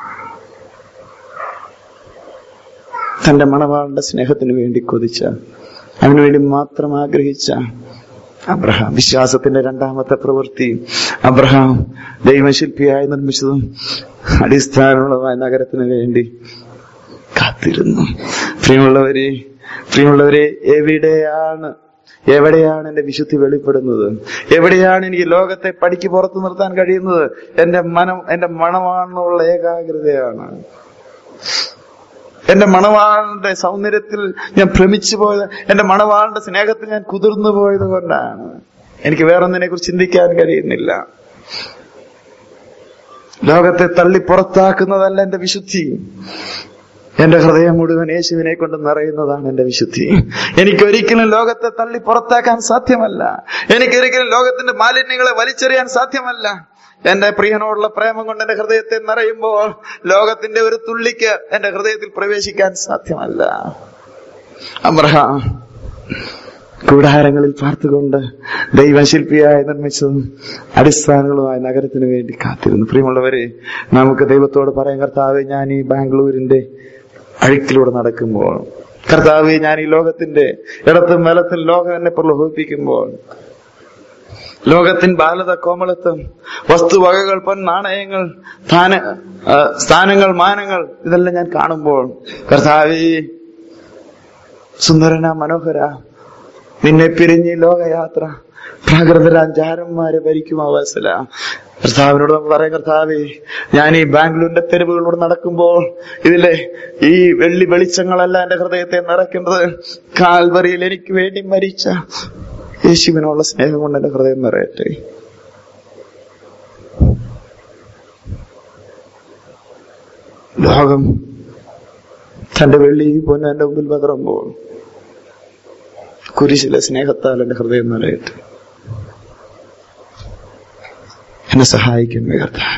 S1: തന്റെ മണവാളുടെ സ്നേഹത്തിന് വേണ്ടി കൊതിച്ച അതിനുവേണ്ടി മാത്രം ആഗ്രഹിച്ച അബ്രഹാം വിശ്വാസത്തിന്റെ രണ്ടാമത്തെ പ്രവൃത്തി അബ്രഹാം ദൈവശില്പിയായി നിർമ്മിച്ചതും അടിസ്ഥാനമുള്ളതായ നഗരത്തിന് വേണ്ടി കാത്തിരുന്നു പ്രിയമുള്ളവരെ പ്രിയമുള്ളവരെ എവിടെയാണ് എവിടെയാണ് എന്റെ വിശുദ്ധി വെളിപ്പെടുന്നത് എവിടെയാണ് എനിക്ക് ലോകത്തെ പടിക്ക് പുറത്തു നിർത്താൻ കഴിയുന്നത് എന്റെ മനം എന്റെ മണമാണെന്നുള്ള ഏകാഗ്രതയാണ് എന്റെ മണവാളിന്റെ സൗന്ദര്യത്തിൽ ഞാൻ ഭ്രമിച്ചു പോയത് എന്റെ മണവാളിന്റെ സ്നേഹത്തിൽ ഞാൻ കുതിർന്നു പോയത് കൊണ്ടാണ് എനിക്ക് വേറൊന്നിനെ കുറിച്ച് ചിന്തിക്കാൻ കഴിയുന്നില്ല ലോകത്തെ തള്ളി പുറത്താക്കുന്നതല്ല എന്റെ വിശുദ്ധി എന്റെ ഹൃദയം മുഴുവൻ യേശുവിനെ കൊണ്ട് നിറയുന്നതാണ് എന്റെ വിശുദ്ധി എനിക്കൊരിക്കലും ലോകത്തെ തള്ളി പുറത്താക്കാൻ സാധ്യമല്ല എനിക്കൊരിക്കലും ലോകത്തിന്റെ മാലിന്യങ്ങളെ വലിച്ചെറിയാൻ സാധ്യമല്ല എന്റെ പ്രിയനോടുള്ള പ്രേമം കൊണ്ട് എന്റെ ഹൃദയത്തെ നിറയുമ്പോൾ ലോകത്തിന്റെ ഒരു തുള്ളിക്ക് എന്റെ ഹൃദയത്തിൽ പ്രവേശിക്കാൻ സാധ്യമല്ല അബ്രഹാം കൂടാരങ്ങളിൽ പാർത്തുകൊണ്ട് ദൈവശില്പിയായി നിർമ്മിച്ചതും അടിസ്ഥാനങ്ങളുമായി നഗരത്തിന് വേണ്ടി കാത്തിരുന്നു പ്രിയമുള്ളവരെ നമുക്ക് ദൈവത്തോട് പറയാൻ കർത്താവ് ഞാൻ ഈ ബാംഗ്ലൂരിന്റെ അഴുക്കിലൂടെ നടക്കുമ്പോൾ കർത്താവെ ഞാൻ ഈ ലോകത്തിന്റെ ഇടത്തും വലത്തും ലോകം എന്നെ പ്രലോഭിപ്പിക്കുമ്പോൾ ലോകത്തിൻ ബാലത കോമളത്വം വസ്തുവകകൾ പൊൻ നാണയങ്ങൾ സ്ഥാന ആ, സ്ഥാനങ്ങൾ മാനങ്ങൾ ഇതെല്ലാം ഞാൻ കാണുമ്പോൾ കർത്താവേ സുന്ദരന മനോഹര നിന്നെ പിരിഞ്ഞ് ഈ ലോകയാത്ര പ്രാകൃതരാചാരന്മാരെ ഭരിക്കും അവസല കർത്താവിനോട് നമ്മൾ പറയാം കർത്താവേ ഞാൻ ഈ ബാംഗ്ലൂരിന്റെ തെരുവുകളിലൂടെ നടക്കുമ്പോൾ ഇതിലെ ഈ വെള്ളി വെളിച്ചങ്ങളല്ല എന്റെ ഹൃദയത്തെ നിറയ്ക്കുന്നത് കാൽവറിയിൽ എനിക്ക് വേണ്ടി മരിച്ച യേശുവിനുള്ള സ്നേഹം കൊണ്ട് എന്റെ ഹൃദയം നിറയട്ടെ ലോകം തന്റെ വെള്ളി പൊന്നു എന്റെ മുമ്പിൽ പകരുമ്പോൾ കുരിശിലെ സ്നേഹത്താൽ എന്റെ ഹൃദയം നിറയട്ടെ എന്നെ സഹായിക്കണമേ കർത്താവ്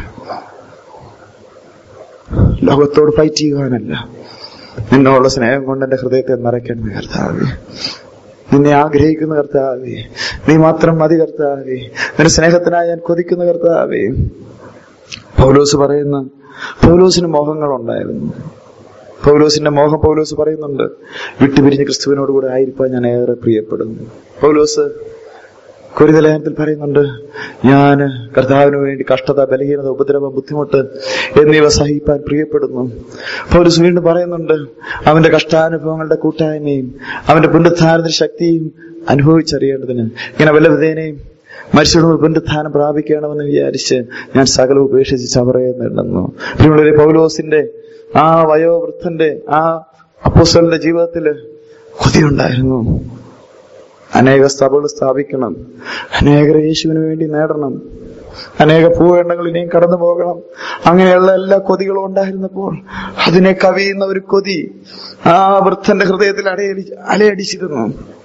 S1: ലോകത്തോട് ഫൈറ്റ് ചെയ്യുവാനല്ല നിന്നോടുള്ള സ്നേഹം കൊണ്ട് എന്റെ ഹൃദയത്തെ നിറയ്ക്കണമേ കർത്താവേ നിന്നെ ആഗ്രഹിക്കുന്ന കർത്താവേ നീ മാത്രം മതി കർത്താവേ നിന്റെ സ്നേഹത്തിനായി ഞാൻ കൊതിക്കുന്ന കർത്താവേ പൗലോസ് പറയുന്ന പൗലോസിന് മോഹങ്ങളുണ്ടായിരുന്നു പൗലോസിന്റെ മോഹം പൗലോസ് പറയുന്നുണ്ട് വിട്ടുപിരിഞ്ഞ് ക്രിസ്തുവിനോട് കൂടെ ആയിരിക്കാൻ ഞാൻ ഏറെ പ്രിയപ്പെടുന്നു പൗലോസ് കുരുതലയനത്തിൽ പറയുന്നുണ്ട് ഞാൻ കർത്താവിന് വേണ്ടി കഷ്ടത ബലഹീനത ഉപദ്രവം ബുദ്ധിമുട്ട് എന്നിവ സഹിപ്പാൻ പ്രിയപ്പെടുന്നു പൗലോസ് വീണ്ടും പറയുന്നുണ്ട് അവന്റെ കഷ്ടാനുഭവങ്ങളുടെ കൂട്ടായ്മയും അവന്റെ പുനരുദ്ധാരണത്തിന്റെ ശക്തിയും അനുഭവിച്ചറിയേണ്ടതിന് ഇങ്ങനെ വല്ല വിധേനയും മനുഷ്യരുടെ പുനരുദ്ധാനം പ്രാപിക്കണമെന്ന് വിചാരിച്ച് ഞാൻ സകലം ഉപേക്ഷിച്ച് ചവറയെ നേടുന്നു പ്രിയമുള്ളവരെ പൗലോസിന്റെ ആ വയോവൃദ്ധന്റെ ആ അപ്പോസ്റ്റലിന്റെ ജീവിതത്തില് കൊതിയുണ്ടായിരുന്നു അനേക സഭകൾ സ്ഥാപിക്കണം അനേകരെ യേശുവിന് വേണ്ടി നേടണം അനേക ഭൂഖണ്ഡങ്ങൾ ഇനിയും കടന്നു പോകണം അങ്ങനെയുള്ള എല്ലാ കൊതികളും ഉണ്ടായിരുന്നപ്പോൾ അതിനെ കവിയുന്ന ഒരു കൊതി ആ വൃദ്ധന്റെ ഹൃദയത്തിൽ അടയടി അലയടിച്ചിരുന്നു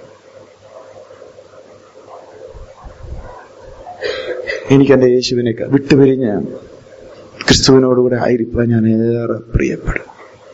S1: എനിക്ക് എന്റെ യേശുവിനെ വിട്ടുപിരിഞ്ഞ് ക്രിസ്തുവിനോടുകൂടെ ആയിരിക്കാൻ ഞാൻ ഏറെ പ്രിയപ്പെടും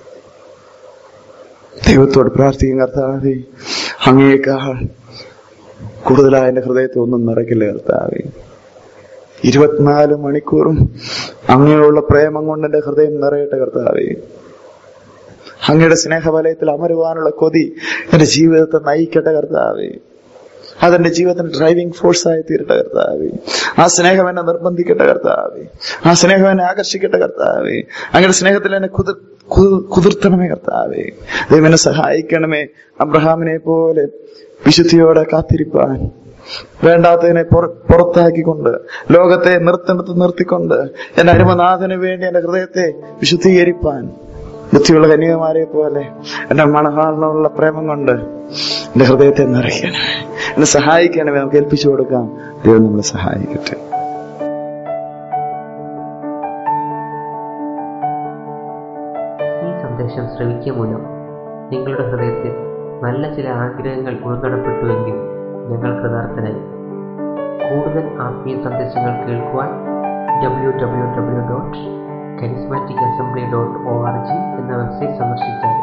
S1: ദൈവത്തോട് പ്രാർത്ഥിക്കും കർത്താവേ അങ്ങേക്കാൾ കൂടുതലായ എന്റെ ഹൃദയത്തെ ഒന്നും നിറയ്ക്കില്ല കർത്താവേ ഇരുപത്തിനാല് മണിക്കൂറും അങ്ങനെയുള്ള പ്രേമം കൊണ്ട് എന്റെ ഹൃദയം നിറയട്ടെ കർത്താവേ അങ്ങയുടെ സ്നേഹവലയത്തിൽ അമരുവാനുള്ള കൊതി എന്റെ ജീവിതത്തെ നയിക്കട്ടെ കർത്താവേ അതെന്റെ ജീവിതത്തിന് ഡ്രൈവിംഗ് ഫോഴ്സ് ആയി തീരട്ടെ കർത്താവേ ആ സ്നേഹം എന്നെ നിർബന്ധിക്കട്ടെ കർത്താവേ ആ സ്നേഹം എന്നെ ആകർഷിക്കട്ടെ കർത്താവേ അങ്ങയുടെ സ്നേഹത്തിൽ എന്നെ കുതിർ കു- കുതിർത്തണമേ കർത്താവേ ദൈവം എന്നെ സഹായിക്കണമേ അബ്രഹാമിനെ പോലെ വിശുദ്ധിയോടെ കാത്തിരിപ്പാൻ വേണ്ടാത്തതിനെ പുറ- പുറത്താക്കിക്കൊണ്ട് ലോകത്തെ നിർത്തിടത്ത് നിർത്തിക്കൊണ്ട് എന്റെ അരുമനാഥന് വേണ്ടി എന്റെ ഹൃദയത്തെ വിശുദ്ധീകരിപ്പാൻ ബുദ്ധിയുള്ള കന്യകമാരെ പോലെ എന്റെ മണഹാളിനുള്ള പ്രേമം കൊണ്ട് എന്റെ ഹൃദയത്തെ നിറയ്ക്കണമേ എന്നെ സഹായിക്കണമേ നമുക്ക് ഏൽപ്പിച്ചു കൊടുക്കാം ദൈവം നമ്മളെ സഹായിക്കട്ടെ
S3: ഈ സന്ദേശം ശ്രവിക്കുക മൂലം നിങ്ങളുടെ ഹൃദയത്തിൽ നല്ല ചില ആഗ്രഹങ്ങൾ ഉൾനടപ്പെട്ടുവെങ്കിൽ ഞങ്ങൾ കൃതാർത്ഥനായി കൂടുതൽ ആത്മീയ സന്ദേശങ്ങൾ കേൾക്കുവാൻ W W W dot charismatic assembly dot O R G എന്ന വെബ്സൈറ്റ് സന്ദർശിച്ചാൽ